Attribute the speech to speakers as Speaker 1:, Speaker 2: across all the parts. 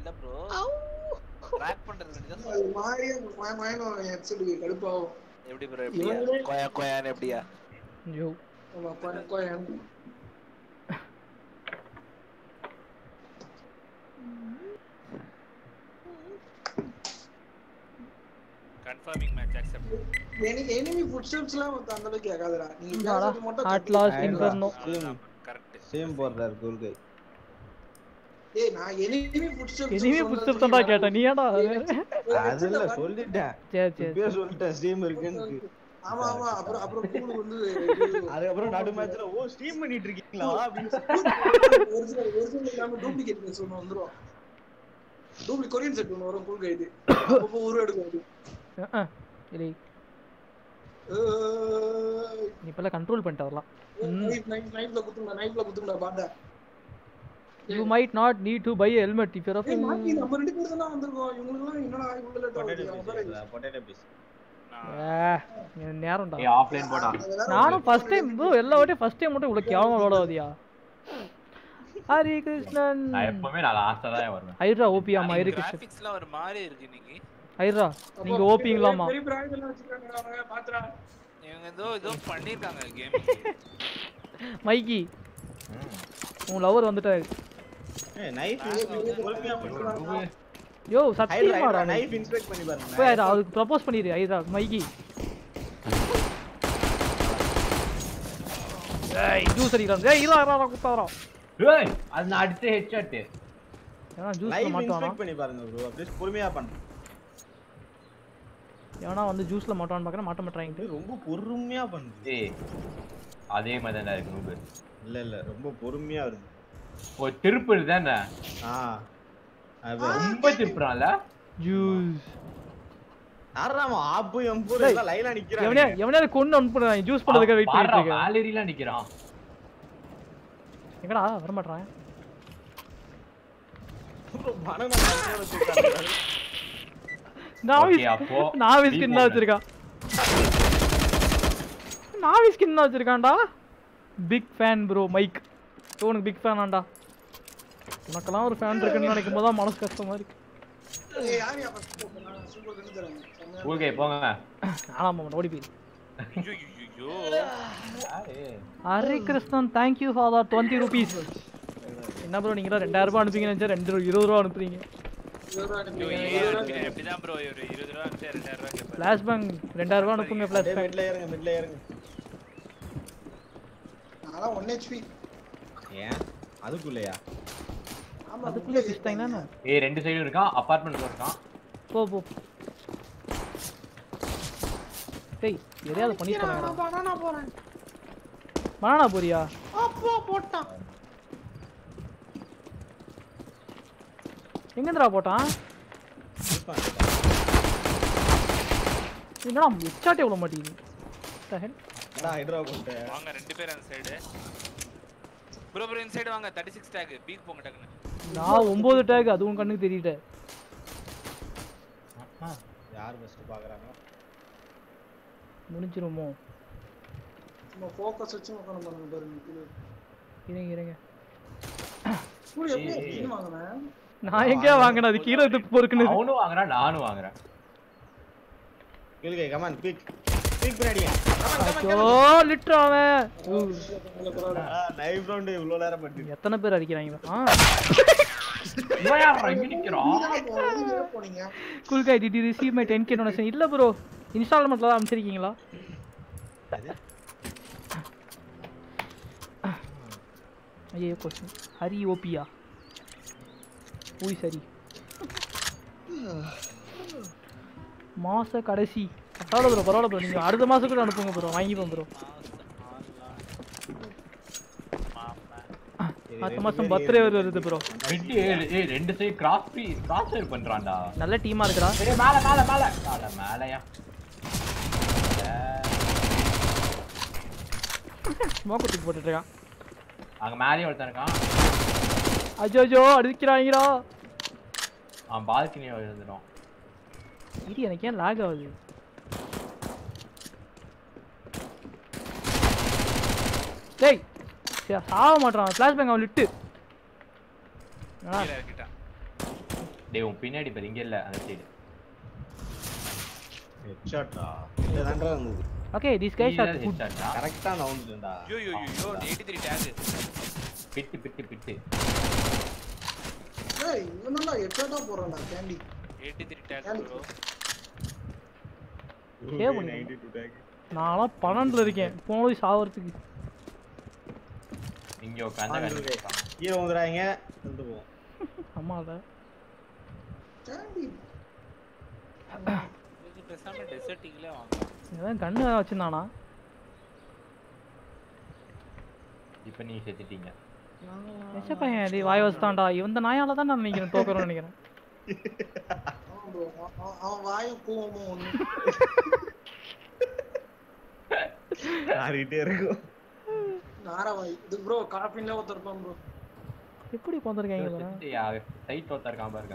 Speaker 1: இல்ல bro track பண்றது வேண்டியதான்
Speaker 2: அது மாதிரியே மய- மயனம் ஹெட்செட்டுக்கு கடுப்பாகும்
Speaker 1: எப்படி ப்ரோ எப்படியா
Speaker 2: இவங்களே-
Speaker 1: கொயா கொயான்னு எப்படியா
Speaker 3: ஐயோ
Speaker 2: ஆமா பணக்கோயன்
Speaker 4: கன்ஃபார்மிங் மேட்ச் அக்செப்ட்
Speaker 2: எனக்கு enemy footsteps எல்லாம் வந்து அந்த அளவுக்கு கேட்காதுடா நீங்க
Speaker 3: இந்தாடா,
Speaker 2: பேசுறது மட்டும்
Speaker 3: Atlas,
Speaker 2: கேக்குது.
Speaker 3: Inferno.
Speaker 4: கரெக்ட்
Speaker 5: சேம் போடுறாரு கோல்கை
Speaker 2: ஏய் நான் enemy footsteps
Speaker 3: எதுவுமே
Speaker 2: சொன்னதுக்கு
Speaker 3: புத்தகம் தான்டா கேட்டேன் நீ ஏன்டா அது?
Speaker 2: ஒரு
Speaker 5: அது
Speaker 2: headset
Speaker 5: இல்ல
Speaker 2: ல
Speaker 5: சொல்லிட்டேன்
Speaker 3: சரி சரி
Speaker 5: இப்பயே சொல்லிட்டேன் ஸ்டீம் இருக்குன்னு
Speaker 2: ஆமா ஆமா அப்புறம் அப்புறம் கூடு வந்து
Speaker 5: அதுக்கப்புறம் நடு மேட்ச்ல ஓ ஸ்டீம் பண்ணிட்டு இருக்கீங்களா அப்படின்னு
Speaker 2: ஒரிஜினல் ஒரிஜினல் இல்லாம டூப்ளிகேட் மெஸ் ஒன்று வந்துரும் டூப்ளி கொரியன் செட் ஒன்று வரும் கூல் கைடு அப்போ ஒரு எடுக்கும் அது
Speaker 3: அஹ், அஹ். இல்லை நீ இப்பெல்லாம் கண்ட்ரோல் பண்ணிட்டு வரலாம்
Speaker 2: நைட் நைட் நைட்ல குத்துங்கடா நைட்ல குத்துங்கடா பாட்டா
Speaker 3: you might not need to buy helmet if your
Speaker 2: ஏய் மாத்தி நம்ம ரெண்டு பேர் தானே வந்திருக்கோம் இவங்களுக்குலாம் என்னடா இவ்வளவு லேட் ஆகுது அவங்க வேற
Speaker 5: பொட்டேட்டோ பீஸ்
Speaker 3: நேரம்டா
Speaker 6: ஏய் ஆஃப்லைன் போடா
Speaker 3: நானும் ஃபர்ஸ்ட் டைம் ப்ரோ எல்லா வாட்டியும் ஃபர்ஸ்ட் டைம் மட்டும் இவ்வளவு கேவலமா விளையாடாதியா ஹரி கிருஷ்ணன்
Speaker 6: நான் எப்பவுமே நான் லாஸ்டா தான் வருவேன்
Speaker 3: ஐரா ஓபியாமா ஹரி கிருஷ்ணன்
Speaker 1: கிராபிக்ஸ்லாம் ஒரு மாதிரி இருக்கு இன்னைக்கு
Speaker 3: ஐரா நீங்க ஓபிங்களாமா
Speaker 2: பெரிய பிராண்ட் எல்லாம் வச்சிருக்காங்க அவங்க பாத்துறா
Speaker 1: இவங்க ஏதோ ஏதோ பண்ணிருக்காங்க கேம்
Speaker 3: மைக்கி உன் லவர் வந்துட்டாரு
Speaker 5: ஏய் நைஃப் பொறுமையா பண்ணுங்க
Speaker 3: யோ
Speaker 5: ஹைட்ரா
Speaker 3: சத்தியமாடா நீ.
Speaker 5: நைஃப் இன்ஸ்பெக்ட் பண்ணி பாருங்க
Speaker 3: போய் ஐரா அதுக்கு ப்ரப்போஸ் பண்ணிடு ஐரா மைக்கி ஏய் ஜூஸ் அடிக்கிறான் ஏய் இரா இரா குத்தாரா
Speaker 6: ஏய் அது நான் அடிச்ச ஹெட்ஷாட்
Speaker 3: ஏன்னா ஜூஸ்ல
Speaker 5: லைவ்
Speaker 3: மாட்டானா
Speaker 5: இன்ஸ்பெக்ட் பண்ணி பாருங்க ப்ரோ அப்படியே பொறுமையா பண்ணு
Speaker 3: ஏன்னா வந்து ஜூஸ்ல மாட்டான்னு பார்க்கறேன் மாட்ட மாட்டாங்க
Speaker 5: இது ரொம்ப பொறுமையா பண்ணுது
Speaker 6: ஏய் அதே மாதிரி தான் இருக்கு நூபு
Speaker 5: இல்ல இல்ல ரொம்ப பொறுமையா வருது
Speaker 6: ஓ திருப்பு தானே
Speaker 5: ஆ அது
Speaker 6: ரொம்ப திருப்புறான்ல
Speaker 3: ஜூஸ்
Speaker 5: யாராம ஆப்பு எம்பூர்
Speaker 3: டேய்,
Speaker 5: எல்லாம் லைனா நிக்கிறாங்க
Speaker 3: எவனே எவனே கொண்டு அனுப்புறான் ஜூஸ் பண்ணதுக்கு வெயிட் பண்ணிட்டு இருக்கேன்
Speaker 6: வேலரிலாம் நிக்கிறான்
Speaker 3: எங்கடா வர மாட்டான்
Speaker 5: பணம் கண்ட்ரோல் வச்சிருக்காங்க
Speaker 3: நாவி
Speaker 6: Okay, அப்போ
Speaker 3: நாவி
Speaker 6: நீ
Speaker 3: ஸ்கின்
Speaker 6: போங்க.
Speaker 3: வச்சிருக்கான் நாவி ஸ்கின் வச்சிருக்கான்டா பிக் ஃபேன் ப்ரோ மைக் உனக்கு பிக் ஃபேன் ஆண்டா உனக்கெல்லாம் ஒரு ஃபேன் இருக்குன்னு நினைக்கும் போது தான் மனசு கஷ்டமா இருக்கு
Speaker 2: ஏய் யார் யா ஃபர்ஸ்ட் போறா சூப்பர் கண்ணு தரேன் செம்மையா
Speaker 6: ஓகே போங்க
Speaker 3: ஆமா மாமா ஓடி போயிரு
Speaker 1: ஐயோ
Speaker 6: யாரு
Speaker 3: Hare Krishnan thank you father twenty rupees என்ன ப்ரோ நீங்க தான் ரெண்டாயிரம் ரூபாய் அனுப்புங்க நினைச்சா ரெண்டு ரூ- இருபது ரூபா அனுப்புறீங்க
Speaker 4: எப்படிதான் ப்ரோ ஒரு இருபது ரூபா அனுப்பிச்சா ரெண்டாயிரம் ரூபா கேட்பாரு
Speaker 3: ஃபிளாஷ் பேங்க் ரெண்டாயிரம் ரூபாய் அனுப்புங்க ஃபிளாஷ் பேங்க்
Speaker 5: மிட்ல ஏறுங்க மிட்ல ஏறுங்க
Speaker 2: நான்லாம் ஒன் ஹெச்பி
Speaker 5: ஏன் அதுக்குள்ளயா
Speaker 2: ஆமா
Speaker 3: அதுக்குள்ளே பிடிச்சிட்டாங்கன்னா
Speaker 6: ஏய் ரெண்டு சைடும் இருக்கான் அபார்ட்மெண்ட்ல இருக்கான்
Speaker 3: போ போ டேய் எதையாவது பண்ணி போறாங்கடா
Speaker 2: பனானா போறேன்
Speaker 3: பனானா போறியா
Speaker 2: அப்பா போட்டான்
Speaker 3: எங்கேருந்துடா போட்டான் என்னடா எச்சாட்டே விட மாட்டேங்குது What the hell?
Speaker 5: நான் ஹைட்ரா கொண்டு
Speaker 4: வாங்க ரெண்டு பேர் அந்த சைடு ப்ரோ ப்ரோ இந்த சைடு வாங்க தேர்ட்டி சிக்ஸ் டேக் பீக் போங்க டக்குன்னு
Speaker 3: நான் ஒன்பது டேக் அதுவும் கண்ணுக்கு தெரியல
Speaker 5: யார் ஃபர்ஸ்ட் பாக்குறாங்க
Speaker 3: முடிஞ்சிருமோ
Speaker 2: நம்ம ஃபோக்கஸ் வச்சு உட்காந்து பாருங்க பாருங்க கீழே.
Speaker 3: இருங்க இருங்க
Speaker 2: சூரிய எப்படி அப்படின்னு வாங்கினேன்
Speaker 3: நான் எங்கேயா வாங்கினேன் அது கீழே இது பொறுக்குன்னு
Speaker 6: அவனும் வாங்குறான் நானும் வாங்குறேன்
Speaker 5: கேளுங்க கமான் பீக் பீக் பண்ணாடிங்க
Speaker 3: ஐயோ லிட்டர் அவன் ஊ,
Speaker 5: நைஃப் ரவுண்ட் இவ்ளோ நேரம் பட்டு
Speaker 3: எத்தனை பேர் அடிக்கிறாங்க ஆ
Speaker 6: இவன் யார்றா இங்க நிக்கிறான்
Speaker 2: போனீங்க
Speaker 3: குல்காய் DD receive my ten K donation இல்லை ப்ரோ இன்ஸ்டால்மெண்ட்டில் தான் அனுப்பிச்சிருக்கீங்களா ஐயோ கொஸ்டின் ஹரி ஓபியா ஊய் சரி மாச கடைசி பரவாயில்ல ப்ரோ பரவாயில்ல ப்ரோ நீங்கள் அடுத்த மாதம் கூட அனுப்புங்க ப்ரோ வாங்கிப்போம் ப்ரோ அடுத்த மாதம் பர்த்டே வருது ப்ரோ
Speaker 6: ரெண்டு ஏழு ஏய் ரெண்டு side cross B cross fire பண்றான்டா
Speaker 3: நல்ல டீமாக இருக்குடா
Speaker 6: ஏய் மேல மேல மேல மேல மேலயா
Speaker 3: ஸ்மோக் தூக்கி போட்டுட்டு இருக்கான்
Speaker 6: அங்க மேலயே ஒருத்தன் இருக்கான்
Speaker 3: அஜோஜோ அடிக்கிறாங்கடா
Speaker 6: அவன் பால்கனியை எழுந்துடும்
Speaker 3: இது எனக்கு ஏன் லாக் ஆகுது டேய் சரி, சாவ மாட்டான் ஃபிளாஷ் பேங்க் அவன் லிட்டு
Speaker 4: கீழே இறக்கிட்டான்
Speaker 6: டேய் உன் பின்னாடி பாரு இங்க இல்ல அந்த சைடு
Speaker 5: ஹெட்ஷாட்டா இதுதான்டா இருந்தது
Speaker 3: okay this guys are good
Speaker 5: கரெக்டா நான் வந்துட்டேன்டா
Speaker 1: ஐயோ ஐயோ ஐயோ 83 டேக்
Speaker 6: பிட்டு பிட்டு பிட்டு
Speaker 2: ஏய் இவன் நல்லா எட்டாட்டா போறான்டா கேண்டி
Speaker 1: 83 டேக் ப்ரோ
Speaker 3: Save பண்ணிக்கோங்க. நான்லாம் பன்னெண்டுல இருக்கேன் போய் சாவறதுக்கு
Speaker 6: இங்க உட்காந்து கண்டுபிடிப்பாங்க
Speaker 5: கீழே வந்துடுறாங்க வந்துட்டு போவோம்
Speaker 3: ஆமால
Speaker 2: கேண்டி
Speaker 1: இது பேசாம டெசர்ட் ஈகிளே வாங்கலாம்
Speaker 3: இவன் கண்ணு வச்சிருந்தானா
Speaker 6: இப்ப நீங்க செத்துட்டீங்க
Speaker 3: எச்ச பையன் இது வாய் வச்சுட்டான்டா இந்த நாயால தான் நான் நினைக்கிறேன் தோக்கறோம்னு நினைக்கிறேன்
Speaker 2: ஆமா bro. அவன் அவன் அவன் வாயும் கோவமும் ஒண்ணு
Speaker 5: ஆடிட்டே இருக்கும்
Speaker 2: நாரவாய் இது ப்ரோ காப்பின்ல ஒருத்தர் இருப்பான் ப்ரோ
Speaker 3: எப்படி உட்காந்துருக்காங்க பாரு
Speaker 6: சைட் ஒருத்தர் இருக்கான் பாருங்க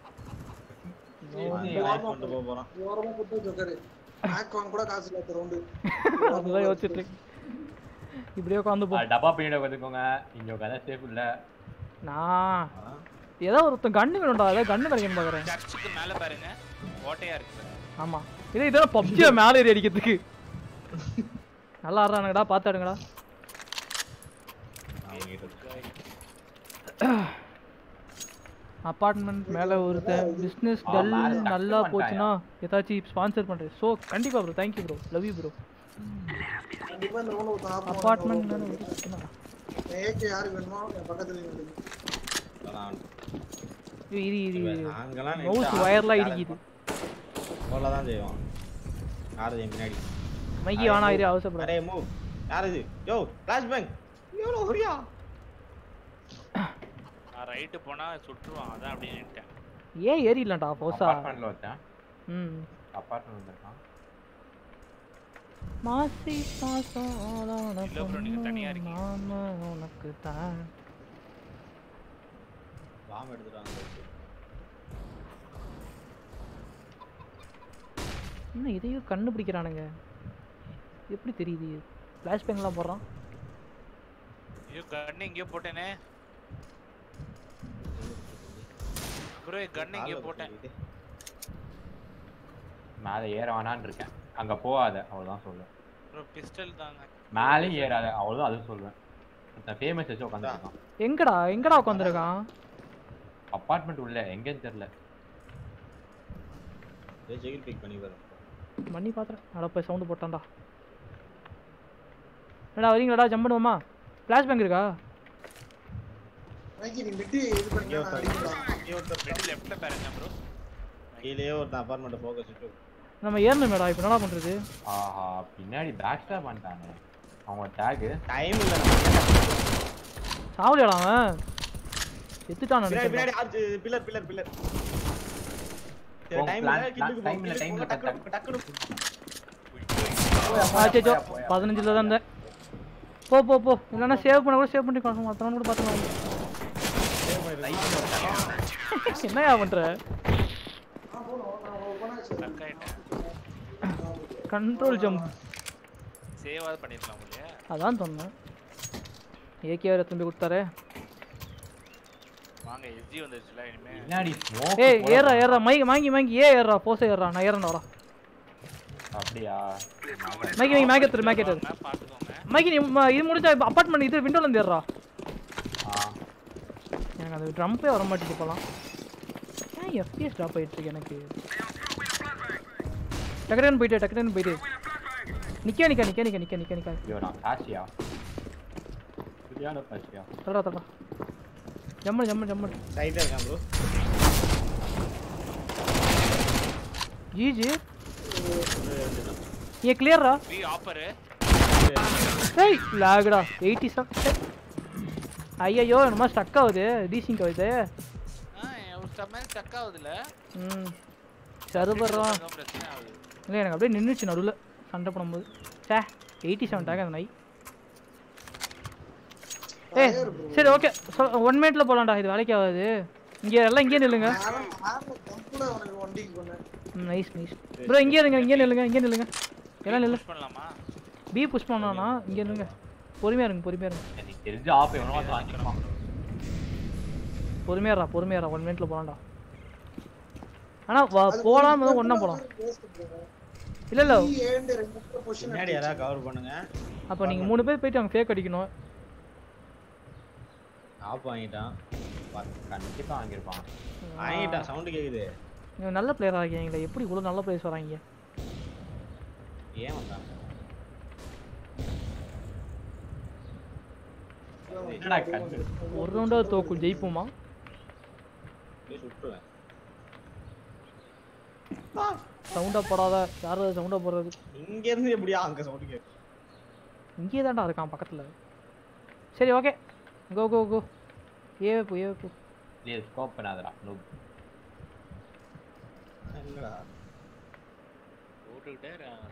Speaker 5: லைட் கொண்டு போக போறோம்
Speaker 2: ஓரமா புட்டு வச்சிருக்காரு பேக் வாங்க கூட காசு இல்ல ரவுண்டு
Speaker 3: அதுதான் யோசிச்சுட்டு இருக்கேன். இப்படியே உட்காந்து போ
Speaker 6: ஆ, டப்பா பின்னாடி உட்காந்துக்கோங்க இங்க உட்காந்தா சேஃப் இல்ல
Speaker 3: நான் ஏதோ ஒருத்தன் கண்ணு வேணும்டா ஏதோ கண்ணு கிடைக்கும் பாக்குறேன்
Speaker 1: சர்ச்சுக்கு மேல பாருங்க ஓட்டையா இருக்கு பாருங்க.
Speaker 3: ஆமா இதே இதெல்லாம் பப்ஜியா மேல ஏறி அடிக்கிறதுக்கு நல்லா ஆடுறானுங்கடா பாத்தாடுங்கடா அப்பார்ட்மெண்ட் மேல ஒருத்தன் பிசினஸ்
Speaker 6: ஆ,
Speaker 3: டல்
Speaker 6: மேல டக்கு
Speaker 3: நல்லா
Speaker 6: பண்ணிட்டாயா?
Speaker 3: போச்சுன்னா ஏதாச்சும் ஸ்பான்சர் பண்றேன் ஸோ கண்டிப்பா bro thank you bro love you bro
Speaker 2: கண்டிப்பா இந்த ரவுண்ட் ஒருத்தன் ஆப்
Speaker 3: அப்பார்ட்மெண்ட்
Speaker 2: ஏகே யாருக்கு வேணுமோ என் பக்கத்துல நின்னு
Speaker 3: இரு இரு இரு
Speaker 5: நாங்கெல்லாம்
Speaker 3: மவுஸ் வயர்லாம் இடிக்குது
Speaker 5: அவ்வளோதான் செய்வோம் யாரு இது முன்னாடி
Speaker 3: மைக்கி வேணா இரு அவசரப்பட
Speaker 5: அரே மூவ் யார் இது யோ ஃபிளாஷ் பேங்க் எவ்வளோ ஹுரியா
Speaker 1: நான் ரைட்டு போனா சுட்டுருவான் அதான் அப்படி நின்ட்டேன்
Speaker 3: ஏன் ஏறிடலாம்டா போசா
Speaker 6: அப்பார்ட்மெண்ட்ல ஒருத்தன்
Speaker 3: ம்
Speaker 6: அப்பார்ட்மெண்ட் வந்திருக்கான்
Speaker 3: மாசி பாசம் ஆளான
Speaker 1: இல்ல bro, நீங்க தனியா
Speaker 3: பொண்ணு
Speaker 1: இருக்கீங்க.
Speaker 3: நாம உனக்கு தான்
Speaker 5: பாம் எடுத்துட்டாங்க
Speaker 3: இன்னும் இதையும் கண்டுபிடிக்கிறானுங்க எப்படி தெரியுது ஃப்ளாஷ் பேங்க்லாம் போடுறான்
Speaker 1: ஐயோ கண்ணு எங்கேயோ போட்டேனே ப்ரோ கண்ணு எங்கேயோ போட்டேன்
Speaker 6: மேல ஏற வேணான்னு இருக்கேன் அங்க போகாத அவ்வளவுதான் சொல்லுவேன்
Speaker 1: ப்ரோ பிஸ்டல் தாங்க
Speaker 6: மேலேயும் ஏறாத அவ்வளவுதான் அதுவும் சொல்லுவேன் ஒருத்தன் ஃபேமஸ் வச்சு உட்காந்துருக்கான்
Speaker 3: எங்கடா எங்கடா உட்காந்துருக்கான்
Speaker 6: அப்பார்ட்மெண்ட் உள்ள எங்கன்னு தெரியல
Speaker 5: ஜெயில் பிக் பண்ணி வரும்
Speaker 3: மண்ணி பாத்திரம் அட போய் சவுண்டு போட்டான்டா என்னடா வரீங்களாடா ஜம்ப் பண்ணுவோமா ஃப்ளாஷ் பேங்க் இருக்கா
Speaker 2: மைக்கி நீ மிட்டி இது பண்ணி நான் அடிக்கலாம்
Speaker 5: இங்கே ஒருத்தர்
Speaker 1: மிடில் லெஃப்ட்ல பாருங்க ப்ரோ
Speaker 5: கீழேயே ஒருத்தன் அப்பார்ட்மெண்ட்டை ஃபோக்கஸ் இட்டு
Speaker 3: நம்ம ஏறணுமேடா இப்போ என்னடா பண்றது
Speaker 6: ஆஹா பின்னாடி பேக் ஸ்டாப் பண்ணிட்டாங்க அவங்க டேகு
Speaker 5: டைம் இல்லை
Speaker 3: சாவலியாடா அவன் செத்துட்டான்
Speaker 5: பின்னாடி
Speaker 3: நினைக்கிறேன்
Speaker 5: பின்னாடி ஆச்சு பில்லர் பில்லர் பில்லர்
Speaker 6: போ,
Speaker 5: டைம்
Speaker 6: plan-
Speaker 5: இல்லை கில்லுக்கு போ
Speaker 6: time இல்ல, time
Speaker 5: கில்லுக்கு
Speaker 6: இல்ல,
Speaker 5: போ டக்குனு டக்குனு
Speaker 3: ஆச்சோ பதினஞ்சுல தான் இருந்தேன் போ போ போ இல்லைன்னா சேவ் பண்ண கூட சேவ் பண்ணி பார்க்கணும் மற்றவங்க கூட பார்த்துக்கலாம் என்னையா பண்ற
Speaker 1: ஸ்டக் ஆயிட்டேன்
Speaker 3: கண்ட்ரோல் ஜம்ப்
Speaker 1: சேவாவது பண்ணிருக்கலாம் இல்லையா
Speaker 3: அதான் சொன்னேன் ஏகே வேறு திரும்பி கொடுத்தாரு
Speaker 1: வாங்க எஸ்ஜி வந்துருச்சுல இனிமே
Speaker 6: பின்னாடி smoke
Speaker 3: ஏய்
Speaker 6: போல
Speaker 3: ஏறா
Speaker 6: போறான்.
Speaker 3: ஏறா மைக் வாங்கி வாங்கி ஏ ஏறா போச ஏறா நான் ஏறேன் வரா
Speaker 6: அப்படியா
Speaker 3: மைக்கி மைக்கி மேக் எடுத்துரு மேக் எடுத்துரு
Speaker 1: வாங்க, பாத்துக்கோங்க
Speaker 3: மைக்கி நீ ம- இது முடிஞ்சா அப்பார்ட்மெண்ட் இது விண்டோல இருந்து ஏறா
Speaker 6: ஆ
Speaker 3: எனக்கு அது ட்ரம்பே வர மாட்டேங்குது போலாம் ஏன் எஃபிஎஸ் ட்ராப் ஆயிட்டு இருக்கு எனக்கு டக்குனு போயிட்டு டக்குனு போயிட்டு நிக்க நிக்க நிக்க நிக்க நிக்க நிக்க நிக்க
Speaker 6: ஐயோ நான் காசியா சரியான காசியா
Speaker 3: தடா தடா ஜம்மு ஜம்மு ஜம்மு
Speaker 5: டைட்டாக இருக்கான் ப்ரோ
Speaker 3: ஜிஜி ஏ கிளியரா
Speaker 1: பி ஆப்பர்
Speaker 3: ஏய் லாகுடா எயிட்டி செவன் ஐயோ என்னமா ஸ்டக் ஆகுது டீசிங் ஆகுது
Speaker 1: ஒரு சமயம் ஸ்டக் ஆகுதுல
Speaker 3: ம் சர்வரா
Speaker 1: அதான் பிரச்சனை ஆகுது
Speaker 3: இல்லை எனக்கு அப்படியே நின்றுச்சு நடுவில் சண்டை போடும்போது சே எயிட்டி செவன் டேக் அந்த நாய் ஏய் சரி ஓகே ஒன் மினிட்ல போலாம்டா இது வேலைக்கு ஆகாது இங்கே எல்லாம் இங்கே நில்லுங்க
Speaker 2: யாரும் ஆர்ல கம்புல அவனுக்கு வண்டிக்கு பண்ணேன்
Speaker 3: நைஸ் நைஸ் ப்ரோ இங்கே இருங்க இங்கே நில்லுங்க இங்கே நில்லுங்க எல்லாம் நில்லு
Speaker 1: புஷ் பண்ணலாமா
Speaker 3: பி புஷ் பண்ணானா இங்கே நில்லுங்க பொறுமையா இருங்க பொறுமையா இருங்க
Speaker 6: எனக்கு தெரிஞ்ச ஆப் எவனோ வந்து வாங்கிக்கலாம்
Speaker 3: பொறுமையாரா பொறுமையாரா ஒன் மினிட்ல போலாம்டா ஆனா போலாம் ஒண்ணா போலாம் இல்ல இல்ல
Speaker 5: பின்னாடி யாராவது கவர் பண்ணுங்க
Speaker 3: அப்ப நீங்க மூணு பேர் போயிட்டு அங்க ஃபேக் அடிக்கணும்
Speaker 5: ஆப் வாங்கிட்டான்
Speaker 6: கண்டிப்பா வாங்கியிருப்பான்
Speaker 5: வாங்கிட்டான் சவுண்ட் கேக்குது
Speaker 3: நீங்க நல்ல பிளேயரா இருக்கீங்களா எப்படி இவ்வளவு நல்ல பிளேயர்ஸ் வராங்க
Speaker 5: ஏன் வந்தான்
Speaker 6: என்னடா கண்ணு
Speaker 3: ஒரு ரவுண்டா தோக்கும் ஜெயிப்போமா
Speaker 5: அப்படியே சுட்டுருவேன்
Speaker 3: சவுண்டா போடாத யாராவது சவுண்டா போடுறது
Speaker 5: இங்க இருந்து எப்படியா அங்க சவுண்ட் கேக்கு
Speaker 3: இங்கேயே தான்டா இருக்கான் பக்கத்துல சரி ஓகே கோ கோ கோ ஏ போ ஏ போ
Speaker 6: இல்லையே ஸ்கோப் பண்ணாதடா நூப்
Speaker 5: என்னடா
Speaker 4: போட்டுக்கிட்டே இருக்கான்.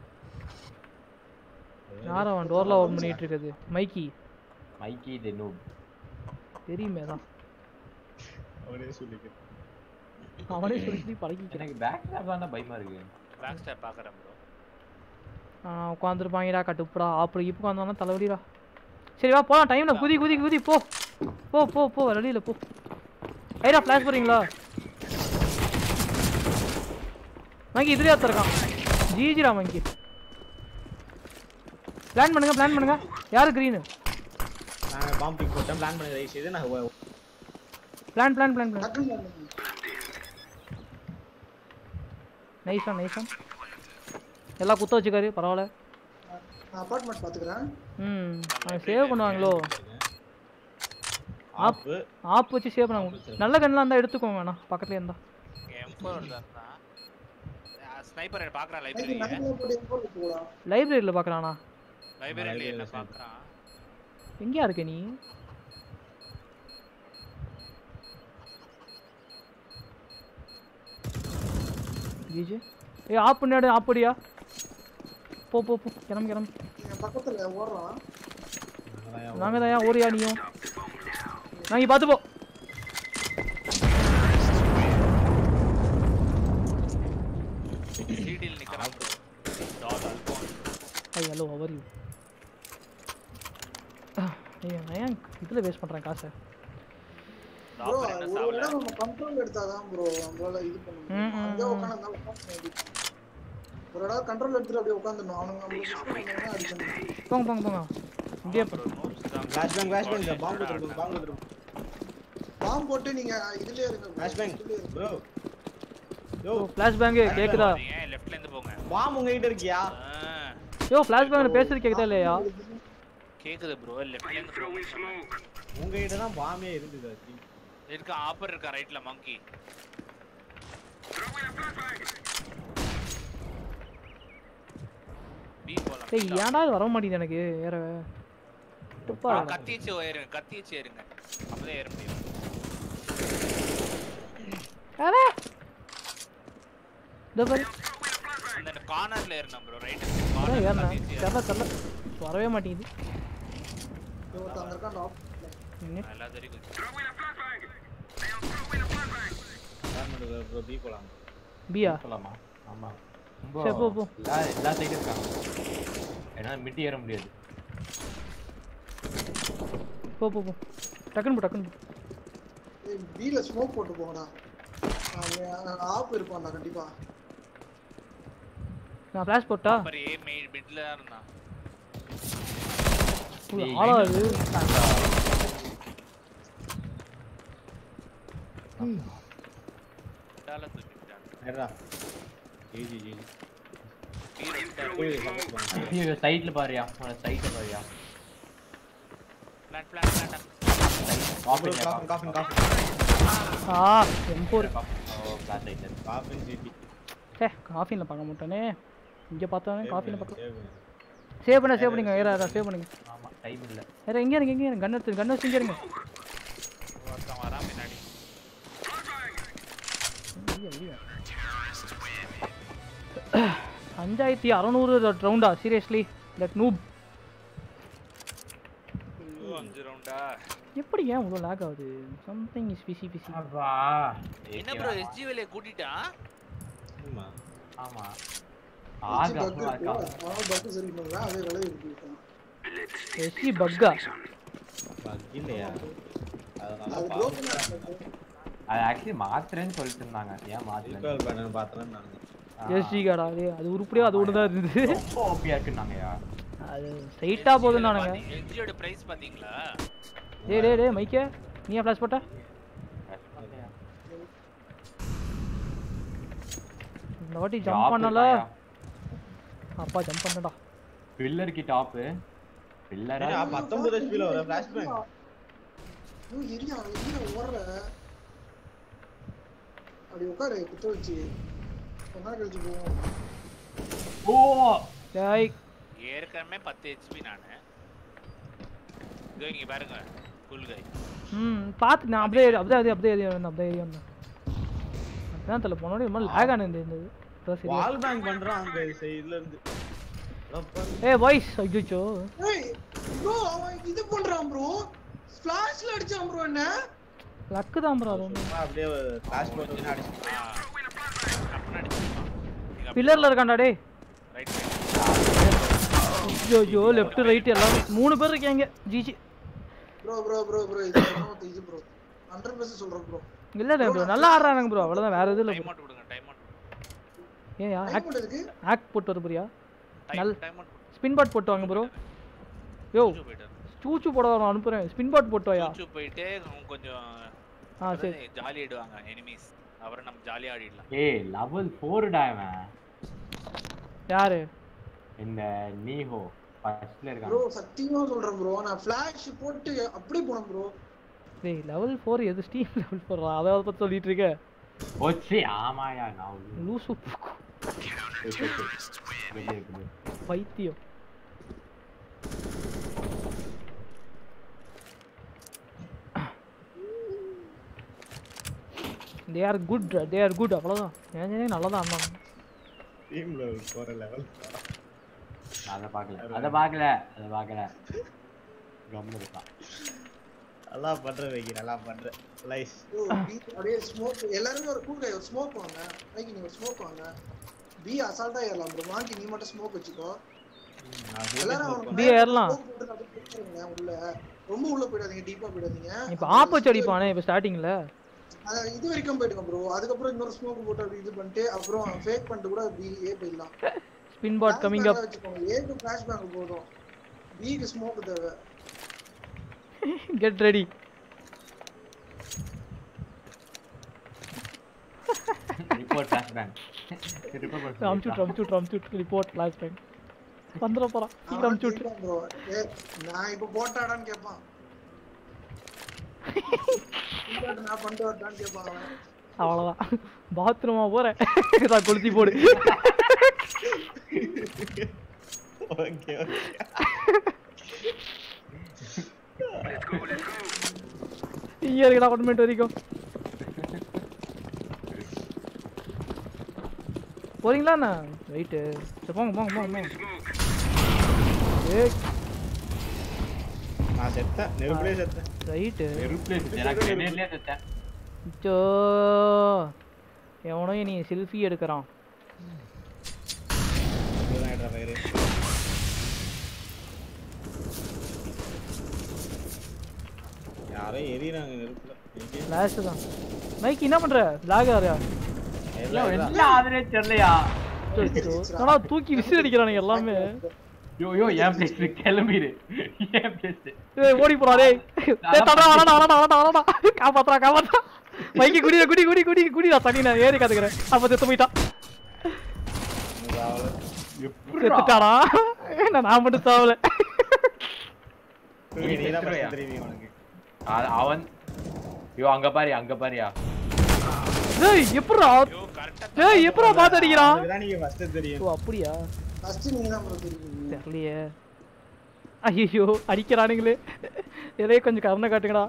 Speaker 3: யார் அவன் டோர்ல ஓபன் பண்ணிட்டு இருக்குது மைக்கி
Speaker 6: மைக்கி இது நூப்
Speaker 3: தெரியுமே தான்
Speaker 5: அவரே சொல்லிக்க
Speaker 3: அவனே சொல்லி பழகிக்கிறேன்
Speaker 6: எனக்கு பேக் ஸ்டாப் தான் பயமா இருக்கு
Speaker 4: பேக் ஸ்டாப் பாக்குறேன் ப்ரோ
Speaker 3: ஆ உட்காந்துருப்பாங்கடா கட்டுப்புடா ஆப்பிள் இப்போ உட்காந்தானா தலைவலிடா சரி வா போலாம் டைம்ல குதி குதி குதி போ போ போ போ வெளியில போ ஐரா ஃபிளாஷ் போறீங்களா மங்கி இதுலயே ஒருத்தன் ஜிஜிடா மங்கி பிளான் பண்ணுங்க பிளான் பண்ணுங்க யாரு கிரீனு
Speaker 5: நான் பாம்பு பிக் போட்டேன் பிளான் பண்ணி ரைஸ் செய்து நான் ஒ-
Speaker 3: பிளான் பிளான் பிளான் பிளான் நைஸா நைஸா எல்லாம் குத்த வச்சுக்காரு பரவாயில்ல
Speaker 2: அபார்ட்மெண்ட் பாத்துக்கிறேன்
Speaker 3: ம் அவன் சேவ் பண்ணுவாங்களோ
Speaker 5: ஆப்பு
Speaker 3: ஆப் வச்சு சேவ் பண்ணுவாங்க நல்ல கண்ணெலாம் இருந்தால் எடுத்துக்கோங்க அண்ணா பக்கத்துலேயே இருந்தா
Speaker 4: M4 தான் ஸ்னைப்பர் பாக்குறான் லைப்ரரியில
Speaker 2: நைட்ல போட்டு போட்டு போடா
Speaker 3: லைப்ரரியில் பார்க்குறானா
Speaker 4: லைப்ரரியில என்ன பாக்குறான்
Speaker 3: எங்கேயா இருக்க நீ ஜிஜி ஏ ஆப் பண்ணியாடு ஆப்படியா போ போ போ கிளம்பு கிளம்பு
Speaker 2: என் பக்கத்துல ஓடுறான்
Speaker 3: நாங்கள் தான் ஏன் ஓடியா நீயும் நாங்க பார்த்து போ
Speaker 4: சிடியில் நிக்கிறான் ப்ரோ டாலர்
Speaker 3: ஐ ஹலோ அவர் யூ ஐயா நான் ஏன் இதில் வேஸ்ட் பண்ணுறேன் காசை
Speaker 2: ப்ரோ
Speaker 4: டாப்பர் என்ன
Speaker 2: ஒரு
Speaker 4: சாவல
Speaker 2: இடம் நம்ம கண்ட்ரோல் எடுத்தாதான் ப்ரோ நம்மளால இது பண்ண
Speaker 3: ம்,
Speaker 2: முடியும்
Speaker 3: ம்,
Speaker 2: அங்கே
Speaker 3: ம்.
Speaker 2: உட்காந்து உட்காந்து ஒரு இடம் கண்ட்ரோல் எடுத்துட்டு அப்படியே உட்காந்துடணும் அவனுங்க நம்மளுக்கு push பண்ணாங்கன்னா அடிக்கணும்
Speaker 3: போங்க போங்க போங்க இங்கே
Speaker 4: ப்ரோ நோப்ஸ் தான்
Speaker 5: ஃபிளாஷ் பேங்க் ஃபிளாஷ் பேங்க் பாம்பு கொடுத்துரு பாம்பு கொடுத்துரு
Speaker 2: பாம்பு போட்டு நீங்க இதுலயே இருங்க bro.
Speaker 5: ஃபிளாஷ் பேங்க்
Speaker 2: இதுலயே இருங்க.
Speaker 5: ப்ரோ யோ
Speaker 3: ஃப்ளாஷ் பேங்கு கேட்குதா
Speaker 4: லெஃப்ட்ல இருந்து போங்க
Speaker 5: பாம்பு உங்ககிட்ட இருக்கியா
Speaker 4: ஆ,
Speaker 3: யோ ஃப்ளாஷ் பேங்க் பேசுறது கேட்குதா இல்லையா
Speaker 4: கேக்குது ப்ரோ லெஃப்ட்ல இருந்து போங்க
Speaker 5: உங்ககிட்ட தான் பாம்பே இருந்தது அது.
Speaker 4: இருக்க ஆப்பர் இருக்கா ரைட்ல மங்கி பி போலாம்
Speaker 3: ஏய் ஏன்டா இது வர மாட்டேங்குது எனக்கு ஏற துப்பா
Speaker 4: ஆ, கத்தி வச்சு ஏறுங்க கத்தி வச்சு ஏறுங்க அப்பதான் ஏற முடியும்
Speaker 3: அரே இந்த பாரு
Speaker 4: அந்த கார்னர்ல ஏறணும் ப்ரோ ரைட்
Speaker 3: அதான் ஏறினேன்
Speaker 4: கார்னர்
Speaker 3: தெரில தெரில வரவே மாட்டேங்குது
Speaker 2: இவன் ஒருத்தன் அங்க இருக்கான் ஆஃப்
Speaker 3: நின்னு.
Speaker 4: நல்லா தெரியும்
Speaker 5: அப்பார்ட்மெண்ட் ப்ரோ பி போலாம்
Speaker 3: பியா
Speaker 6: சொல்லலாமா ஆமா
Speaker 3: சரி, போ, போ.
Speaker 6: எல்லா எல்லா சைடும் இருக்காங்க ஏன்னா மிட்டி ஏற முடியாது
Speaker 3: போ போ போ டக்குன்னு போ டக்குன்னு போ
Speaker 2: ஏய் பீல ஸ்மோக் போட்டு போங்கடா ஆப் இருப்பான்டா கண்டிப்பா
Speaker 3: நான் ஃப்ளாஷ் போட்டா
Speaker 4: அப்புறம் ஏ மெயின் மிட்ல தான் இருந்தான்
Speaker 3: உள்ள
Speaker 6: ஏய்,
Speaker 3: ஆளா
Speaker 6: எங்க
Speaker 3: இது
Speaker 6: இருக்கான்டா?
Speaker 4: இதால தூக்கிட்டான்
Speaker 5: ஏறா ஜிஜி ஜிஜி
Speaker 4: பி ரெண்டு
Speaker 5: போய் சப்போர்ட் பண்ணு
Speaker 6: ஐயோ சைட்ல பாருயா சைட்ல பாருயா
Speaker 4: plan plan plan
Speaker 6: coffee
Speaker 5: coffin coffin coffin
Speaker 3: ஆ எம்போர்
Speaker 6: ஓ கிளாஸ் சைட்ல
Speaker 5: காஃபின் ஜிபி
Speaker 3: சே காஃபினில் பார்க்க மாட்டானே இங்கே பார்த்தானே காஃபினில் பார்க்கலாம் சேவ் பண்ண சேவ் பண்ணுங்க ஏறா சேவ் பண்ணுங்க
Speaker 6: ஆமா டைம் இல்ல
Speaker 3: ஏறா இங்கே இருங்க இங்கே இருங்க கன் எடுத்து கன் வச்சு இங்கே இருங்க
Speaker 4: ஒருத்தன் வரான் பின்னாடி
Speaker 3: ஐயா, ஐயா. அஞ்சாயிரத்தி அறநூறு ரவுண்டா சீரியஸ்லி லெட் நூப்
Speaker 4: ஐயோ, அஞ்சு ரவுண்டா
Speaker 3: எப்படி ஏன் இவ்வளோ லேக் ஆகுது சம்திங் இஸ் பிசி பிசி
Speaker 6: வா
Speaker 4: என்ன ப்ரோ எஸ்ஜி வேலைய கூட்டிட்டான்
Speaker 5: ஆமா
Speaker 6: ஆமா
Speaker 2: பக்
Speaker 6: ஆக
Speaker 2: இருக்கு
Speaker 6: இருக்கா
Speaker 2: அவன் பக் சரி பண்ணுறான் அதே விலை இருக்கு
Speaker 3: எஸ்சி பக்கா
Speaker 5: பக் இல்லையா அதனால
Speaker 2: அது
Speaker 5: பாவம்.
Speaker 2: broken ஆ இருக்கு.
Speaker 6: அது ஆக்சுவலி மாத்துறேன்னு சொல்லிட்டு இருந்தாங்க ஏன் மாத்தல
Speaker 5: ஈக்குவல் பேட்டர்ன் பார்த்தேன் நான்
Speaker 3: எஸ்டி கார்டா டேய் அது உருப்படியா அது ஒன்று தான் இருந்தது
Speaker 6: ரொம்ப ஓபியா இருக்குன்னாங்கயா
Speaker 3: அது ஸ்ட்ரைட்டாக போகுதுன்னு நானுங்க
Speaker 4: எக்ஸியோட பிரைஸ் பாத்தீங்களா
Speaker 3: டேய் டேய் டேய் மைக்கே நீயா ஃப்ளாஷ் போட்ட இந்த வாட்டி ஜம்ப் பண்ணல அப்பா ஜம்ப் பண்ணடா
Speaker 6: பில்லருக்கு டாப்பு பில்லரா
Speaker 5: ஏய், பத்தொன்பது ஹெச்பில வர ஃபிளாஷ் பேங்க்
Speaker 2: ஐயோ, எரியா எரியா ஓடுற அப்படி உட்காரு குத்த வச்சு கொஞ்ச நேரம் கழிச்சு போவோம்
Speaker 6: ஓ
Speaker 3: டேய்
Speaker 4: ஏற்கனவே பத்து ஹெச்பி நானு இதோ இங்க பாருங்க கூல் கை
Speaker 3: ம் பார்த்து நான் அப்படியே ஏறி- அப்படியே அப்படியே அப்படியே ஏறி வந்தேன் அப்படியே ஏறி வந்தேன் அதான் தெரியல போனோட இது மாதிரி லேக் ஆனது இருந்தது அதான் சரி
Speaker 5: வால் பேங்க் பண்றான் அங்க சைடுல இருந்து அப்பா,
Speaker 3: ஏ வாய்ஸ் ஐயோ
Speaker 2: ஏய் ப்ரோ அவன் இது பண்றான் ப்ரோ ஃபிளாஷ்ல அடிச்சான் ப்ரோ என்ன
Speaker 3: லக்கு தான் ப்ரோ அது ஒன்று
Speaker 5: சும்மா அப்படியே ஃபிளாஷ் போட்டு அடிச்சு
Speaker 4: அப்படின்னு அடிச்சிருப்பான் நீங்க
Speaker 3: பில்லரில் இருக்கான்டா டேய்
Speaker 4: ரைட்
Speaker 3: ஐயோ லெஃப்ட் ரைட் எல்லாம் மூணு பேர் இருக்காங்க GG
Speaker 2: bro bro bro bro இது என்னமோ இது ப்ரோ ஹண்ட்ரட் பர்சன்ட் சொல்றேன் ப்ரோ
Speaker 3: இல்லை இல்லை ப்ரோ நல்லா ஆடுறானுங்க ப்ரோ அவ்வளோதான் வேற எதுவும் இல்லை
Speaker 4: டைம்
Speaker 3: bro.
Speaker 4: அவுட் விடுங்க டைம் அவுட்
Speaker 3: ஏன்
Speaker 2: டைம்
Speaker 3: ஆக்ட்
Speaker 2: பண்றதுக்கு
Speaker 3: ஆக்ட் போட்டு வர போறியா நல்
Speaker 4: டைம் அவுட்
Speaker 3: ஸ்பின் பாட் போட்டு வாங்க ப்ரோ யோ
Speaker 4: போயிட்டு
Speaker 3: சூச்சு போட வர அனுப்புறேன் ஸ்பின் பாட் போட்டு வாயா
Speaker 4: சூச்சு போயிட்டு அவங்க கொஞ்சம்
Speaker 3: ஆ சரி
Speaker 4: ஜாலி ஆயிடுவாங்க எனிமீஸ் அப்புறம் நம்ம ஜாலியா ஆடிடலாம்
Speaker 6: ஏய் லெவல் ஃபோர்டா இவன்
Speaker 3: யாரு
Speaker 6: இந்த நீஹோ ஃபர்ஸ்ட்ல
Speaker 2: ப்ரோ
Speaker 6: இருக்கான்
Speaker 2: சத்தியமா சொல்றேன் ப்ரோ நான் ஃபிளாஷ் போட்டு அப்படியே போனேன் ப்ரோ
Speaker 3: டேய் லெவல் ஃபோர் எது ஸ்டீம் லெவல் ஃபோர் அதை பற்றி சொல்லிட்டு இருக்க
Speaker 6: போச்சு ஆமாயா நான் ஒரு-
Speaker 3: லூசு
Speaker 6: வெளியே இருக்குது.
Speaker 3: பைத்தியம் they are good they are good அவ்வளோதான் ஏன் நல்லதான் அண்ணா
Speaker 5: டீம்ல போற லெவல்
Speaker 6: அத பார்க்கல அத பார்க்கல அத பார்க்கல கம்மு இருக்கான்
Speaker 5: நல்லா பண்ற வைக்கி நல்லா பண்ற லைஸ்
Speaker 2: ப்ரோ அப்படியே ஸ்மோக் எல்லாருமே ஒரு கூல் கை ஒரு ஸ்மோக் வாங்க மைக்கி நீங்க ஒரு ஸ்மோக் வாங்க பி அசால்ட்டா ஏறலாம் ப்ரோ மாங்கி நீ மட்டும் ஸ்மோக் வச்சுக்கோ எல்லாரும் அவனுக்கு
Speaker 3: பி
Speaker 2: மேல
Speaker 3: ஏறலாம்.
Speaker 2: smoke போட்டு அப்படியே போட்டுருங்க உள்ள ரொம்ப உள்ள போயிடாதீங்க டீப்பா போயிடாதீங்க
Speaker 3: இப்போ ஆப்போச் அடிப்பானே இப்போ ஸ்டார்டிங்கில்
Speaker 2: அத இது வரைக்கும் போயிடுங்க ப்ரோ அதுக்கப்புறம் இன்னொரு ஸ்மோக் போட்டு அப்படி இது பண்ணிட்டு அப்புறம் ஃபேக் பண்ணிட்டு கூட பி ஏ போயிடலாம்
Speaker 3: ஸ்பின் பாட் கமிங் அப்
Speaker 2: வச்சுக்கோங்க ஏக்கு ஃபிளாஷ் பேங்க் போதும் பிக்கு ஸ்மோக் தேவை
Speaker 3: get ready
Speaker 6: report flash bang report
Speaker 3: அமுச்சுட்ரு அமுச்சுட்ரு அமுச்சுட்ரு ரிப்போர்ட் லாஸ்ட் டைம் வந்துட போகிறான் சீக்கிரம் அமுச்சுட்ரு
Speaker 2: ப்ரோ நான் இப்போ போட்டாடான்னு கேட்பான் இல்லாட்டி நான் பண்ணிட்டு வரட்டான்னு கேட்பான் அவன்
Speaker 3: அவ்வளோதான் பாத்ரூமா போகிறேன் நான் கொளுத்தி போடு
Speaker 5: ஓகே ஓகே
Speaker 3: இங்கே இருக்கடா கவர்மெண்ட் வரைக்கும் போறீங்களா அண்ணா ரைட்டு சரி போங்க போங்க போங்க போங்க ஏய்
Speaker 5: நான் செத்தேன் நெருப்புலயே செத்தேன்
Speaker 3: ரைட்டு
Speaker 6: ரிப்ளேஸ் எனக்கு கிரேனேட்லயே செத்தேன்
Speaker 3: அச்சோ எவனோ நீ செல்ஃபி எடுக்கிறான்
Speaker 5: இதுதான் ஆயிடுறா பயிரு யாரோ எரியுறாங்க நெருப்புல எங்கே?
Speaker 3: ஃப்ளாஷ் தான் மைக் என்ன பண்ற லாக் ஆறியா
Speaker 5: எல்லாம் எல்லாம்
Speaker 6: என்ன ஆகுதுனே தெரியலையா
Speaker 3: ஆனா தூக்கி விசில் அடிக்கிறானுங்க எல்லாமே
Speaker 6: யோ யோ என் பிளேஸ் கிளம்பிடு என் பிளேஸ்
Speaker 3: ஏய் ஓடி போடா டேய் டேய் தடா வரடா வரடா வரடா வரடா காப்பாத்துறா காப்பாத்துறா மைக்கி குடி குடி குடி குடி குடிடா தண்ணி நான் ஏறி காத்துக்கிறேன் அப்ப செத்து போயிட்டான்
Speaker 5: எனக்கு அவ்வளவு
Speaker 3: செத்துட்டாடா நான் நான் மட்டும் சாவல
Speaker 5: தூக்கி நீ தான்
Speaker 6: செத்துருவியா?
Speaker 5: first தெரியுவீங்க உனக்கு
Speaker 6: அவன் யோ அங்க பாரியா அங்க பாரியா
Speaker 3: டேய் எப்படிடா
Speaker 4: ஐயோ கரெக்டா
Speaker 3: டேய் எப்படிடா பாத்து அடிக்கிறான்
Speaker 5: அதுக்கு தான் நீங்க ஃபர்ஸ்ட் தெரியும்
Speaker 3: ஓ அப்படியா
Speaker 2: ஃபர்ஸ்ட் நீங்க தான் ப்ரோ தெரியுங்க
Speaker 3: தெரியலையே ஐயோ அடிக்கிறானுங்களே எதையே கொஞ்சம் கருணை காட்டுங்கடா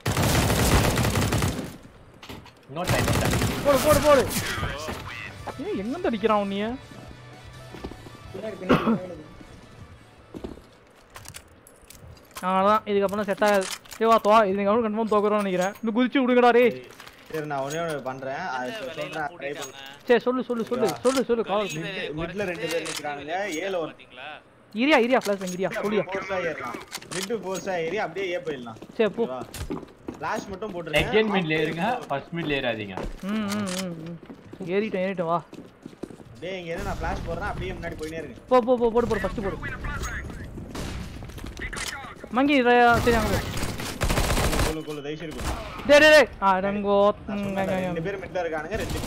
Speaker 6: இன்னொரு டைம் இன்னொரு time.
Speaker 3: போடு போடு போடு ஏன் எங்கிருந்து அடிக்கிறான் உன்னைய
Speaker 2: பின்னாடி பின்னாடி பின்னாடி.
Speaker 3: அதான் இதுக்கப்புறம் செட் ஆகாது ஏ வா தோ இது நீங்கள் கன்ஃபார்ம் தோக்குறோம்னு நினைக்கிறேன் இன்னும் குதிச்சு விடுங்கடா டேய்
Speaker 5: சரி நான் ஒண்ணே ஒண்ணு பண்றேன் அது
Speaker 4: இந்த
Speaker 5: இப்ப
Speaker 4: விலையெல்லாம்
Speaker 5: சொல்றேன் ட்ரை பண்ணு
Speaker 4: கூட்டிட்டாங்க
Speaker 3: சரி சொல்லு சொல்லு சொல்லு சொல்லு சொல்லு கால்
Speaker 4: விலை விலையை
Speaker 5: மிட்ல ரெண்டு பேர்
Speaker 4: குறைச்சிட்டு
Speaker 5: நிக்கிறானுங்க,
Speaker 4: விலையை
Speaker 5: ஏழு ஒரு-
Speaker 4: பாத்தீங்களா
Speaker 3: இரியா இரியா ஃப்ளாஷ் இரியா சொல்லியா
Speaker 5: ஃபோர்ஸா ஏறலாம் மிட் ஃபோர்ஸா ஏறி அப்படியே ஏ போயிடலாம்
Speaker 3: சரி போ
Speaker 5: ஓகேவா ஃபிளாஷ் மட்டும் போட்டுருங்க
Speaker 6: செகண்ட் மிட்ல ஏறுங்க ஃபர்ஸ்ட் மிட்ல ஏறாதீங்க
Speaker 3: ம் ம் ம் ம் ஏறிட்டோம் ஏறிட்டோம் வா
Speaker 5: அப்படியே இங்க இருந்து நான் ஃபிளாஷ் போடுறேன் அப்படியே முன்னாடி போயினே இருங்க
Speaker 3: போ போ போ போடு போடு ஃபர்ஸ்ட் போடு மங்கி ர- சரி அங்க போ.
Speaker 5: கொள்ளு கொள்ளு தயவு செய்து கொள்ளு.
Speaker 3: டேய் டேய் டேய் ஆ ரங்கோ
Speaker 5: நான் சொன்னேன்ல, ரெண்டு பேர் மிட்ல இருக்கானுங்க ரெண்டு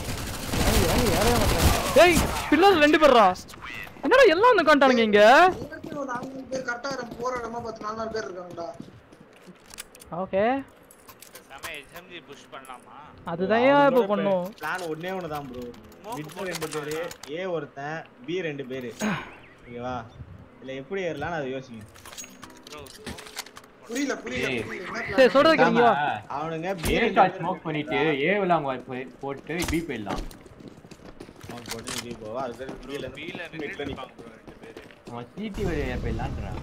Speaker 3: டேய் பில்லர் ரெண்டு பேர்ரா என்னடா எல்லாம் வந்து காண்டானுங்க இங்க
Speaker 2: எல்லாருக்கும் ஒரு நாலு நாலு பேர் கரெக்டா போற இடமா பார்த்து நாலு நாலு பேர் இருக்காங்கடா
Speaker 3: ஓகே
Speaker 4: நம்ம எஸ்எம்ஜி புஷ் பண்ணலாமா
Speaker 3: அதுதான் இப்போ பண்ணோம்
Speaker 5: பிளான் ஒண்ணே ஒண்ணு தான் ப்ரோ மிட்ல ரெண்டு பேரு ஏ ஒருத்தன் பி ரெண்டு பேரு ஓகேவா இல்ல எப்படி ஏறலாம் அதை யோசிங்க
Speaker 4: ப்ரோ
Speaker 2: புரியல புரியல
Speaker 6: ஏய்.
Speaker 2: புரியல என்ன
Speaker 3: சரி
Speaker 2: plan?
Speaker 3: சொல்றது கேளுங்க வா.
Speaker 5: அவனுங்க பி
Speaker 6: ஏ
Speaker 5: ரெண்டு
Speaker 6: ஷாட் ஸ்மோக் பண்ணிட்டு ஏவில் அவங்க போய்- போட்டு பி போயிடலாம்
Speaker 5: அவன் போட்டு பி போவா அது பேர் பி ல
Speaker 4: பீல
Speaker 5: இருந்து மிட்ல
Speaker 4: நின்னுட்டு
Speaker 5: நிப்பாங்க
Speaker 4: இருப்பாங்க ப்ரோ ரெண்டு பேரு
Speaker 6: அவன் சிடி வழியா போயிடலான்றான்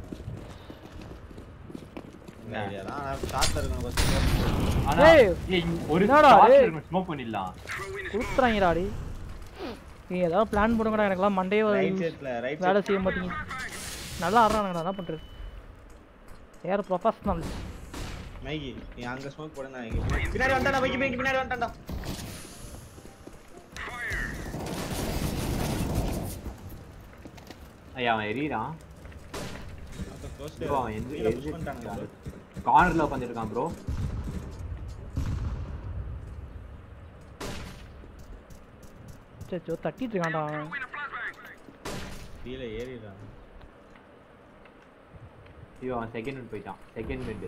Speaker 5: இந்த ஐடியா தான் ஆனா ஷாட்ல இருக்கணும் கொஞ்சம்
Speaker 6: ஆனா
Speaker 3: ஏய்,
Speaker 6: ஏய், இங்க ஒரு
Speaker 3: என்னடா, ஏய்.
Speaker 6: ஸ்மோக் பண்ணிடலாம்
Speaker 3: கொடுத்துறாங்கடா டி நீ ஏதாவது பிளான் போடுங்கடா எனக்குலாம் மண்டே
Speaker 5: ரைட் சைடுல ரைட்
Speaker 3: வேலை
Speaker 5: சைடு
Speaker 3: செய்ய மாட்டீங்க நல்லா ஆடுறானுங்கடா என்ன பண்றது ஏர் ப்ரொஃபஷனல்
Speaker 5: மைகி நீ அங்க ஸ்மோக் போடு நான் இங்க பின்னாடி- பின்னாடி வந்துட்டான்டா மைகி மைகி பின்னாடி வந்துட்டான்டா
Speaker 6: ஐயா அவன் எறிகிறான்
Speaker 5: அப்ப close
Speaker 6: ப்ரோ அவன் எந்த
Speaker 5: கீழே push பண்ணிட்டானுங்க bro.
Speaker 6: கார்னர்ல உட்காந்துருக்கான் ப்ரோ
Speaker 3: சச்சோ தட்டிட்டு இருக்கான்டா அவன்
Speaker 5: கீழே ஏறிடுறான்
Speaker 6: ஐயோ அவன் செகண்ட் மிட் போயிட்டான் செகண்ட் மிட்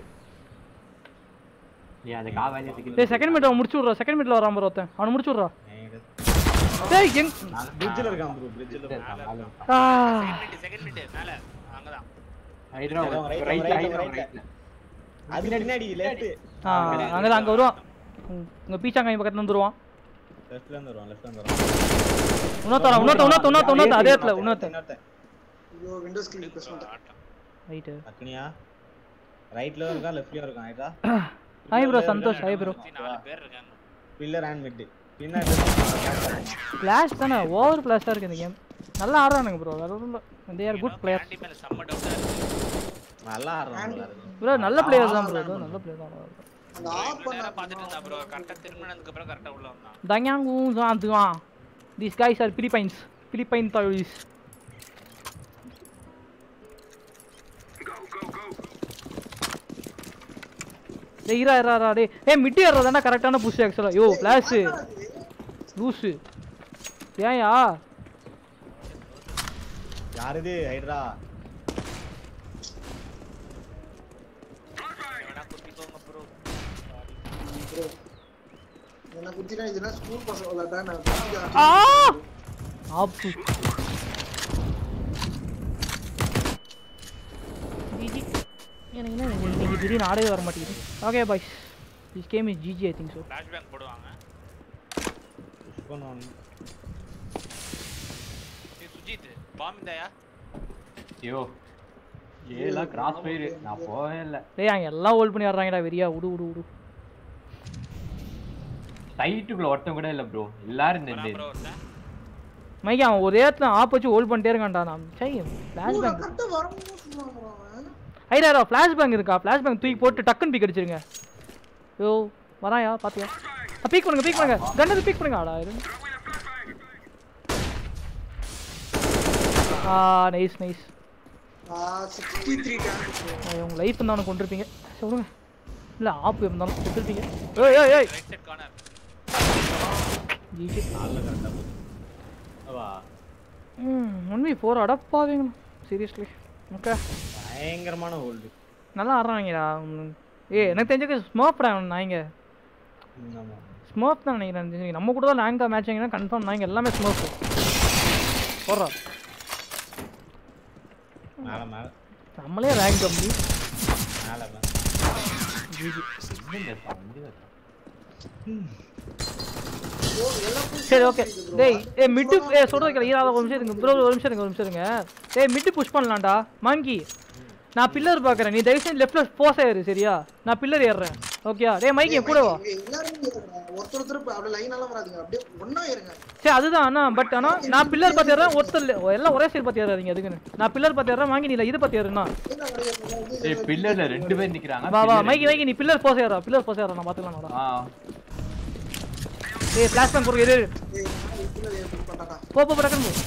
Speaker 6: நீ அந்த காவாலே
Speaker 3: டேய் செகண்ட் மிட் அவன் முடிச்சு விட்றா செகண்ட் மிட்ல வரான் ப்ரோ ஒருத்தன் அவனை முடிச்சு விட்றா
Speaker 5: என்கிட்ட
Speaker 3: டேய் எங்
Speaker 5: பிரிட்ஜில் இருக்கான் ப்ரோ பிரிட்ஜில்
Speaker 3: ஆ
Speaker 4: செகண்ட் செகண்ட் மினிட் மேல அங்கதான்
Speaker 6: ஹைட்ரா
Speaker 5: right, right,
Speaker 6: ரைட்
Speaker 5: right,
Speaker 6: ஹைட்ரா
Speaker 5: right.
Speaker 6: ரைட்ல
Speaker 5: அது பின்னாடி லெஃப்ட்
Speaker 3: ஆ அங்கதான் அங்க வருவான் உங்க- உங்க பீச்சாங்காய் பக்கத்துல வந்துருவான்
Speaker 5: லெஃப்ட்ல இருந்து வருவான் லெஃப்ட்ல இருந்து வருவான்
Speaker 3: இன்னொருத்தர இன்னொருத்த இன்னொருத்த இன்னொருத்த இன்னொருத்த அதே இடத்துல இன்னொருத்த
Speaker 5: இன்னொருத்தன்
Speaker 2: ஐயோ விண்டோஸ் ஸ்கிரீன் பிரஸ் பண்ணிட்டேன்
Speaker 4: ஆட்டம்
Speaker 3: ரைட்டு
Speaker 5: அக்னியா ரைட்ல இருக்கான் லெஃப்ட்லயும் இருக்கான் ரைட்டா
Speaker 3: hi bro Santhosh hi bro
Speaker 4: சுத்தி நாலு பேர் இருக்காங்க
Speaker 5: பில்லர் அண்ட் மிட் பின்னாடி
Speaker 3: ஃப்ளாஷ் தானே ஓவர் ஃப்ளாஷாக இருக்கு இந்த கேம் நல்லா ஆடுறானுங்க ப்ரோ வேற ஒன்றும் இல்லை தே ஆர் குட் பிளேயர்
Speaker 4: ஆண்டி மேல செம்ம டவுட்டா இருக்கு
Speaker 5: நல்லா ஆடுறான் நல்லா இருக்கு
Speaker 3: ப்ரோ நல்ல பிளேயர் தான் ப்ரோ நல்ல பிளேயர் தான்
Speaker 2: அந்த ஆஃப்
Speaker 4: இவ்வளவு நேரம்
Speaker 2: பண்ண
Speaker 4: பார்த்துட்டு இருந்தா ப்ரோ கரெக்டா திரும்பினதுக்கு அப்புறம் கரெக்டா உள்ள வந்தான்
Speaker 3: தங்யாங்கும் சாந்துவான் these guys are Philippines Philippine Thais டேய் இரா இரா இரா டேய் ஏய் மிட்டி ஏறதாண்டா கரெக்டான புஷ் ஆக்சுவலா யோ ஃப்ளாஷ் லூசு ஏன்யா
Speaker 5: யார் இது ஹைட்ரா
Speaker 4: வேணா குத்திக்கோங்க ப்ரோ
Speaker 2: ப்ரோ என்ன குத்தினா இதுனா ஸ்கூல் பசங்க விளையாட்டா நான்
Speaker 3: ஆ
Speaker 2: புரிஞ்சு-
Speaker 3: ஆப்பு ஜிஜி எனக்கு என்ன இன்னைக்கு திடீர்னு ஆடவே வர மாட்டேங்குது okay boys this game is GG I think so
Speaker 4: flash bang போடுவாங்க
Speaker 5: புஷ் பண்ணுவான்
Speaker 4: ஏய் சுஜித் பாம் இந்தாயா
Speaker 6: ஐயோ ஏலாம் கிராஸ் ஃபயர் நான் போவே இல்லை
Speaker 3: டேய் அங்கே எல்லாம் ஹோல்ட் பண்ணி வர்றாங்கடா வெறியா விடு விடு விடு
Speaker 6: சைட்டுக்குள்ள ஒருத்தன் கூட இல்லை ப்ரோ எல்லாரும் இந்த
Speaker 4: ப்ரோ ஒருத்தன்
Speaker 3: மைக்கி அவன் ஒரே இடத்துல ஆப் வச்சு ஹோல்ட் பண்ணிட்டே இருக்கான்டா நான் சை ஃப்ளாஷ்
Speaker 2: ப்ரோ,
Speaker 3: பேங்க்
Speaker 2: கரெக்டா வரும்போது சொன்னான் bro அவன்.
Speaker 3: ஐயா ஃப்ளாஷ் பேங்க் இருக்கா ஃப்ளாஷ் பேங்க் தூக்கி போட்டு டக்குன்னு பீக் அடிச்சிருங்க யோ வராயா பாத்தியா பீக் பண்ணுங்க பீக் பண்ணுங்க கண்ணது பீக் பண்ணுங்க ஆடா இரு ஆ நைஸ் நைஸ்
Speaker 2: ஆ, 63 damage bro.
Speaker 3: உங்க லைஃப் இருந்தாலும் கொண்டிருப்பீங்க சொல்லுங்க இல்ல ஆப் இருந்தாலும் கொடுத்துருப்பீங்க ஏய் ஏய் ஏய்
Speaker 4: ரைட் சைடு கார்னர்
Speaker 3: ஜிஜி
Speaker 5: நாளில் கரெக்டாக போகுது அவா
Speaker 3: ம் ஒன்லி ஃபோர் அடப்பாவீங்க சீரியஸ்லி ஓகே
Speaker 5: பயங்கரமான ஹோல்டு
Speaker 3: நல்லா ஆடுறாங்கடா ம். ஏய் எனக்கு தெரிஞ்சது ஸ்மோப்டா நாய்ங்க
Speaker 5: ஆமா
Speaker 3: ஸ்மோக் தான் நினைக்கிறேன் தெரிஞ்சு. நம்ம கூட தான் லேங்கா மேட்ச் ஆகிங்கன்னா கன்ஃபார்ம் நாய்ங்க எல்லாமே ஸ்மோக் போடுறா
Speaker 5: மேலே மேலே
Speaker 3: நம்மளே ரேங்க் கம்மி
Speaker 5: மேலே மேலே
Speaker 3: ஜிஜி
Speaker 6: இந்த sound தான்.
Speaker 2: bro, எல்லாம் full
Speaker 3: சரி
Speaker 2: damage
Speaker 3: ஓகே
Speaker 2: இருக்கு bro.
Speaker 3: டேய் ஏ மிட்டு ஏ சொல்றது கேளு ஈரா ஒரு நிமிஷம் இருங்க ப்ரோ ஒரு நிமிஷம் இருங்க ஒரு நிமிஷம் இருங்க டேய் மிட்டு புஷ் பண்ணலாம்டா மங்கி நான் பில்லர் பார்க்குறேன் நீ தயவு செஞ்சு லெஃப்ட்ல போஸ் ஆயிரு சரியா நான் பில்லர் ஏறுறேன் ஓகேயா டேய் மைக்கி என் கூட வா
Speaker 2: இங்க எல்லாருமே இருக்காங்க. ஒருத்தர் ஒருத்தர் இப்ப அப்படியே லைன் எல்லாம் வராதீங்க அப்படியே ஒண்ணா இருங்க
Speaker 3: சரி அதுதான் அண்ணா பட் ஆனா நான் பில்லர் பார்த்துறேன் ஒருத்தர் இல்ல. எல்லாம் ஒரே சைடு பார்த்து ஏறாதீங்க அதுக்குன்னு நான் பில்லர் பார்த்து வாங்கி நீ இல்ல இது பார்த்து ஏறுண்ணா
Speaker 2: லைனா கிடையாது, இது-
Speaker 6: ஏய் பில்லர்ல ரெண்டு பேர் நிக்கிறாங்க
Speaker 3: வா வா
Speaker 6: pillar
Speaker 3: மைக்கி
Speaker 6: ரெண்டு-
Speaker 3: மைக்கி நீ பில்லர் போஸ் ஏறா பில்லர் போஸ் ஏறா நான் பாத்துக்கலாம் வாடா.
Speaker 6: ஆ
Speaker 3: ஏய் ஃபிளாஷ் பேங்க் கொடுங்க இரு இரு.
Speaker 2: ஏய், நான் இதுல ஏற்பட்டு பண்ணாடா
Speaker 3: போ போ போ, டக்குன்னு போ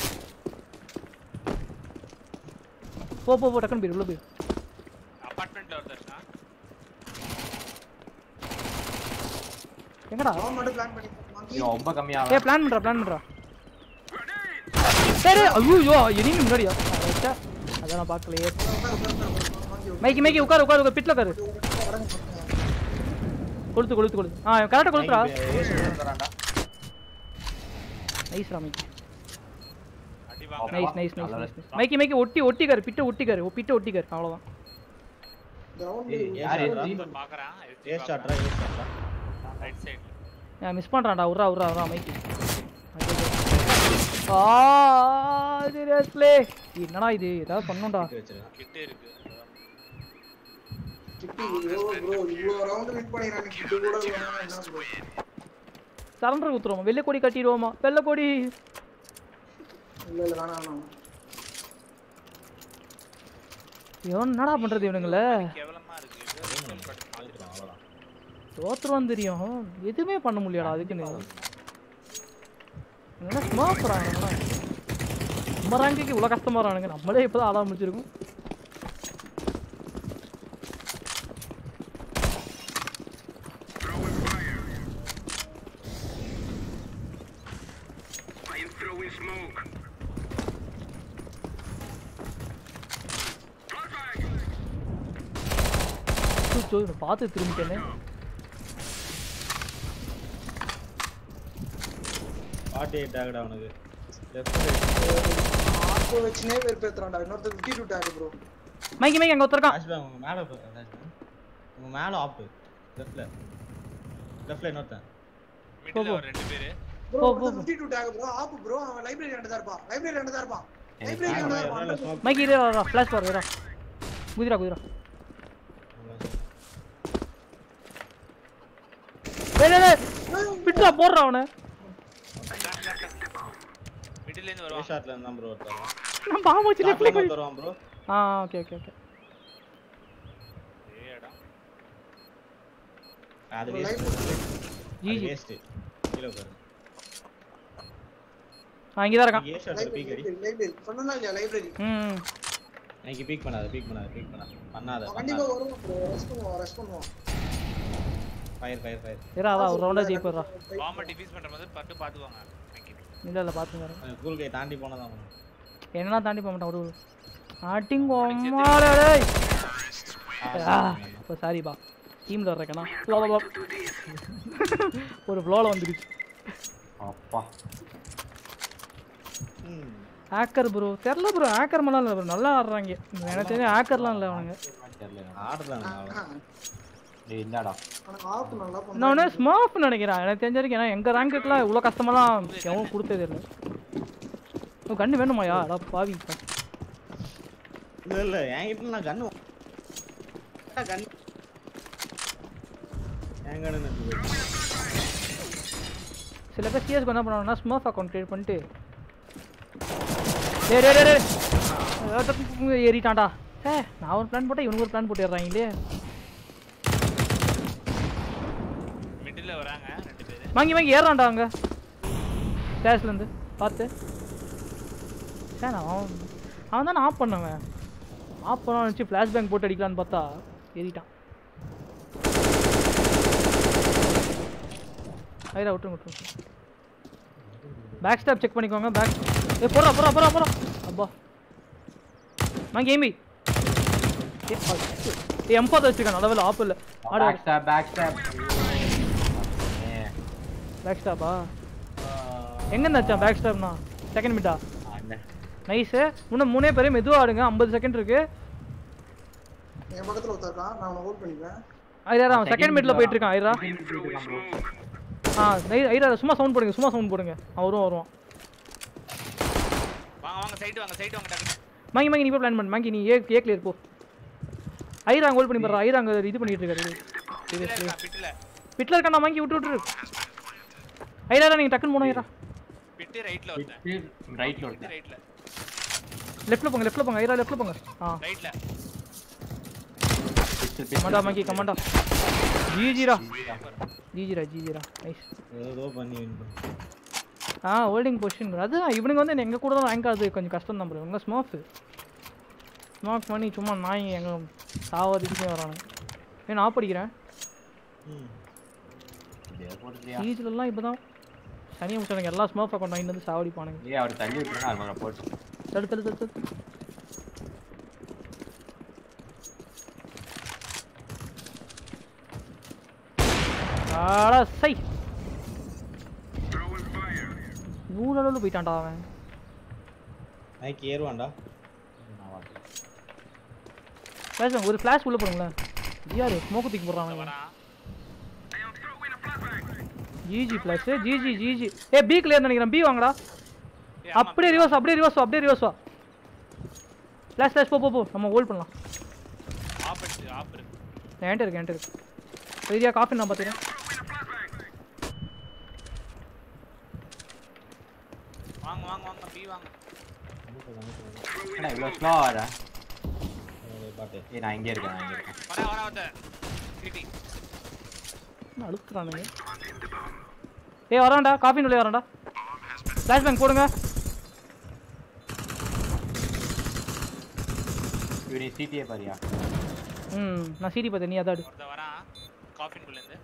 Speaker 3: போ போ போ டக்குன்னு போயிரு உள்ள போயிரு
Speaker 4: அபார்ட்மெண்ட்ல ஒருத்தர் இருக்கான்
Speaker 3: எங்கடா
Speaker 2: அவன் மட்டும் பிளான் பண்ணி வாங்கி
Speaker 6: இவன் ரொம்ப கம்மியா
Speaker 3: ஏய் பிளான் பண்றா பிளான் பண்றா சரி ஐயோ எனிமி முன்னாடியா ரைட்டா அதான் நான் பார்க்கலையே
Speaker 2: உட்காரு, உட்காரு, உட்காரு, உட்காரு, வாங்கி விடு.
Speaker 3: மைக்கி மைக்கி உட்காரு உட்காரு உட்காரு பிட்ல உட்காரு
Speaker 2: ஒரு இடத்துல வரங்க பாருங்க.
Speaker 3: கொளுத்து கொளுத்து கொளுத்து ஆ கரெக்டா கொளுத்துறா
Speaker 5: தரான்டா
Speaker 3: நைஸ் ரா மைக்கி
Speaker 4: அடி வாங்க
Speaker 3: nice nice nice nice Mikey Mikey ஒட்டி ஒட்டிக்காரு பிட்ட ஒட்டிக்காரு பிட்ட ஒட்டிக்காரு அவ்வளவுதான்
Speaker 2: Ground
Speaker 5: ஏய்,
Speaker 2: உள்ள
Speaker 6: யார்
Speaker 5: ஏய்,
Speaker 6: எது?
Speaker 4: பாக்குறான்
Speaker 5: ஏ ஸ்டார்ட்ரா ஏ ஸ்டார்ட்ரா
Speaker 4: ரைட் சைடு
Speaker 3: நான் மிஸ் பண்றான்டா உர்ரா உர்ரா உர்ரா மைக்கி ஆ சீரியஸ்லி என்னடா இது ஏதாவது பண்ணணும்டா
Speaker 5: வச்சிருக்கான்
Speaker 4: கிட்ட இருக்கு
Speaker 2: கிட்டி, bro, bro, இவ்வளவு round win பண்ணிடுறாங்க, கிட்டி கூட இல்லைன்னா என்ன bro?
Speaker 3: சரண்டர் குத்துருவோம் வெள்ளை கொடி கட்டிடுவோமா வெள்ளை கொடி
Speaker 2: இல்ல, இல்ல, வேணாம், வேணாம்.
Speaker 3: இவன் என்னடா பண்றது இவனுங்கள
Speaker 4: கேவலமா இருக்கு இது பட்
Speaker 5: அவ்வளவுதான் அவ்வளவுதான்
Speaker 3: தோத்துருவான் தெரியும் எதுவுமே பண்ண முடியாடா அதுக்குன்னு என்ன சும்மா போறாங்க நம்ம ரேங்குக்கு இவ்வளோ கஷ்டமா வரானுங்க நம்மளே இப்போதான் ஆட முடிச்சிருக்கோம் அச்சோ, இவனை பார்த்து திரும்பிட்டேனே
Speaker 5: ஃபார்ட்டி எயிட் ஆகுடா அவனுக்கு லெஃப்ட்
Speaker 2: ஆப்பு வச்சுனே வெறுப்பேத்துறான்டா. இன்னொருத்தர் 52 tag bro.
Speaker 3: மைக்கி மைக்கி அங்கே ஒருத்தருக்கான்
Speaker 5: ஆஷ்பா உங்க மேல போ- ஆஷ்பா. உங்க மேல ஆப் லெஃப்ட்ல லெஃப்ட்ல இன்னொருத்தன்
Speaker 4: மிடில் ஒரு ரெண்டு பேரு
Speaker 2: Bro,
Speaker 3: போ,
Speaker 2: ஒருத்தன்
Speaker 3: போ.
Speaker 2: 52 tag bro. ஆப்பு bro. அவன் library ரெண்டு தான் இருப்பான். library ரெண்டு தான் இருப்பான்.
Speaker 6: எனக்கு
Speaker 2: library ரெண்டு தான்
Speaker 5: மேல
Speaker 2: இருப்பான்.
Speaker 5: smoke
Speaker 3: மைக்கி இரு ஃப்ளாஷ் பாரு வரா குதிரா குதிரா டேய் டேய், டேய் பிட்ரா போடுறா அவனை
Speaker 4: மிடில் இருந்து
Speaker 5: ஏ
Speaker 4: வருவான்
Speaker 5: ஷாட்ல இருந்தான் ப்ரோ ஒருத்தன்
Speaker 3: நான் பாம்பு வச்சு
Speaker 5: ஷாட்ல
Speaker 3: லெஃப்ட்ல
Speaker 5: வந்து வருவான் ப்ரோ
Speaker 3: ஆ ஓகே ஓகே ஓகே
Speaker 4: ஏய் இடம்
Speaker 5: அது
Speaker 2: bro,
Speaker 5: waste
Speaker 2: library.
Speaker 3: GG
Speaker 5: waste கீழ உட்காரு
Speaker 3: ஆ இங்கே தான் இருக்கான்
Speaker 5: ஏ ஷாட்ல
Speaker 2: library,
Speaker 5: பீக் அடி
Speaker 2: library, library. சொன்னேனா இல்லையா, library.
Speaker 3: ம்
Speaker 5: இன்னைக்கு பீக் பண்ணாத பீக் பண்ணாத பீக் பண்ணாத பண்ணாத
Speaker 2: அவன் கண்டிப்பா வருவான் bro. rush பண்ணுவான், rush பண்ணுவான்.
Speaker 5: ஃபயர் ஃபயர் ஃபயர்
Speaker 3: இரா அதான் ஒரு ரவுண்டாக ஜெயிப்படுறா
Speaker 4: பாம்பை டிஃபீஸ் பண்ற மாதிரி பட்டு பாத்துக்கோங்க Thank you.
Speaker 3: இல்லை இல்லை பார்த்துங்க
Speaker 5: அந்த கூல் கை தாண்டி போனதான் அவன்
Speaker 3: என்னன்னா தாண்டி போக மாட்டான் ஒரு ஆட்டிங் அம்மாடே டேய் ஆ அப்போ சாரிப்பா டீமில் இருக்கேனா ஒரு ஃப்ளோவில் வந்துருச்சு
Speaker 6: அப்பா
Speaker 3: ஹேக்கர் ப்ரோ தெரில ப்ரோ ஹேக்கர் மேலாம் இல்லை ப்ரோ நல்லா ஆடுறாங்க எனக்கு தெரிஞ்ச ஹேக்கர்லாம் இல்லை அவனுங்க
Speaker 6: தெரியல எனக்கு.
Speaker 5: ஆடுறான் அவன்
Speaker 2: ஆ,
Speaker 6: டேய் இந்தாடா
Speaker 2: ஆனா ஆப்பு நல்லா
Speaker 3: நான்
Speaker 2: பண்ணான்.
Speaker 3: ஒன்று ஸ்மாஃப் நினைக்கிறேன் எனக்கு தெரிஞ்ச வரைக்கும் ஏன்னா எங்கள் ரேங்க்குலாம் இவ்வளோ கஷ்டமெல்லாம் எவனும் கொடுத்ததே இல்லை ஓ கண்ணு வேணுமாயா அடா பாவி
Speaker 5: இல்ல இல்ல என்கிட்ட நான் கன்னு கன் என் கன்னு இருக்கு
Speaker 3: சில பேர் சிஎஸ்க்கு என்ன பண்ணுவாங்கன்னா ஸ்மாஃப் அக்கௌண்ட் க்ரியேட் பண்ணிட்டு டேய் டேய் டேய் டேய் ஏதாவது ஏறிட்டான்டா ஏ நான் ஒரு பிளான் போட்டேன் இவனுக்கு ஒரு பிளான் போட்டுடுறாங்களே
Speaker 4: மிடில் வராங்க ரெண்டு பேரு
Speaker 3: வாங்கி வாங்கி ஏறான்டா அங்கே ஸ்டேஷ்லேருந்து பார்த்து சே நான் அவன் அவன் தான் ஆஃப் பண்ணவன் ஆஃப் பண்ண நினச்சி ஃப்ளாஷ் பேங்க் போட்டு அடிக்கலான்னு பார்த்தா ஏறிட்டான் ஐரா விட்டுருங்க விட்டுருங்க பேக் ஸ்டாப் செக் பண்ணிக்கோங்க பேக் ஏ போடுறா போடுறா போடுறா போடுறா அப்பா வாங்கி ஏமி ஏ எம்பாத் வச்சுருக்கான் நல்ல ஆப் இல்லை ஆடு
Speaker 6: back stop back stop
Speaker 3: back ஸ்டாப்பா எங்கே இருந்தாச்சான் பேக் ஸ்டாப்னா செகண்ட் மிட்டா நைஸு இன்னும் மூணே பேர் மெதுவாக ஆடுங்க ஐம்பது செகண்ட் இருக்கு
Speaker 2: என் பக்கத்துல ஒருத்தன் இருக்கான் நான் அவனை ஹோல்ட் பண்ணிப்பேன்
Speaker 3: ஐரா அவன் செகண்ட் மிட்ல போயிட்டு இருக்கான் ஐரா ஆ நை- ஐரா சும்மா சவுண்ட் போடுங்க சும்மா சவுண்ட் போடுங்க அவன் வருவான் வருவான்
Speaker 4: வாங்க வாங்க சைடு வாங்க சைடு வாங்க டக்குனு
Speaker 3: மாங்கி மாங்கி நீ போய் பிளான் பண்ணு மாங்கி நீ ஏ ஏ கிளியர் போ ஐரா அங்கே ஹோல்ட் பண்ணி போடுறா ஐரா அங்கே இது பண்ணிட்டு இருக்காரு
Speaker 4: மிடில் இருக்கா மிடில்
Speaker 3: பிட்ல இருக்கான் மாங்கி விட்டு விட்டுரு ஐரா நீங்க டக்குன்னு போனோம் ஐரா
Speaker 4: பிட்டு ரைட்ல ஒருத்தன்
Speaker 6: ரைட்ல
Speaker 4: பிட்டு
Speaker 6: ஒருத்தன்
Speaker 4: ரைட்ல
Speaker 3: லெஃப்ட்ல போங்க லெஃப்ட்ல போங்க ஐரா லெஃப்ட்ல போங்க ஆ
Speaker 4: ரைட்ல
Speaker 6: பிஸ்டல் பிஸ்டல்
Speaker 3: கமாண்டா மங்கி கமாண்டா ஜிஜிரா ஜிஜிரா ஜிஜிரா நைஸ்
Speaker 5: ஏதோ பண்ணி win பண்ணு.
Speaker 3: ஆ ஹோல்டிங் பொசிஷன் அதுதான் இவனுங்க வந்து எங்க கூட தான் ரேங்க் ஆகுது கொஞ்சம் கஷ்டம் தான் ப்ரோ இவங்க ஸ்மோக் ஸ்மோக் பண்ணி சும்மா நாய் எங்க சாவதுக்குமே வரானுங்க ஏன் நான் படிக்கிறேன்
Speaker 5: ம்.
Speaker 6: இதே போட்டுறியா
Speaker 3: சீஜ்லலாம் இப்போ தான் சனியை முடிச்சானுங்க எல்லா ஸ்மோக் அக்கௌண்ட் வாங்கிட்டு வந்து சாவடிப்பானுங்க
Speaker 6: ஏய் அவர் தள்ளி விட்டுருங்க அது மேல போட்டு
Speaker 3: தடு தடு தடு தடு ஆடா சை நூறு அளவில் போயிட்டான்டா அவன்
Speaker 5: மைக்கு ஏறுவான்டா
Speaker 6: நான் வரல.
Speaker 3: பேசுங்க ஒரு ஃப்ளாஷ் உள்ள போடுங்களேன் ஜிஆர் ஸ்மோக்கு தூக்கி போடுறான் அவன்
Speaker 4: வரான்
Speaker 3: GG plus GG GG A B clear நினைக்கிறேன் பி வாங்கடா
Speaker 4: ஏய், ஆமா,
Speaker 3: அப்படியே ரிவர்ஸ் அப்படியே ரிவர்ஸ் அப்படியே ரிவர்ஸ் வா ஃப்ளாஷ் ஃப்ளாஷ் போ போ போ நம்ம ஹோல்ட் பண்ணலாம்
Speaker 4: ஆப் இருக்கு ஆப் இருக்கு
Speaker 3: என்கிட்ட இருக்கு என்கிட்ட இருக்கு சரியா காஃபி நான் பார்த்துக்கிறேன்
Speaker 4: வாங்க வாங்க வாங்க பி வாங்க
Speaker 6: என்ன இவ்வளோ ஸ்லோ ஆடா
Speaker 5: அவனுடைய பாட்டு
Speaker 6: ஏய் நான் இங்கே இருக்கேன் நான் இங்கே இருக்கேன்
Speaker 4: வரா வரா ஒருத்தன் சிட்டி
Speaker 3: என்ன அழுத்துறானுங்க ஏய் வரான்டா காஃபி உள்ளே வரான்டா ஃப்ளாஷ் பேங்க் போடுங்க
Speaker 6: இவனி சிடிஏ பாரியா
Speaker 3: ம் நான் சிடி பார்த்தேன் நீ அதாடு
Speaker 4: ஒருத்தன் வரான் காஃபின்குள்ள இருந்து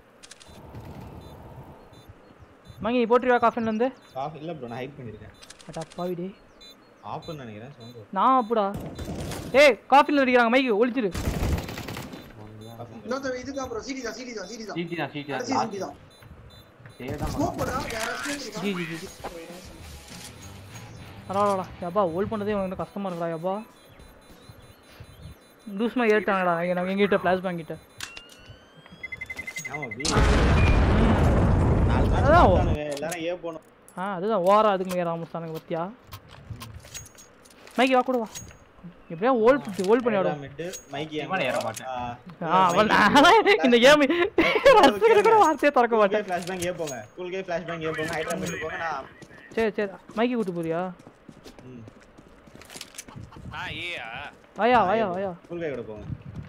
Speaker 3: மங்கி நீ போட்டுருவா காஃபின்லேருந்து
Speaker 5: காஃபி இல்ல ப்ரோ நான் ஹைட் பண்ணிருக்கேன்
Speaker 3: அட்டா பாவிடே
Speaker 5: ஆஃப்னு நினைக்கிறேன் சவுண்ட்
Speaker 3: நான் அப்படிடா ஏய் காஃபின்ல அடிக்கிறாங்க மைக்கு ஒழிச்சிரு
Speaker 2: இன்னொருத்தன் இதுதான் ப்ரோ சிடி தான் சிடி தான் சிடி தான்
Speaker 6: சிடி தான் சிடி
Speaker 2: கடைசி
Speaker 6: தான்
Speaker 2: சிடி தான்
Speaker 6: சேவ் தான்
Speaker 2: ஸ்மோக் போடுறா வேற ஸ்மோக் இருக்கா
Speaker 3: ஜி ஜி ஜி ஜி பரவாயில்லடா யப்பா ஹோல்ட் பண்ணதே உனக்கு கஷ்டமா இருக்குடா யப்பா லூஸ்மா ஏறிட்டாங்கடா எங்க நம்ம எங்கிட்ட ஃப்ளாஷ் பேங்க் கிட்ட
Speaker 5: ஆமா பி நாலு மேட்ச்
Speaker 3: அதான் ஓ.
Speaker 5: பார்த்தானுங்க எல்லாரும் ஏ போனோம்
Speaker 3: ஆ அதுதான் ஓரா அதுக்கு மேலே ஆரம்பிச்சிட்டானுங்க பத்தியா மைக்கி வா கூட வா எப்படியா ஹோல்ட் ஹோல்ட் பண்ணி ஆடுவோம்
Speaker 5: மிட்டு மைக்கி
Speaker 6: இவனை ஏற மாட்டேன்.
Speaker 3: ஆ அவன் நானே இந்த கேம் ரசிச்சு கூட வார்த்தையே திறக்க மாட்டேன்
Speaker 5: ஃபிளாஷ் பேங்க் ஏ போங்க கூல் கே ஃபிளாஷ் பேங்க் ஏ போங்க ஹைட்ரா மிட்டு போங்க நான்
Speaker 3: சரி சரி மைக்கி கூட்டு போறியா
Speaker 5: ம்
Speaker 4: ஆ ஏயா
Speaker 3: வாயா வாயா வாயா
Speaker 5: கூல் கே கூட போங்க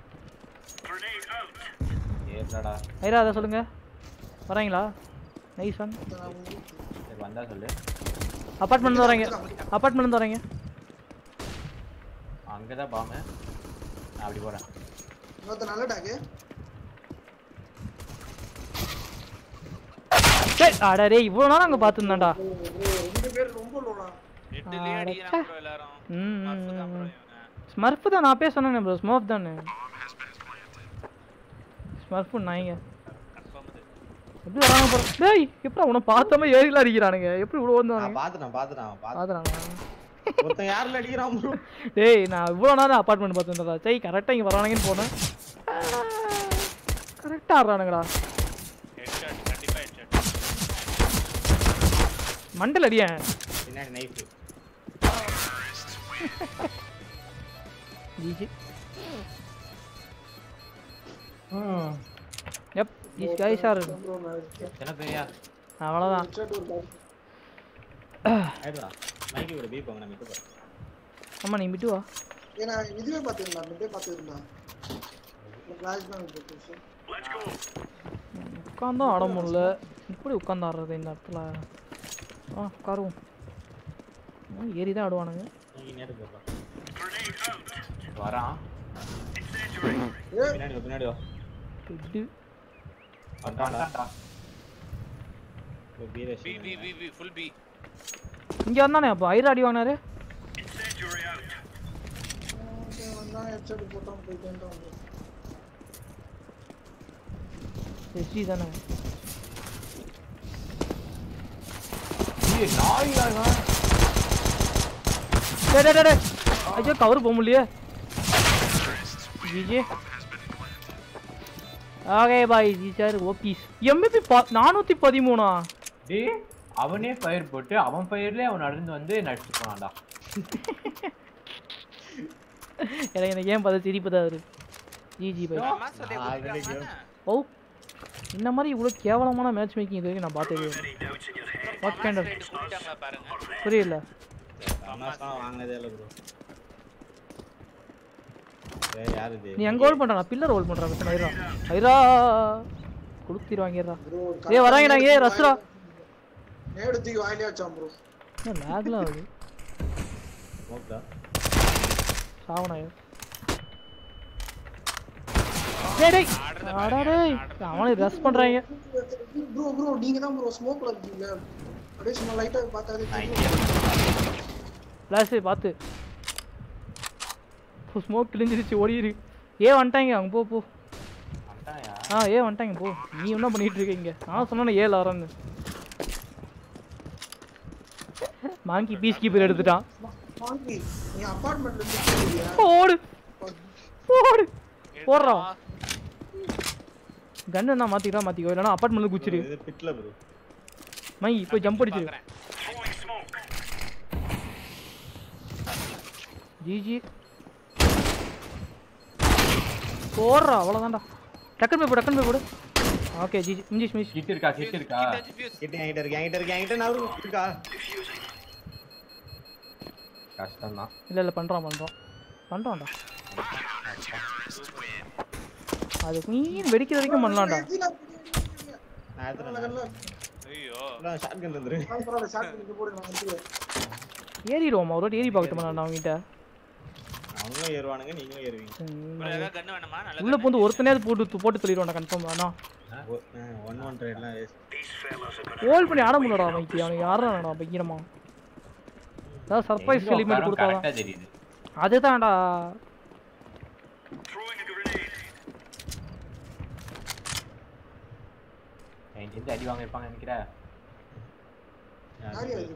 Speaker 6: ஏறலடா
Speaker 3: ஐரா அதை சொல்லுங்க வராங்களா நைஸ் ஒன்
Speaker 6: சரி வந்தா சொல்லு
Speaker 3: அப்பார்ட்மெண்ட் வரீங்க அப்பார்ட்மெண்ட் வரீங்க
Speaker 6: அங்கதான் பாமு நான் அப்படி போறேன்
Speaker 2: இன்னொருத்தன் நல்ல டாக்கு
Speaker 3: சரி அடரே இவ்வளோ நேரம் அங்கே பார்த்துருந்தாண்டா
Speaker 2: ரெண்டு பேர் ரொம்ப லோடா
Speaker 4: ரெண்டுலயே அடிக்கிறான் bro எல்லாரும்
Speaker 3: ம்
Speaker 4: Nerf தான் bro இவன்.
Speaker 3: ஸ்மர்ஃப் தான் நான் பேச சொன்னேன் ப்ரோ ஸ்மர்ஃப் தானே ஸ்மர்ஃப் நாய்ங்க
Speaker 4: Confirm இது.
Speaker 3: எப்படி வராங்க ப்ரோ டேய் எப்படி உன பார்த்தாம ஏறில அடிக்கிறானுங்க எப்படி இவ்வளோ
Speaker 5: நான்
Speaker 3: வந்தாங்க
Speaker 5: பாத்துட்டேன் பாத்துட்டேன் பாத்து
Speaker 3: பார்த்துறாங்க
Speaker 5: ஒருத்தன் யாருல அடிக்கிறான் ப்ரோ
Speaker 3: டேய் நான் இவ்வளோ நேரம் அப்பார்ட்மெண்ட் பார்த்துருந்தா சை கரெக்டாக இங்கே வரானுங்கன்னு போனேன் கரெக்டாக ஆடுறானுங்கடா
Speaker 4: Headshot, கண்டிப்பா headshot.
Speaker 3: மண்டல் அடியேன்
Speaker 5: பின்னாடி நைஃப்
Speaker 3: ஜிஜி எப் these guys are
Speaker 2: ப்ரோ நான்
Speaker 6: என்ன பெரியா
Speaker 3: அவ்வளோதான்
Speaker 2: ஹெட்ஷாட் ஒரு பாட்டு
Speaker 5: ஹைட்ரா மைக்கி கூட பி போங்க நான் மிட்டு போறேன்
Speaker 3: ஆமா நீ விட்டு வா
Speaker 2: ஏன்னா இதுவே பார்த்துருந்தா மிட்டே பார்த்துருந்தா ஃபிளாஷ் பேங்க் போட்டு
Speaker 3: உட்காந்தும் ஆட முடியல இப்படி உட்காந்து ஆடுறது இந்த இடத்துல ஆ உட்காருவோம் ஆ, ஏறி தான் ஆடுவானுங்க
Speaker 5: நீங்க நேட்டு போறா
Speaker 6: வரான்
Speaker 5: பின்னாடி வா பின்னாடி வா
Speaker 3: இது
Speaker 6: வந்தான்டா
Speaker 5: B rush
Speaker 4: B, B, B, B, full B.
Speaker 3: இங்கே வந்தானே அப்போ ஐரா அடி வாங்கினாரு
Speaker 2: வந்தா ஹெட்ஷாட் போட்டோம் போயிட்டேன்ட்டான் bro.
Speaker 3: எஸ்டி தானே
Speaker 6: ஏய் நாயா இவன்
Speaker 3: டே டே டே, டே ஐயோ கவர் போக முடியலையே ஜிஜி ஓகே பாய் ஜி சார் ஓபிஸ் எம்பிபி பா நானூற்றி பதிமூணா
Speaker 6: டேய் அவனே ஃபயர் போட்டு அவன் ஃபயர்லயே அவன் நடந்து வந்து நடிச்சு போனான்டா
Speaker 3: எனக்கு எனக்கு ஏன் பார்த்து சிரிப்பு தான் வருது ஜிஜி பாய்
Speaker 4: ஆமா, சொல்லி
Speaker 5: ஆ, இதுல
Speaker 4: கொடுக்குறான்
Speaker 3: ஓ இந்த மாதிரி இவ்வளோ கேவலமான மேட்ச் மேக்கிங் இது வரைக்கும் நான் பார்த்ததே வாட் கைண்ட் ஆஃப்
Speaker 4: கூப்பிட்டாங்களா பாருங்க
Speaker 3: புரியல
Speaker 5: அம்மாஸ்லாம் வாங்கினதே இல்லை ப்ரோ யார் இது
Speaker 3: நீ எங்க ஹோல்ட் பண்ற நான் பில்லர் ஹோல்ட் பண்றேன் மிஸ்டர் ஐரா ஐரா கொடுத்திருவாங்கடா
Speaker 2: ப்ரோ
Speaker 3: ஏய், வராங்கடா, ஏய், ரஸ்ரா.
Speaker 2: நேடு தூக்கி வாயிலே வச்சான் ப்ரோ
Speaker 3: என்ன லேக்லாம் ஆகுது
Speaker 5: ஓகே
Speaker 3: சாவனாய டேய் டேய் அடா டேய் அவனை ரெஸ்ட் பண்றாங்க
Speaker 2: ப்ரோ ப்ரோ நீங்க தான் ப்ரோ ஸ்மோக்ல இருக்கீங்க அப்படியே சும்மா லைட்டா பார்த்தாலே தெரியும்.
Speaker 3: ஃப்ளாஷ் பார்த்து ஸ்மோக் கிழிஞ்சிருச்சு ஓடிரு ஏ வந்துட்டாங்க அங்க போ போ
Speaker 6: வந்துட்டாயா
Speaker 3: ஆ ஏ வந்துட்டாங்க போ நீ என்ன பண்ணிட்டு இருக்கீங்க நான் சொன்னேன் ஏழு வரேன்னு மாங்கி பீஸ் கீப்பர் எடுத்துட்டான்
Speaker 2: வாங்கி நீ அபார்ட்மெண்ட்ல இருந்து போறியா
Speaker 3: ஓடு ஓடு போடுறான் கன்னு நான் மாத்திக்கிறா மாத்திக்கோ இல்லைனா அப்பார்ட்மெண்ட்ல குச்சிரு
Speaker 5: இது பிட்ல ப்ரோ
Speaker 3: மை போய் ஜம்ப் அடிச்சிரு
Speaker 4: பாக்குறேன்
Speaker 3: ஜிஜி போடுறா அவ்வளோதான்டா டக்குன்னு போய் போடு டக்குன்னு போய் போடு ஓகே ஜிஜி மிஞ்சிஷ் மிஞ்சிஷ்
Speaker 6: கிட் இருக்கா கிட் இருக்கா
Speaker 5: கிட்ட என்கிட்ட இருக்கு என்கிட்ட இருக்கு என்கிட்ட நான் இருக்கா
Speaker 6: கஷ்டம் தான்
Speaker 3: இல்லை இல்லை பண்ணுறான் பண்ணுறான் பண்ணுறான்டா அது மீன் வெடிக்கிற வரைக்கும் பண்ணலாம்டா
Speaker 5: நான் எடுத்துறேன்
Speaker 4: ஐயோ
Speaker 5: ஷார்ட் கன் தந்துரு
Speaker 2: பரவாயில்ல ஷார்ட் பண்ணி போடு நான் வந்துருவேன்
Speaker 3: ஏறிடுவோம் ஒரு வாட்டி ஏறி பார்க்கட்டுமா நான் அவங்ககிட்ட
Speaker 5: அவங்களும் ஏறுவானுங்க நீங்களும் ஏறுவீங்க
Speaker 4: bro, ஏதாவது கண்ணு வேணுமா நல்ல
Speaker 3: உள்ள பூந்து ஒருத்தனையாவது போட்டு போட்டு சொல்லிடுவான்டா கன்ஃபார்ம் ஆனா
Speaker 5: ஒன் ஒன் ட்ரேட்லாம் வேஸ்ட்
Speaker 3: ஹோல்ட் பண்ணி ஆட முடியலடா மைக்கி அவனுக்கு யாரா பயங்கரமா அதான் சர்ப்ரைஸ் எலிமெண்ட் கொடுத்தாதான்
Speaker 6: கரெக்டா தெரியுது
Speaker 3: அதுதான்டா
Speaker 6: எங்க இருந்து அடி வாங்க இருப்பாங்க நினைக்கிற
Speaker 2: யாரு அது?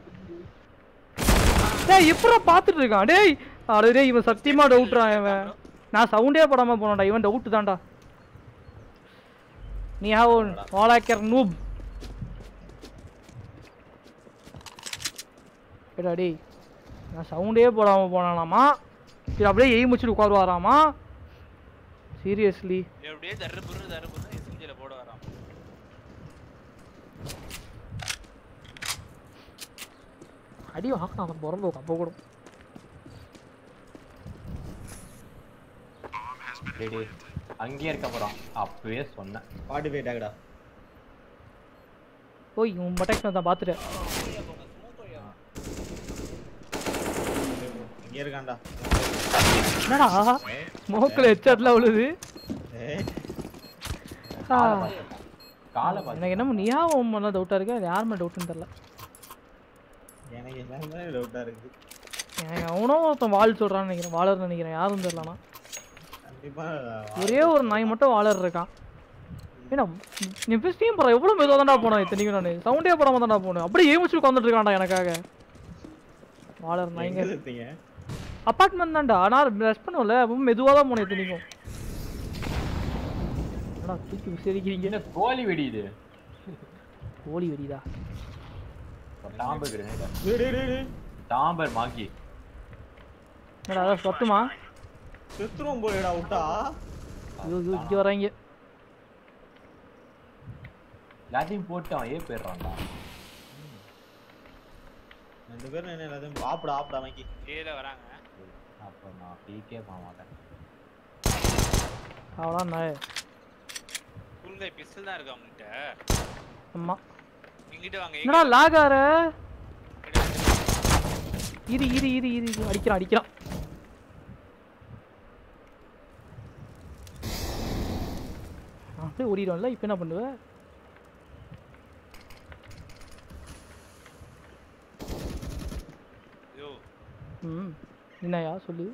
Speaker 3: டேய் எப்படா பார்த்துட்டு இருக்கான் டேய் அட டேய் இவன் சத்தியமா டவுட்றா இவன் நான் சவுண்டே போடாம போனடா இவன் டவுட் தான்டா நீ ஹாவ் வாலாக்கர் நூப் ஏடா டேய் நான் சவுண்டே போடாம போனானாமா சரி அப்படியே எய் முடிச்சுட்டு உட்காருவாராமா சீரியஸ்லி
Speaker 4: எப்படியே தர்ரு புரு தர்ரு புரு எஸ்எம்ஜில போட வரான்
Speaker 3: அடி வாங்கினா அவன் பிறந்து அப்போ கூட
Speaker 6: டேய் டேய், அங்கேயே இருக்க போறான் அப்பவே சொன்னேன்
Speaker 5: ஃபார்ட்டி ஃபைவ் டேக்டா
Speaker 3: ஓய் உன் மட்டக்ஸ் நான் பார்த்துட்டேன்
Speaker 5: இங்கே இருக்கான்டா
Speaker 3: என்னடா ஸ்மோக்கில் ஹெட்செட்லாம் விழுது
Speaker 5: ஏய்
Speaker 3: ஆ.
Speaker 6: காலை பார்த்து
Speaker 3: எனக்கு என்னமோ நீயா உன் மேலே டவுட்டாக இருக்கு அது யார் மேலே டவுட்னு தெரில
Speaker 5: எனக்கு எல்லாமே டவுட்டா இருக்கு
Speaker 3: எனக்கு அவனோ ஒருத்தன் வால் சொல்கிறான்னு நினைக்கிறேன் வாழர் நினைக்கிறேன் யாரும் தெரிலனா
Speaker 5: கண்டிப்பா
Speaker 3: ஒரே ஒரு நாய் மட்டும் வாழர் இருக்கான் ஏன்னா நீ பேசியும் போகிற எவ்வளோ மெதுவாக தான்டா போனேன் இத்தனைக்கும் நான் சவுண்டே போடாம தான்டா போனேன் அப்படியே ஏமிச்சு உட்காந்துட்டு இருக்கான்டா எனக்காக வாழர் நாய்ங்க
Speaker 5: எங்க சுத்தீங்க
Speaker 3: அப்பார்ட்மெண்ட் தான்டா ஆனால் ரெஸ்ட் பண்ணுவல ரொம்ப மெதுவாக தான் போனேன் இத்தனைக்கும் என்னடா தூக்கி விசிறிக்கிறீங்க
Speaker 6: என்ன கோழி வெடியுது
Speaker 3: கோழி வெடிதா
Speaker 6: டாம்பர் கிரேனேட்
Speaker 5: டேய், டேய், டேய், டேய்.
Speaker 6: டாம்பர் மாக்கி
Speaker 3: என்னடா அதான் சொத்துமா
Speaker 5: செத்துருவோம் போலடா விட்டா
Speaker 3: ஐயோ ஐயோ இங்கே வராங்க
Speaker 6: எல்லாத்தையும் போட்டு அவன் ஏ போயிடுறான்டா
Speaker 5: ரெண்டு பேரும் என்ன எல்லாத்தையும் ஆப்படா ஆப்படா வாங்கி
Speaker 4: ஏல வராங்க
Speaker 6: அப்போ நான் பீக்கே போக மாட்டேன்
Speaker 3: அவ்வளோதான் நாய்
Speaker 4: குழுங்கை பிஸ்டல் தான் இருக்கு அவன்கிட்ட
Speaker 3: ஆமாம்
Speaker 4: இங்கிட்ட வாங்க
Speaker 3: என்னடா லாக் ஆற இரு இரு இரு இரு இரு அடிக்கிறான் அடிக்கிறான் அப்படியே ஓடிடும்ல இப்போ என்ன பண்ணுவ
Speaker 4: ஐயோ
Speaker 3: ம் என்னயா சொல்லு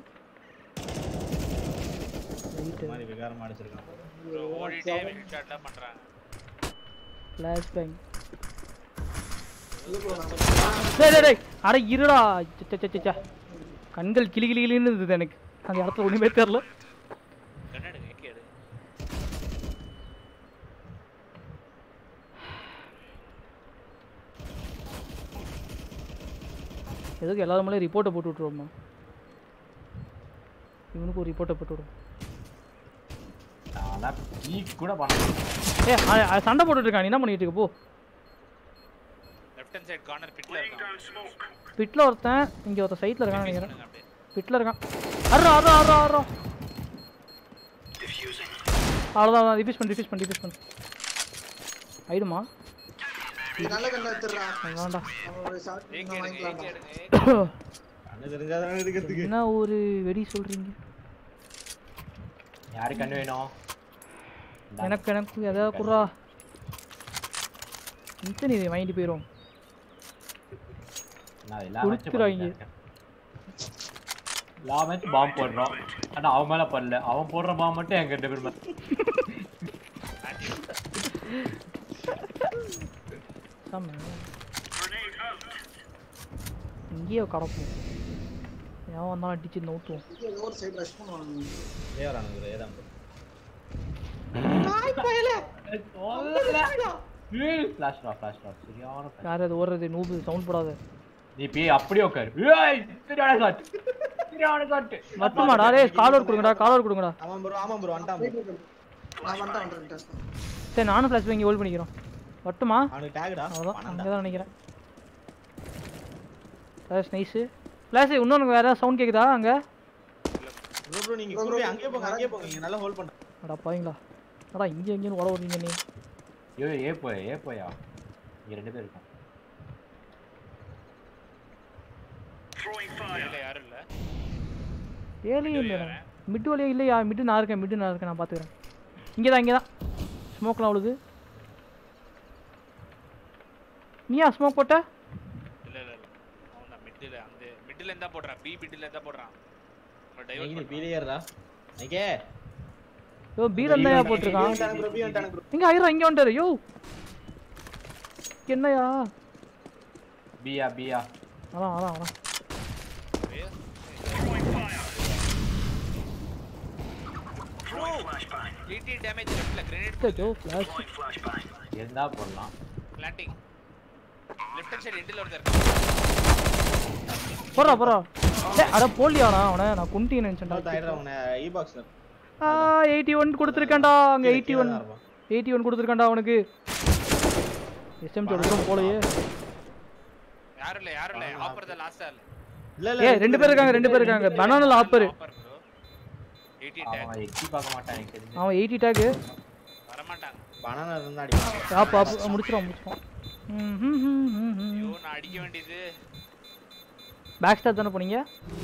Speaker 5: இந்த மாதிரி விகாரமா அடிச்சிருக்கான்
Speaker 4: bro, ஓடிட்டே ஹெட்ஷாட்லாம் பண்றாங்க
Speaker 3: ஃப்ளாஷ் பேங்
Speaker 2: இல்ல bro, நாங்க
Speaker 3: டேய் டேய் டேய் அட இருடா சே, சே, சே, சே. கண்கள் கிளி கிளி கிளின்னு இருந்தது எனக்கு அந்த இடத்துல ஒண்ணுமே தெரியல
Speaker 4: கண்ணாடி எக்கி எடு
Speaker 3: எதுக்கு எல்லாரும் மேலே ரிப்போர்ட்டை போட்டு விட்ருவோம்மா இவனுக்கு ஒரு ரிப்போர்ட்டை போட்டு விடுவோம்
Speaker 6: அவன் பீக் கூட பண்ண
Speaker 3: ஏ அவன் அவன் சண்டை போட்டுட்டு இருக்கான் நீ என்ன பண்ணிட்டு இருக்க போ
Speaker 4: லெஃப்ட் ஹேண்ட் சைடு கார்னர் பிட்ல இருக்கான்
Speaker 3: பிட்ல ஒருத்தன் இங்க ஒருத்தன் சைட்ல இருக்கான்னு
Speaker 4: Defuse
Speaker 3: நினைக்கிறேன்
Speaker 4: பண்ணுங்க அப்படியே
Speaker 3: பிட்ல இருக்கான் அர்றா அர்றா அர்றா அர்றா அவ்வளோதான் ரிப்பீஸ் பண்ணு ரிப்பீஸ் பண்ணு ரிப்பீஸ் பண்ணு ஆயிடுமா
Speaker 2: இது நல்ல கண்ணா எடுத்துடுறான்
Speaker 3: வேண்டாம்
Speaker 2: நம்ம ஒரு ஷார்ட்
Speaker 4: ஏகே எடுங்க
Speaker 2: வாங்கிக்கலாம்
Speaker 4: ஏகே எடுங்க
Speaker 5: கண்ணு தெரிஞ்சாதான் எடுக்கிறதுக்கு
Speaker 3: என்ன ஒரு வெடி சொல்றீங்க
Speaker 6: யாரு கண்ணு வேணும் இந்தா.
Speaker 3: எனக்கு எனக்கு எதாவது குறா இத்தனை இது வாங்கிட்டு போயிடும்
Speaker 6: நான் எல்லா match உம்
Speaker 3: கொடுத்துறாங்க.
Speaker 6: பண்ணிட்டு இருக்கேன். எல்லா மேட்ச் பாம்பு போடுறோம் ஆனா அவன் மேல பண்ணல அவன் போடுற பாம்பு மட்டும் எங்க ரெண்டு பேர் மேல
Speaker 3: சாமி இங்கேயே கடப்போம் எவன் வந்தாலும் அடிச்சு நோட்டுவோம்
Speaker 2: இங்கே ஏதோ ஒரு சைடு ரஷ் பண்ணுவாங்க
Speaker 5: ஏ வரானுங்க ஏதான்
Speaker 6: ஃபிளாஷ் ட்ராப் ஃபிளாஷ் ட்ராப் சரியான flash.
Speaker 3: யார் அது ஓடுறது நூபு சவுண்ட் போடாத
Speaker 6: நீ போய் அப்படியே உட்காரு ஏய் சரியான ஷாட் சரியான ஷாட்
Speaker 3: மட்டுமாடா டேய் கால் அவுட் கொடுங்கடா கால் அவுட் கொடுங்கடா
Speaker 5: ஆமாம் ப்ரோ ஆமாம் ப்ரோ வந்துட்டான் bro.
Speaker 2: நான் வந்துட்டேன் வந்துட்டேன்
Speaker 3: சரி நானும் ஃப்ளாஷ் பேங்கி ஹோல்ட் பண்ணிக்கிறோம் வட்டுமா
Speaker 5: அவனுக்கு டேக்டா
Speaker 3: அவ்வளோதான் அங்கே தான் நினைக்கிறேன் ஃப்ளாஷ் நைஸு ஃப்ளாஷ் இன்னொன்று வேறு சவுண்ட் கேட்குதா அங்கே
Speaker 5: ப்ரோ ப்ரோ நீங்க கூட போய் அங்கேயே போங்க அங்கேயே போங்க இங்க நல்லா ஹோல்ட் பண்ணுங்க
Speaker 3: அடா பாவீங்களா அடா இங்கே எங்கேயும் ஓட விடுறீங்க நீ
Speaker 6: ஐயோ ஏ போய் ஏ போயா இங்க ரெண்டு பேர் இருக்கான்
Speaker 4: இல்ல யாரும் இல்ல
Speaker 3: ஏலியும் இல்லை மிட்டு வழியா இல்லையா மிட்டு நான் இருக்கேன் மிட்டு நான் இருக்கேன் நான் பார்த்துக்கிறேன் இங்கே தான் இங்கே தான் ஸ்மோக்லாம் அவ்வளோது நீயா ஸ்மோக் போட்ட
Speaker 4: இல்ல இல்ல இல்ல அவன் தான் மிட்ல அந்த மிட்ல இருந்தா போடுறான் பி மிட்ல இருந்தா போடுறான்
Speaker 5: நீங்க
Speaker 4: டைவர்ட்
Speaker 5: நீ பீலியர்டா நைக்கே
Speaker 3: யோ பீர் இருந்தா போட்டிருக்கான்
Speaker 5: வந்துட்டானுங்க ப்ரோ பீ வந்துட்டானுங்க ப்ரோ
Speaker 3: இங்கே ஆயிரம் இங்கே வந்துட்டாரு யோ என்னையா
Speaker 6: பியா பியா
Speaker 3: அதான் அதான் அதான்
Speaker 4: லிட்டி டேமேஜ் லெஃப்ட்ல கிரேனேட்
Speaker 3: ஐயோ ஃப்ளாஷ்
Speaker 6: இருந்தா போடலாம்
Speaker 4: பிளான்டிங் லெஃப்ட் ஹேண்ட் சைடு எண்டில் ஒருத்தர் இருக்கான்
Speaker 3: போடுறா போடுறா டேய் அட போடலையாடா அவனை நான் குண்டின்னு நினச்சேன்டா
Speaker 5: ஆயிடுறா உன இ பாக்ஸ்ல
Speaker 3: ஆ எயிட்டி ஒன் கொடுத்துருக்கேன்டா அங்கே எயிட்டி ஒன் எயிட்டி ஒன் கொடுத்துருக்கேன்டா அவனுக்கு எஸ்எம் சொல்கிறோம் போலையே
Speaker 4: யாரும் இல்ல யாரும் இல்ல ஆப்பர் தான் லாஸ்டா இல்ல
Speaker 5: இல்ல
Speaker 3: ஏ ரெண்டு பேர் இருக்காங்க ரெண்டு பேர் இருக்காங்க பனானல் ஆப்பர்
Speaker 4: ஆப்பர் ப்ரோ 80 டேக்
Speaker 6: அவன் எட்டி பார்க்க மாட்டான் எனக்கு தெரிஞ்சு
Speaker 3: அவன் எயிட்டி டேக்கு
Speaker 4: வர மாட்டாங்க
Speaker 5: பனானா இருந்தா அடிப்பான்
Speaker 3: ஆப் ஆப் முடிச்சிடும் முடிச்சிடும் ம் ம் ம் ம் ம்
Speaker 4: ஐயோ நான் அடிக்க வேண்டியது
Speaker 3: பேக் ஸ்டாப் தானே போனீங்க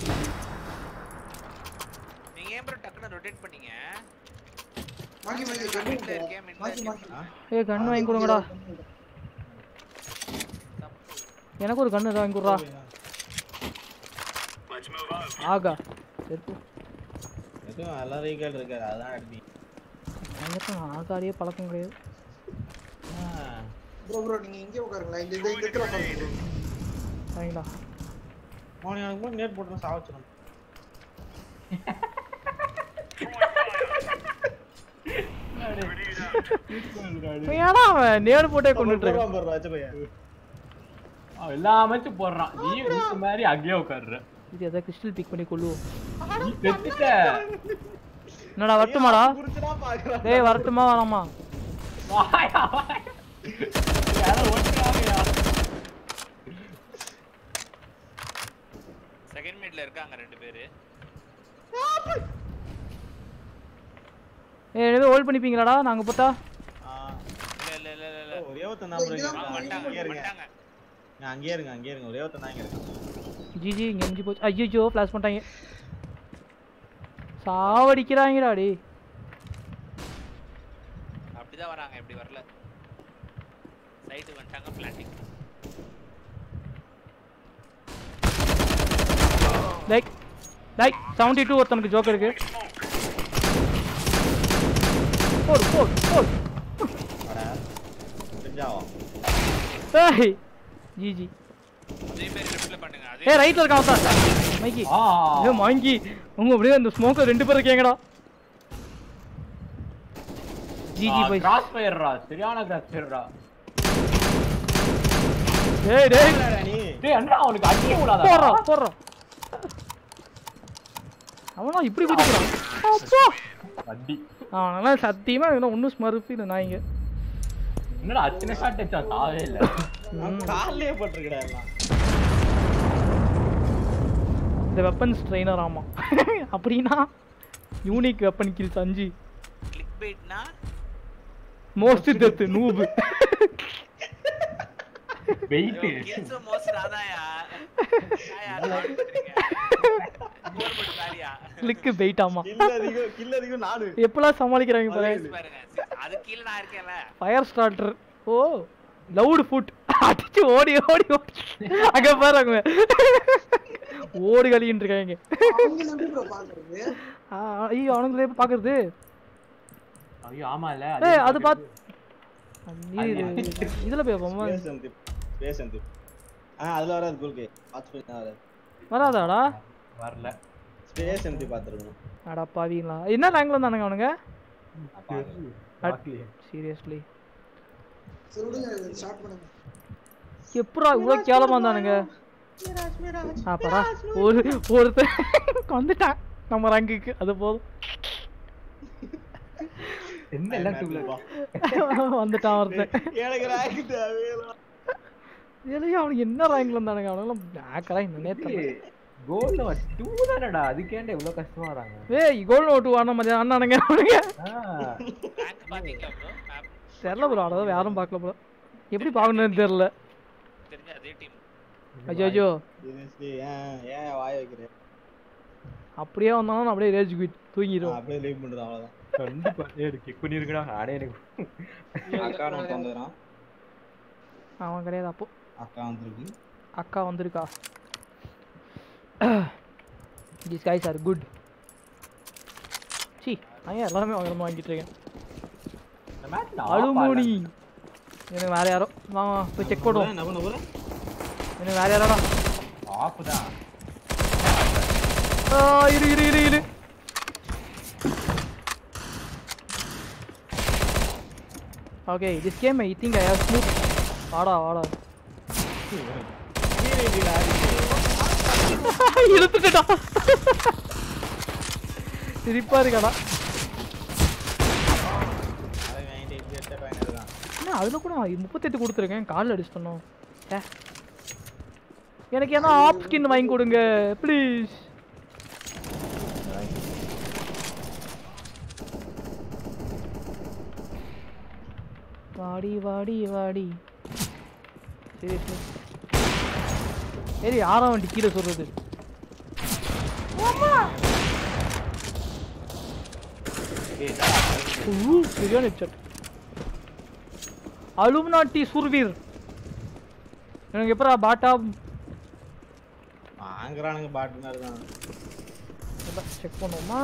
Speaker 4: நீங்க ஏன் ப்ரோ டக்குன்னு ரொட்டேட் பண்ணீங்க
Speaker 2: மாங்கி மாங்கி
Speaker 4: மிட்ல
Speaker 2: கண்ணு
Speaker 4: இருக்கேன் மிட்ல
Speaker 2: மாங்கி
Speaker 4: இருக்கேன்
Speaker 2: மாங்கி
Speaker 3: ஏ கன் வாங்கி கொடுங்கடா எனக்கு ஒரு கன்று வாங்கி கொடுறா ஆகா சரி போ.
Speaker 5: எதுவும் எல்லாரும் ஈக்குவல் இருக்காது அதான் அடிப்பீங்க
Speaker 3: எனக்கு ஆகாரியே பழக்கம் கிடையாது
Speaker 2: ப்ரோ ப்ரோ நீங்க இங்கே உட்காருங்களா இந்த இந்த இந்த இடத்துல உட்காருங்க bro.
Speaker 3: சரிங்களா
Speaker 5: அவன் எனக்கு மட்டும் நேட் போட்டு சாவச்சிடும்
Speaker 3: ஏன்னா அவன் நேரு போட்டே கொண்டுட்டு இருக்கான்
Speaker 5: பாரு வச்ச பையன்
Speaker 6: அவன் எல்லா மேட்சும் போடுறான் நீ இந்த மாதிரி அங்கேயே உட்கார்ற
Speaker 3: இது எதாவது கிறிஸ்டல் பிக் பண்ணி கொள்ளுவோம்
Speaker 6: நீ பெத்துட்ட
Speaker 3: என்னடா வரட்டுமாடா
Speaker 5: குறிச்சுடா பாக்குறான்
Speaker 3: டேய் வரட்டுமா வேணாமா
Speaker 6: வாயா வாயா யாரோ ஓட்டுறாங்கயா
Speaker 4: செகண்ட் மிட்ல இருக்காங்க ரெண்டு பேரு
Speaker 3: ஏ எனவே ஹோல்ட் பண்ணிப்பீங்களாடா நாங்க போட்டா
Speaker 4: இல்ல இல்ல இல்ல இல்ல இல்ல
Speaker 5: ஒரே ஒருத்தன் தான் bro இங்க
Speaker 4: ஆ,
Speaker 5: இருக்கான்.
Speaker 4: வந்துட்டாங்க
Speaker 5: அங்கேயே இருங்க
Speaker 4: வந்துட்டாங்க
Speaker 5: நான் அங்கேயே இருங்க அங்கேயே இருங்க ஒரே ஒருத்தன் தான் இங்க இருக்கான்
Speaker 3: ஜிஜி இங்க எஞ்சி போச்சு ஐயோ ஃப்ளாஷ் பண்ணிட்டாங்க சாவடிக்கிறாங்கடா டேய்
Speaker 4: அப்படிதான் வராங்க இப்படி வரல சைடு வந்துட்டாங்க planting
Speaker 3: like like seventy two ஒருத்தனுக்கு ஜோக் இருக்கு போடு போடு போடு
Speaker 5: அட தெரிஞ்சாவும்
Speaker 3: ஏய் ஜிஜி
Speaker 4: அதே மாதிரி லெஃப்ட்ல பண்ணுங்க அதே
Speaker 3: ஏ ரைட்ல இருக்கான் தான் மைக்கி
Speaker 6: ஆ
Speaker 3: ஏ மாங்கி உங்க அப்படியே அந்த ஸ்மோக்கர் ரெண்டு பேர் இருக்கீங்கடா ஜிஜி போய்
Speaker 6: கிராஸ் ஃபயர்ரா சரியான கிராஸ் ஃபயர்ரா
Speaker 3: ஏய் டேய்
Speaker 5: என்னடா நீ
Speaker 6: டேய் அண்ணா அவனுக்கு அடிக்க கூடாதா
Speaker 3: போடுறா போடுறா அவனா இப்படி குதிக்கிறான் அப்பா
Speaker 6: வண்டி
Speaker 3: அவனெல்லாம் சத்தியமா இவனை ஒன்றும் ஸ்மருப்பு இல்லை நாய்ங்க
Speaker 6: என்னடா அத்தனை ஷாட் அடிச்சா தாவே இல்ல
Speaker 5: காலையே போட்டிருக்கடா எல்லாம்
Speaker 3: இந்த வெப்பன்ஸ் ட்ரெயினர் ஆமா அப்படின்னா யூனிக் வெப்பன் கில்ஸ் அஞ்சு
Speaker 4: கிளிக் பைட்னா
Speaker 3: most death noob
Speaker 6: wait
Speaker 4: kills most அதாயா ஆயா சொல்றீங்க போர் போட்டு காரியா
Speaker 3: கிளிக்கு பெயிட் ஆமா
Speaker 5: கில் அதிகம் கில் அதிகம் நாலு
Speaker 3: எப்பெல்லாம் சமாளிக்கிறாங்க பாரு
Speaker 4: பாருங்க அது கீழ நான் இருக்கேன்ல
Speaker 3: ஃபயர் ஸ்டார்டர் ஓ லவுட் ஃபுட் அடிச்சு ஓடி ஓடி ஓடி அங்க பாரு அங்க ஓடி கழின்னு இருக்காங்க
Speaker 2: அவங்க எப்படி ப்ரோ பாக்குறது
Speaker 3: ஆ, ஐயோ அவனுங்களே எப்ப பாக்குறது
Speaker 6: ஐயோ ஆமா இல்ல
Speaker 3: ஏய் அது பாத் இது- இதுல போய் பார்ப்போமா?
Speaker 5: ஸ்பேஸ் அண்ட் ஸ்பேஸ் அண்ட் ஆ அதுல வராது குல்கே பார்த்து போய் தான் வராது
Speaker 3: வராதாடா
Speaker 6: வரல
Speaker 5: ஸ்பேஸ் அண்ட் பார்த்துருக்கணும்
Speaker 3: அடா பாவீங்களா என்ன ரேங்க்ல இருந்தானுங்க அவனுங்க
Speaker 6: பார்க்கலையே.
Speaker 3: சீரியஸ்லி
Speaker 2: சரி விடுங்க ஸ்டார்ட் பண்ணுங்க
Speaker 3: எப்படா இவ்வளோ கேவலமா இருந்தானுங்க அப்படா ஒரு ஒருத்தன் வந்துட்டான் நம்ம ரங்குக்கு அது போதும்
Speaker 6: என்ன எல்லாம் டூல
Speaker 3: வந்துட்டான் ஒருத்தன்
Speaker 5: எனக்கு ரேங்க் தேவையில்லை
Speaker 3: இதுலயும் அவனுக்கு என்ன ரேங்க்ல இருந்தானுங்க அவனுங்களாம் பேக்கரா இந்த நேரத்துல
Speaker 6: கோல்ல டூ தானடா அதுக்கேண்ட இவ்வளவு கஷ்டமா வராங்க
Speaker 3: ஏய் கோல் நோட்டு வாங்க மாதிரி அண்ணானுங்க அவனுங்க
Speaker 4: ரேங்க் பாத்தீங்களா ப்ரோ மேப்
Speaker 3: தெரியல ப்ரோ அதான் யாரும் பார்க்கல ப்ரோ எப்படி பார்க்கணும்னு தெரியல
Speaker 4: தெரிஞ்ச அதே டீம்
Speaker 3: ஐயோ ஐயோ
Speaker 5: சீரியஸ்லி ஏன் ஏன் வாய வைக்கிறேன்
Speaker 3: அப்படியே வந்தாலும் நான் அப்படியே ரேஜ் குயிட்
Speaker 5: நான்
Speaker 3: தூங்கிடுவோம்
Speaker 5: அப்படியே லீவ் பண்றேன் அவ்வளவுதான்
Speaker 6: கண்டிப்பா ஏய் கிக் பண்ணிருக்கடா நானே எனக்கு
Speaker 5: அக்கா நோட் வந்துடுறான்
Speaker 3: அவன் கிடையாது அப்போ
Speaker 5: அக்கா வந்திருக்கு
Speaker 3: அக்கா வந்திருக்கா திஸ் கைஸ் ஆர் குட் சி நான் ஏன் எல்லாருமே வாங்கணும் வாங்கிட்டு இருக்கேன்
Speaker 6: இந்த மேட்ச்
Speaker 3: அலுமோனி எனக்கு வேற யாரோ வாங்க வா, போய் செக் பண்ணுவோம்
Speaker 5: என்ன பண்ண போறேன்
Speaker 3: எனக்கு வேற யாரோடா
Speaker 6: ஆஃப் தான்
Speaker 3: ஆ, இரு இரு இரு இரு okay this game I think I have smooth வாடா வாடா இழுத்துட்டா சிரிப்பா இருக்காடா
Speaker 5: அவன் வாங்கிட்டு இப்படி எடுத்த பையன் இருக்கான்
Speaker 3: என்ன அதில் கூட முப்பத்தெட்டு கொடுத்துருக்கேன் காலில் அடிச்சிட்டணும் ஏ எனக்கு ஏன்னா ஆப் ஸ்கின் வாங்கி கொடுங்க ப்ளீஸ் வாடி வாடி வாடி சீரியஸ்லி சரி யாரா வண்டி கீழே சொல்றது ஊ, சரியான headshot. அலுமினாட்டி சுர்வீர் எனக்கு எப்பரா பாட்டா
Speaker 5: வாங்குறானுங்க பாட்டு மாதிரி தான்
Speaker 3: செக் பண்ணுவோமா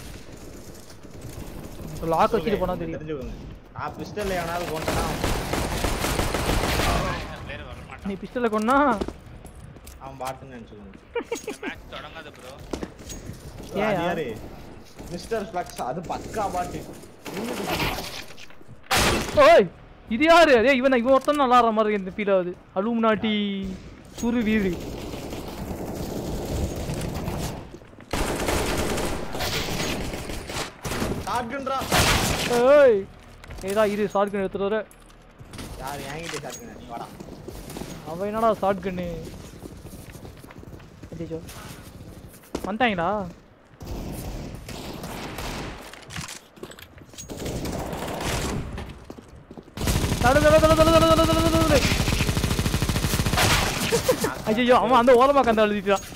Speaker 3: லாக் வச்சுட்டு போனா தெரியும்
Speaker 5: தெரிஞ்சுக்கோங்க நான் பிஸ்டல்ல எவனாவது கொண்டா
Speaker 4: பிளேயர் வர மாட்டான்
Speaker 3: நீ பிஸ்டலை கொன்னா
Speaker 5: அவன் பாட்டுன்னு நினைச்சுக்கோங்க
Speaker 4: இந்த மேட்ச் தொடங்காத ப்ரோ
Speaker 3: ஏன்
Speaker 5: அது யாரு மிஸ்டர் ஃபிளக்ஸ் அது பக்கா பாட்டு
Speaker 3: ஓய் இது யாரு அதே இவன் இவன் ஒருத்தன் நல்லா ஆடுற மாதிரி இந்த ஃபீல் ஆகுது அலுமினாட்டி சுரு வீரு
Speaker 5: ஷாட்கன்றா
Speaker 3: ஏய் ஏதா இரு ஷார்ட் கன் எடுத்துட்டு வர
Speaker 5: யார் என்கிட்ட ஷாட்கன் நீ வாடா
Speaker 3: அவன் என்னடா ஷார்ட் கன்னு அச்சோ வந்துட்டாங்களா தடு தடு தடு தடு தடு தடு தடு தடு தடு ஐயோ அவன் அந்த ஓரமா கந்த எழுதிட்டான்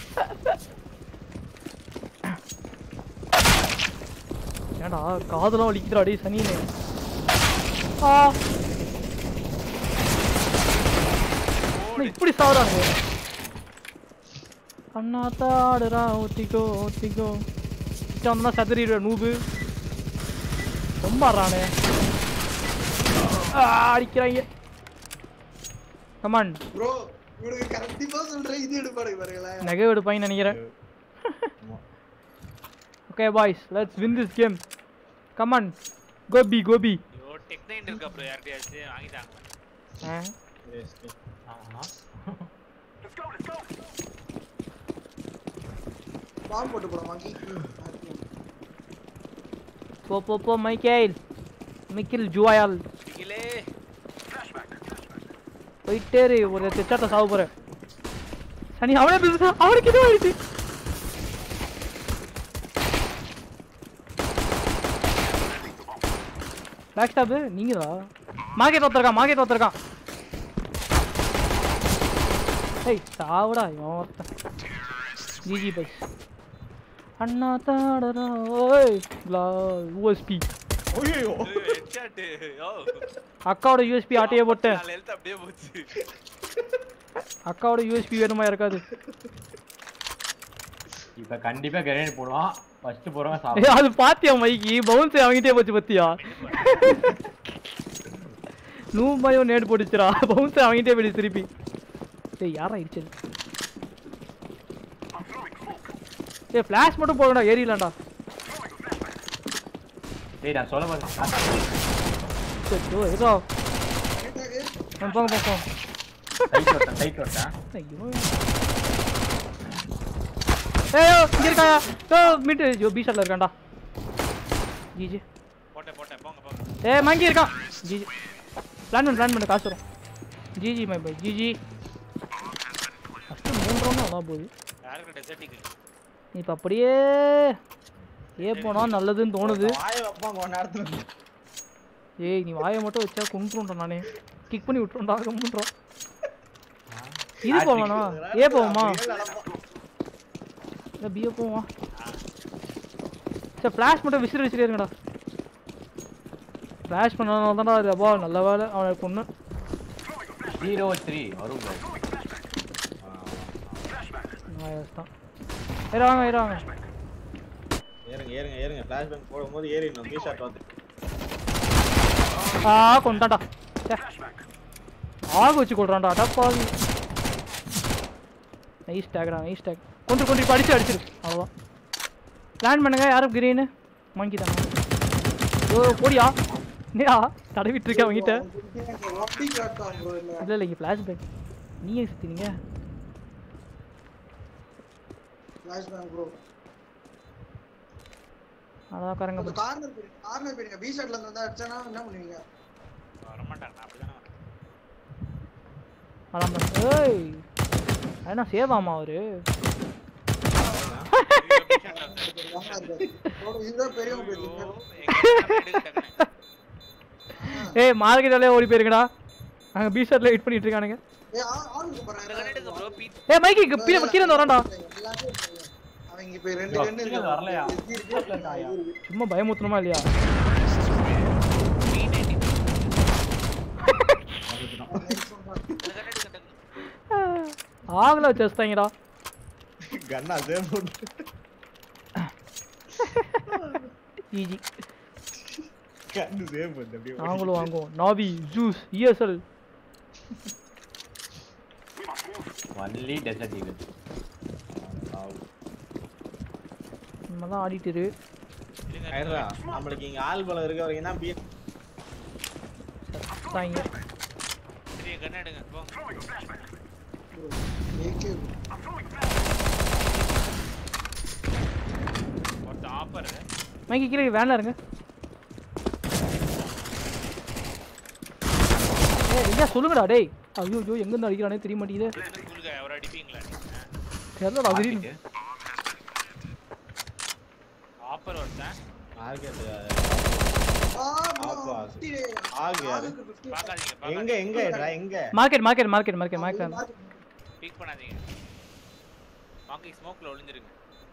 Speaker 3: ஏன்டா காதெல்லாம் வலிக்குதுடா டேய் சனியனே ஆ என்ன இப்படி சாவுறாங்க அண்ணா தாடுறா ஒத்திக்கோ ஒத்திக்கோ கிட்ட வந்தா சதறிடுற நூபு ரொம்ப ஆடுறானே ஆ, அடிக்கிறாங்க கமான்
Speaker 2: ப்ரோ இவனுக்கு கண்டிப்பா சொல்றேன் இது எடுப்பாடுங்க பாருங்களேன்
Speaker 3: நகை எடுப்பாங்கன்னு நினைக்கிறேன் okay boys let's win this game come on Gopi Gopi
Speaker 4: ஐயோ டெக் நைன் இருக்கா ப்ரோ யார்கிட்டயாச்சும் வாங்கிட்டாங்க
Speaker 3: ஆ
Speaker 5: Seriously.
Speaker 6: ஆமா
Speaker 2: பாம்பு போட்டு போட மாக்கி
Speaker 3: போ போ போ மைக்கேல் மிக்கில் ஜுவாயால்
Speaker 4: பிகிலே
Speaker 3: போயிட்டே இரு ஒரு தெச்சாட்ட சாவ போறேன் சனி அவனே பேச அவனுக்கு இது ஆயிடுச்சு பேக் ஸ்டாப் நீங்களா மார்க்கெட் ஒருத்தருக்கான் மார்க்கெட் ஒருத்தருக்கான் ஏய் சாவுடா இவன் ஒருத்தன் ஜிஜி பைஸ் அண்ணா தாடரா ஓய் யூஎஸ்பி
Speaker 5: ஐயோ
Speaker 4: ஹெட்ஷாட் யோ
Speaker 3: அக்காவோட யூஎஸ்பி ஆட்டையே போட்டேன்
Speaker 4: நாலு ஹெல்த் அப்படியே போச்சு
Speaker 3: அக்காவோட யூஎஸ்பி வேணுமா இருக்காது
Speaker 6: இப்ப கண்டிப்பா கிரேனேட் போடுவான் ஃபர்ஸ்ட் போறவன்
Speaker 3: ஏய்,
Speaker 6: சாப்பிடுவான்
Speaker 3: அது பாத்தியா மைக்கி பவுன்ஸ் அவங்கிட்டே போச்சு பத்தியா நூபாயும் நேடு போட்டுச்சுடா பவுன்ஸ் அவங்கிட்டே போயிடுச்சு திருப்பி ஏய் யாரா இடிச்சது ஏய் ஃபிளாஷ் மட்டும் போடா ஏறிடலாம்டா
Speaker 6: டேய் நான் சொல்ல போறேன்
Speaker 3: ஐயோ ஏதோ போங்க போங்க போங்க
Speaker 6: டைட் வரட்டேன் டைட் வரட்டேன்
Speaker 3: ஐயோ ஏய் யோ, இங்க இருக்கா யோ மீட்டு ஐயோ பி ஷாட்ல இருக்கான்டா ஜிஜி
Speaker 4: போட்டேன் போட்டேன் போங்க போங்க
Speaker 3: ஏய் மங்கி இருக்கான் ஜிஜி பிளான் பண்ணு பிளான் பண்ணு காசு வரும் GG my bye GG first மூணு ரவுண்ட் நல்லா போகுது
Speaker 4: யாருக்கு டெசர்ட்டிக்கு
Speaker 3: இப்போ அப்படியே ஏ போனா நல்லதுன்னு தோணுது
Speaker 5: வாய வைப்பாங்க கொஞ்ச நேரத்துல
Speaker 3: ஏய் நீ வாயை மட்டும் வச்சா கொண்டுருன்றேன் நானே கிக் பண்ணி விட்டுருண்டா கம்முன்றோம் இது போகலாமா ஏ போவோமா இல்லை பிஏ போவோமா சரி ஃப்ளாஷ் மட்டும் விசிறு விசிறே இருங்கடா ஃப்ளாஷ் பண்ணனால தான்டா அது அப்பா நல்ல வேலை அவனை பொண்ணு
Speaker 6: ஜீரோ த்ரீ வரும் bro.
Speaker 3: தான் ஏறாங்க ஏறாங்க
Speaker 5: ஏறுங்க ஏறுங்க ஏறுங்க ஃபிளாஷ் பேங்க் போடும்போது ஏறிடணும் பி ஷாட் வந்து
Speaker 3: ஆ கொண்டாடா ஆக வச்சு கொள்றான்டா அடப்பாவி நைஸ் டேக்டா நைஸ் டேக் கொண்டு கொண்டு இப்போ அடிச்சு அடிச்சிரு அவ்வளோதான் பிளான் பண்ணுங்க யாரும் கிரீனு மங்கி தாங்க ஓ போடியா என்னடா தடவிட்டு இருக்க அவங்கிட்ட
Speaker 2: அப்படி காட்டான் ப்ரோ இல்ல
Speaker 3: இல்லை இல்லை இங்கே ஃப்ளாஷ் பேக் நீங்க சுற்றினீங்க
Speaker 2: ஃபிளாஷ் பேங்க் ப்ரோ
Speaker 3: அதான் கரங்க
Speaker 2: அந்த கார்னர் போய் கார்னர் போயிடுங்க பி ஷாட்ல இருந்து அடிச்சானா என்ன பண்ணுவீங்க
Speaker 4: வரமாட்டாங்க நான் அப்படிதானே வரேன்
Speaker 3: அதான் ஏய் என்ன சேவாமா அவரு
Speaker 2: வாங்க இருக்காரு. bro, இதுதான் பெரியவங்க போயிருக்கீங்க
Speaker 3: ஏய் மார்க்கெட்டாலே ஓடி போயிருக்கடா அங்கே பி ஷர்ட்ல வெயிட் பண்ணிட்டு இருக்கானுங்க
Speaker 2: ஏய் ஆ- ஆளுக்கு போறாங்க
Speaker 4: ப்ரோ பீ
Speaker 3: ஏய் மைக்கி இங்க கீழே கீழே இருந்து வரான்டா
Speaker 2: எல்லாமே இருக்காங்க. அவங்க இப்ப ரெண்டு
Speaker 6: bro,
Speaker 2: கண்ணு
Speaker 6: கீழே
Speaker 2: இருக்கு
Speaker 6: வரலையா?
Speaker 2: இது இருக்கு, இது இருக்கு.
Speaker 3: சும்மா பயமுத்துணுமா இல்லையா ஆகல வச்சுட்டாங்கடா
Speaker 5: கண்ணா சேவ் போட்டு
Speaker 3: ஈஜி
Speaker 5: கண்ணு சேவ் பண்ணு அப்படியே
Speaker 3: நாங்களும் வாங்குவோம் Navi juice ESL
Speaker 6: only desert eagle
Speaker 3: நம்ம தான் ஆடிட்டரு
Speaker 5: ஆயிடுறா நம்மளுக்கு இங்க ஆள் பலம் இருக்க வரைக்கும் தான் பி
Speaker 3: தாங்க
Speaker 4: பெரிய கன் எடுங்க போங்க
Speaker 2: AK
Speaker 4: ஒருத்த ஆஃபர்
Speaker 3: மைக்கி கீழே வேன்ல இருங்க ஏய் ஐயா சொல்லுங்கடா டேய் ஐயோ ஐயோ எங்க இருந்து அடிக்கிறானே தெரிய மாட்டேங்குது
Speaker 4: ஸ்கூலுக்கு அவர் அடிப்பீங்களா நீங்க
Speaker 3: தெரியலடா திடீர்னு
Speaker 4: ஆஃபர் ஒருத்தன்
Speaker 5: மார்க்கெட்
Speaker 2: ஆ, bro,
Speaker 5: ஆப்பா.
Speaker 2: 50
Speaker 5: ஆகு யாரு
Speaker 2: ஆளுக்கு 50.
Speaker 4: பார்க்காதீங்க
Speaker 5: எங்க
Speaker 4: பார்க்காதீங்க
Speaker 5: எங்க ஏடுறா, எங்க
Speaker 3: market market market market market
Speaker 4: peek பண்ணாதீங்க மாங்கி ஸ்மோக்ல ஒளிஞ்சிருங்க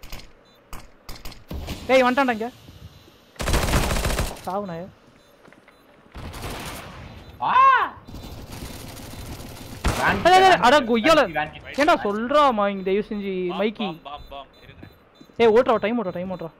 Speaker 3: டேய் வந்துட்டான்டா இங்க சாவு நாய
Speaker 6: ஆ Van
Speaker 3: டேய், டேய், அட கொய்யால
Speaker 6: van kit.
Speaker 3: ஏன்டா சொல்றாமா இங்க தயவு செஞ்சு மைக்கி
Speaker 4: பாம் பாம் பாம் இருங்க
Speaker 3: ஏய் ஓட்டுறா டைம் ஓட்டுறா டைம் ஓட்டுறா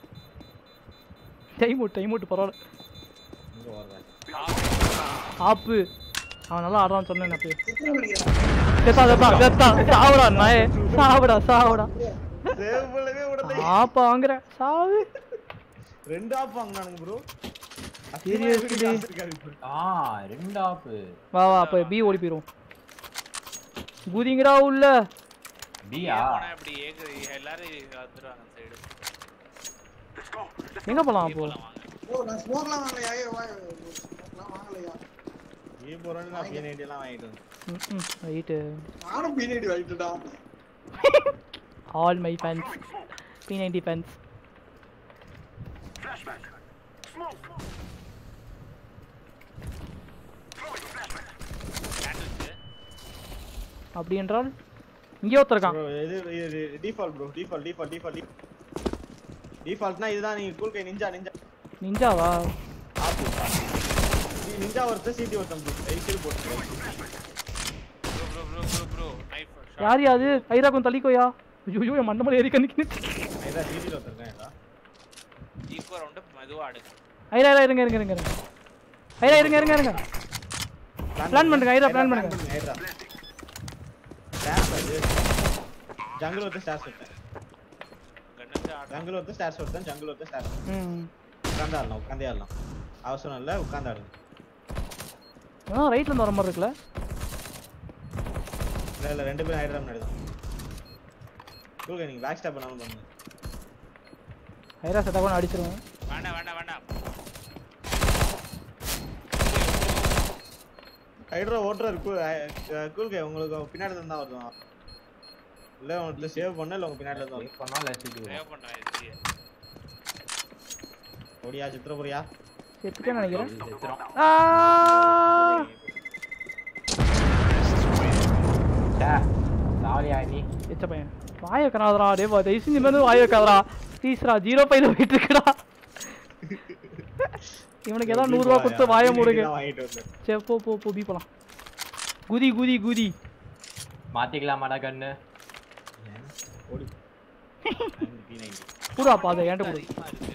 Speaker 3: டைம் ஓட்டு டைம் ஓட்டு பரவாயில்ல
Speaker 5: இங்க வர்றேன்
Speaker 3: ஆப்பு அவன் நல்லா ஆடுறான்னு சொன்னேன் அப்பயே
Speaker 2: எத்தனை மணிக்கு?
Speaker 3: செத்தா செத்தா செத்தா சாவுடா நாயே சாவுடா சாவுடா
Speaker 5: சேவ் பண்ணவே விடல
Speaker 3: ஆப்பா வாங்குற சாவு
Speaker 5: ரெண்டு ஆப் வாங்கினானுங்க ப்ரோ
Speaker 3: Seriously?
Speaker 6: ஆ ரெண்டு ஆப்
Speaker 3: வா வா அப்போ பி ஓடி போயிரும் குதிங்கடா உள்ள
Speaker 6: பியா
Speaker 4: போனா இப்படி ஏக எல்லாரும் வந்துருவாங்க சைடு
Speaker 3: எங்க போலாம் அப்போ
Speaker 4: போலாம் வாங்க
Speaker 2: ஓ நான் ஸ்மோக்லாம் வாங்கலையா ஏய் வா ஸ்மோக்லாம் வாங்கலையா
Speaker 5: நீ போறோன்னு நான் பி எல்லாம் வாங்கிட்டு வந்தேன்
Speaker 3: ம் ரைட்டு
Speaker 2: நானும் பின்னாடி வாங்கிட்டுடா
Speaker 3: all my fans P ninety fans
Speaker 4: sandwich
Speaker 3: அப்படி என்றால் இங்கே ஒருத்தர் இருக்கான்
Speaker 5: ப்ரோ இது இது default bro default default default டிஃபால்ட்னா இதுதான் நீங்க கூல் கை நிஞ்சா நிஞ்சா
Speaker 3: நிஞ்சாவா
Speaker 5: நிஞ்சா ஒருத்தர் சிடி ஒருத்தன் ப்ரோ ஐசில் போட்டு
Speaker 4: bro bro bro bro bro knife
Speaker 3: யார் யாது ஐரா கொஞ்சம் தள்ளிக்கோயா ஐயோ என் மண்டமலை ஏறி கணிக்கு
Speaker 5: இதான் சிடில ஒருத்தர் இருக்கான் இதா
Speaker 4: ஈக்குவல் ரவுண்ட் மெதுவா ஆடு
Speaker 3: ஐரா ஐரா இருங்க இருங்க இருங்க இருங்க ஐரா இருங்க இருங்க இருங்க Plan பண்ணுங்க, ஐரா, plan பண்ணுங்க.
Speaker 5: ஐரா ஸ்டார்ஸ் அது ஜங்கிள் ஒருத்தர் ஸ்டார்ஸ் ஒருத்தன்
Speaker 4: கண்ணு ஆடு
Speaker 5: ஜங்கிள் ஒருத்தர் ஸ்டார்ஸ் ஒருத்தன் ஜங்கிள் ஒருத்தர் ஸ்டார்ஸ்
Speaker 3: ம்
Speaker 5: உட்காந்து ஆடலாம் உட்காந்தே ஆடலாம் அவசரம் இல்லை உட்காந்து ஆடுங்க
Speaker 3: ஆ ரைட்ல இருந்து வர மாதிரி இருக்குல்ல
Speaker 5: இல்லை இல்லை ரெண்டு பேரும் ஹைட்ராம் நடக்கும் கூல் நீங்க பேக் ஸ்டாப் பண்ணாமல் பண்ணுங்க
Speaker 3: ஐரா செட்டா கூட அடிச்சிருவேன்
Speaker 4: வேண்டாம் வேண்டாம் வேண்டாம்
Speaker 5: ஹைட்ரா ஓட்டுறாரு கூல் கை உங்களுக்கு பின்னாடி தான் வருவான் இல்லை உங்களுக்கு சேவ் பண்ண இல்லை உங்க பின்னாடி தான் வரும்
Speaker 6: பண்ணா லட்சிக்கு
Speaker 4: சேவ் பண்றேன் இது
Speaker 5: ஓடியா சித்திரபுரியா
Speaker 3: செத்துட்டேன்னு நினைக்கிறேன்
Speaker 6: செத்துறோம்
Speaker 3: ஆ
Speaker 6: சாலியா நீ
Speaker 3: எச்ச பையன் வாய கனாதரா டே பா தயவு செஞ்சு மேலே வாய கதரா ப்ளீஸ்ரா ஜீரோ பைல போயிட்டு இருக்கடா இவனுக்கு ஏதாவது நூறுரூவா கொடுத்து வாய மூடுங்க
Speaker 5: வாங்கிட்டு வந்தேன்
Speaker 3: சரி போ போ போ பி போலாம் குதி குதி குதி
Speaker 6: மாத்திக்கலாமாடா கண்ணு
Speaker 5: ஓடி பி நைன்டி
Speaker 3: கூடா பாத ஏன்ட்ட கொடு
Speaker 4: அதிகமா இருக்கு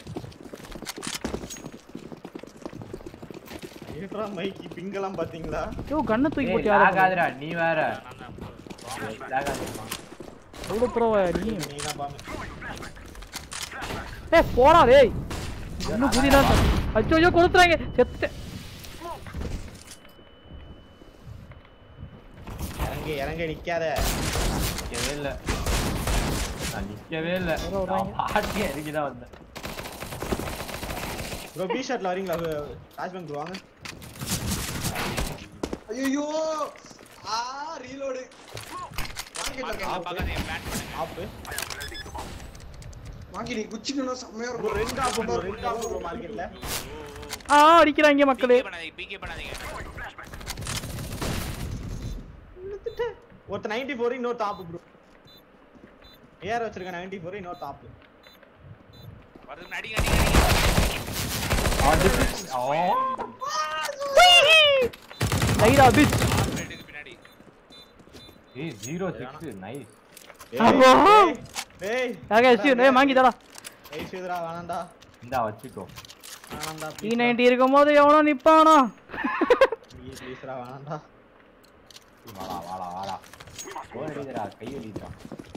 Speaker 5: ஏட்ரா மைக்கி பிங்கெல்லாம் பாத்தீங்களா
Speaker 3: யோ கண்ணை தூக்கி
Speaker 6: ஏய்
Speaker 3: போட்டு யாரா
Speaker 6: ஆகாதுடா நீ வேற
Speaker 4: நான் தான் bro.
Speaker 6: ஆகாதுமா
Speaker 3: எவ்வளோ ப்ரோவா நீ
Speaker 5: நீ தான் பாமே
Speaker 3: ஏய் போடா டேய் இன்னும் குதிதான் அச்சோ ஐயோ கொடுத்துறாங்க செத்துட்டேன்
Speaker 5: இறங்கி இறங்கி நிக்காத
Speaker 6: நிக்கவே இல்ல நான் நிக்கவே இல்ல
Speaker 3: வர வர்றாங்க.
Speaker 6: நான் பாட்டி இறங்கிதான் வந்தேன்
Speaker 5: ப்ரோ பி ஷாட்ல வரீங்களா ராஜ் பேங்க் வாங்க
Speaker 2: ஐயோ ஆ ரீலோடு வாங்கி
Speaker 4: பார்க்காதீங்க, பார்க்காதீங்க, plan பண்ணுங்க.
Speaker 5: ஆப்பு
Speaker 2: வாங்கி நீ குச்சிக்கணும் செம்மையா
Speaker 5: ப்ரோ
Speaker 2: இருக்கும்
Speaker 5: ரெண்டு ஆப்பு ப்ரோ ரெண்டு ஆப்பு ப்ரோ மார்க்கெட்ல
Speaker 3: ஆ அடிக்கிறாங்க மக்களே
Speaker 4: PK பண்ணாதீங்க, PK பண்ணாதீங்க.
Speaker 5: ஒருத்த 94 இன்னொரு ஆப்பு ப்ரோ ஏஆர் வச்சிருக்க 94 இன்னொரு ஆப்பு
Speaker 4: வருதுங்க, அடிங்க, அடிங்க, அடிங்க.
Speaker 6: வந்துட்டு ஓ
Speaker 3: லைடா பிச்
Speaker 4: ஆறு பேருக்கு பின்னாடி.
Speaker 6: ஏய் ஜீரோ சிக்ஸ் நைஸ்
Speaker 3: அப்பா.
Speaker 5: டேய்
Speaker 3: யாகே சி டேய் வாங்கி தடா
Speaker 5: ஏய் சிதரா வேணாம்டா
Speaker 6: இந்தா வச்சுக்கோ
Speaker 5: வேணாம்டா
Speaker 3: டி நைன்டி இருக்கும்போது எவனோ நிப்பானா
Speaker 5: ப்ளீஸ் ப்ளீஸ்ரா வேணாம்டா
Speaker 6: வாடா வாடா வாடா போன் அடிக்கிறா கை வலிக்கிறா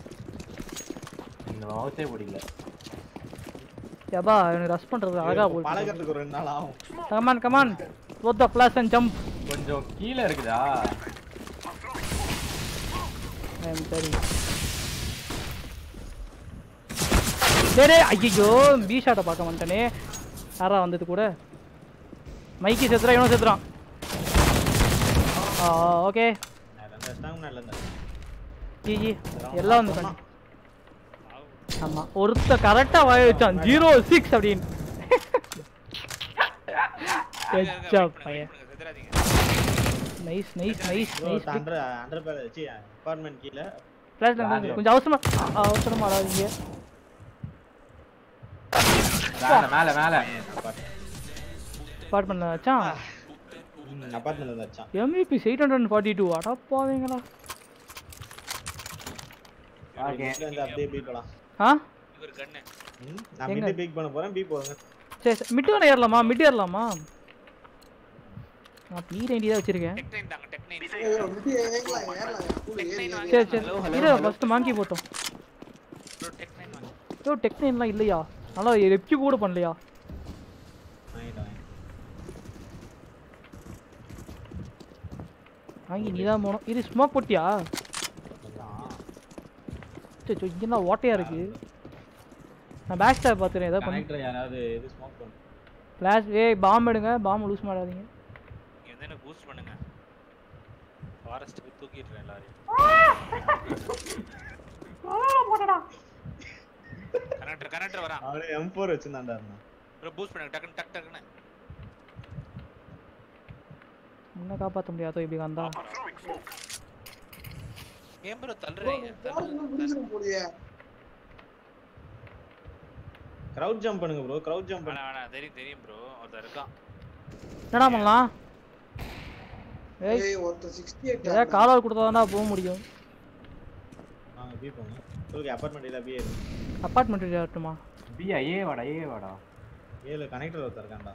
Speaker 6: இந்த மவுஸே பிடிக்கல
Speaker 3: யப்பா எனக்கு ரஷ் பண்றது அழகா போகுது
Speaker 5: பழகிறதுக்கு ஒரு ரெண்டு நாள் ஆகும்
Speaker 3: come on come on both the flash and jump
Speaker 6: கொஞ்சம் கீழே இருக்குதா
Speaker 3: ஐ அம் சரி டேய் டேய் ஐயோ பி ஷாட்டை பார்க்க மாட்டேனே யாரா வந்தது கூட மைக்கி செத்துறா இவனும் செத்துறான் ஆ ஓகே
Speaker 5: நான் ரெண்டு வருஷம் முன்னாடி இருந்தேன்
Speaker 3: ஜி ஜி எல்லாம் வந்து ஆமா ஒருத்த கரெக்டா வாய வச்சான் ஜீரோ சிக்ஸ் அப்படின்னு
Speaker 4: இருங்க, இருங்க,
Speaker 3: எச்சா
Speaker 4: wait பண்ணுங்க,
Speaker 3: பையன்
Speaker 4: wait பண்ணுங்க, செத்துறாதீங்க.
Speaker 3: Nice nice nice
Speaker 5: bro
Speaker 3: nice
Speaker 5: under under பேர் சி அபார்ட்மெண்ட் கீழ
Speaker 3: ஃபிளாஷ்ல கொஞ்சம் அவசரமா அவசரமா வராதீங்க
Speaker 6: மேல மேல மேல
Speaker 3: ஸ்பாட் பண்ண வச்சான்
Speaker 5: அபார்ட்மெண்ட்ல இருந்தாச்சான்
Speaker 3: எம்இபி எயிட் ஹண்ட்ரட் ஃபார்ட்டி டூ அடப்பாவீங்களா
Speaker 6: ஓகே
Speaker 5: வீட்ல இருந்து அப்படியே பீ போலாம்
Speaker 3: ஆ
Speaker 4: இவர் கண்ணு.
Speaker 5: ம், நான்
Speaker 3: எங்க?
Speaker 5: மிட் பீக் பண்ண போறேன் பீ போறேன்
Speaker 3: சரி சரி மிட்டு வேணா ஏறலாமா மிட்டு ஏறலாமா நான் பி நைன்டி தான் வச்சிருக்கேன்
Speaker 4: Tech nine தாங்க, Tech nine.
Speaker 2: ஐயோ மிட்டி ஏறலாம் ஏறலாம் கூல்
Speaker 4: Tech
Speaker 2: ஏறி
Speaker 4: nine
Speaker 2: ஏறி
Speaker 3: சரி
Speaker 4: வாங்கிக்கலாம்.
Speaker 3: சரி இரு ஃபர்ஸ்ட் மாங்கி போட்டோம்
Speaker 4: Bro, Tech nine வாங்க.
Speaker 3: ஐயோ டெக்னைன்லாம் இல்லையா நல்லா ரெப்யூ கூட பண்ணலையா
Speaker 5: வாங்கிட்டேன் வாங்கிட்டேன்.
Speaker 3: வாங்கி நீ தான் போனோம் இது ஸ்மோக் போட்டியா சரி இங்கெல்லாம் ஓட்டையா இருக்கு நான் பேக் ஸ்டாப் பார்த்துறேன் ஏதாவது பண்ணி
Speaker 5: கனெக்டர் யாராவது இது ஸ்மோக் பண்ணு
Speaker 3: ஃப்ளாஷ் ஏய் பாம்பு எடுங்க பாம்பு லூஸ் பண்ணாதீங்க
Speaker 4: நீங்க வந்து என்ன பூஸ்ட் பண்ணுங்க ஃபாரஸ்ட் போய் தூக்கிடுறேன் எல்லாரையும் கனெக்டர் கனெக்டர் வரான்
Speaker 5: அவனே எம் ஃபோர் வச்சிருந்தான்டா இருந்தான்
Speaker 4: ப்ரோ பூஸ்ட் பண்ணுங்க டக்குன்னு டக் டக்குன்னு
Speaker 3: முன்ன காப்பாற்ற முடியாதோ இப்படி வந்தா
Speaker 4: ஏன் ப்ரோ தள்ளுறீங்க
Speaker 2: இன்னும் முடிஞ்சிடும் போலியே
Speaker 5: கிரவுட் ஜம்ப் பண்ணுங்க ப்ரோ கிரவுட் ஜம்ப்
Speaker 4: வேணாம் வேணாம் தெரியும் தெரியும் ப்ரோ ஒருத்தர் இருக்கான்
Speaker 3: என்னடா பண்ணலாம் ஏய்
Speaker 2: ஏய் ஒருத்தன் சிக்ஸ்டி எயிட்
Speaker 3: ஏதாவது காலால் கொடுத்தா போக முடியும்
Speaker 5: வாங்க பி போங்க சொல்லுங்க அப்பார்ட்மெண்ட் இல்ல பி
Speaker 3: அப்பார்ட்மெண்ட் வரட்டுமா
Speaker 6: பியா ஏ வாடா ஏ வாடா
Speaker 5: ஏல கனெக்டர் ஒருத்தர் இருக்கான்டா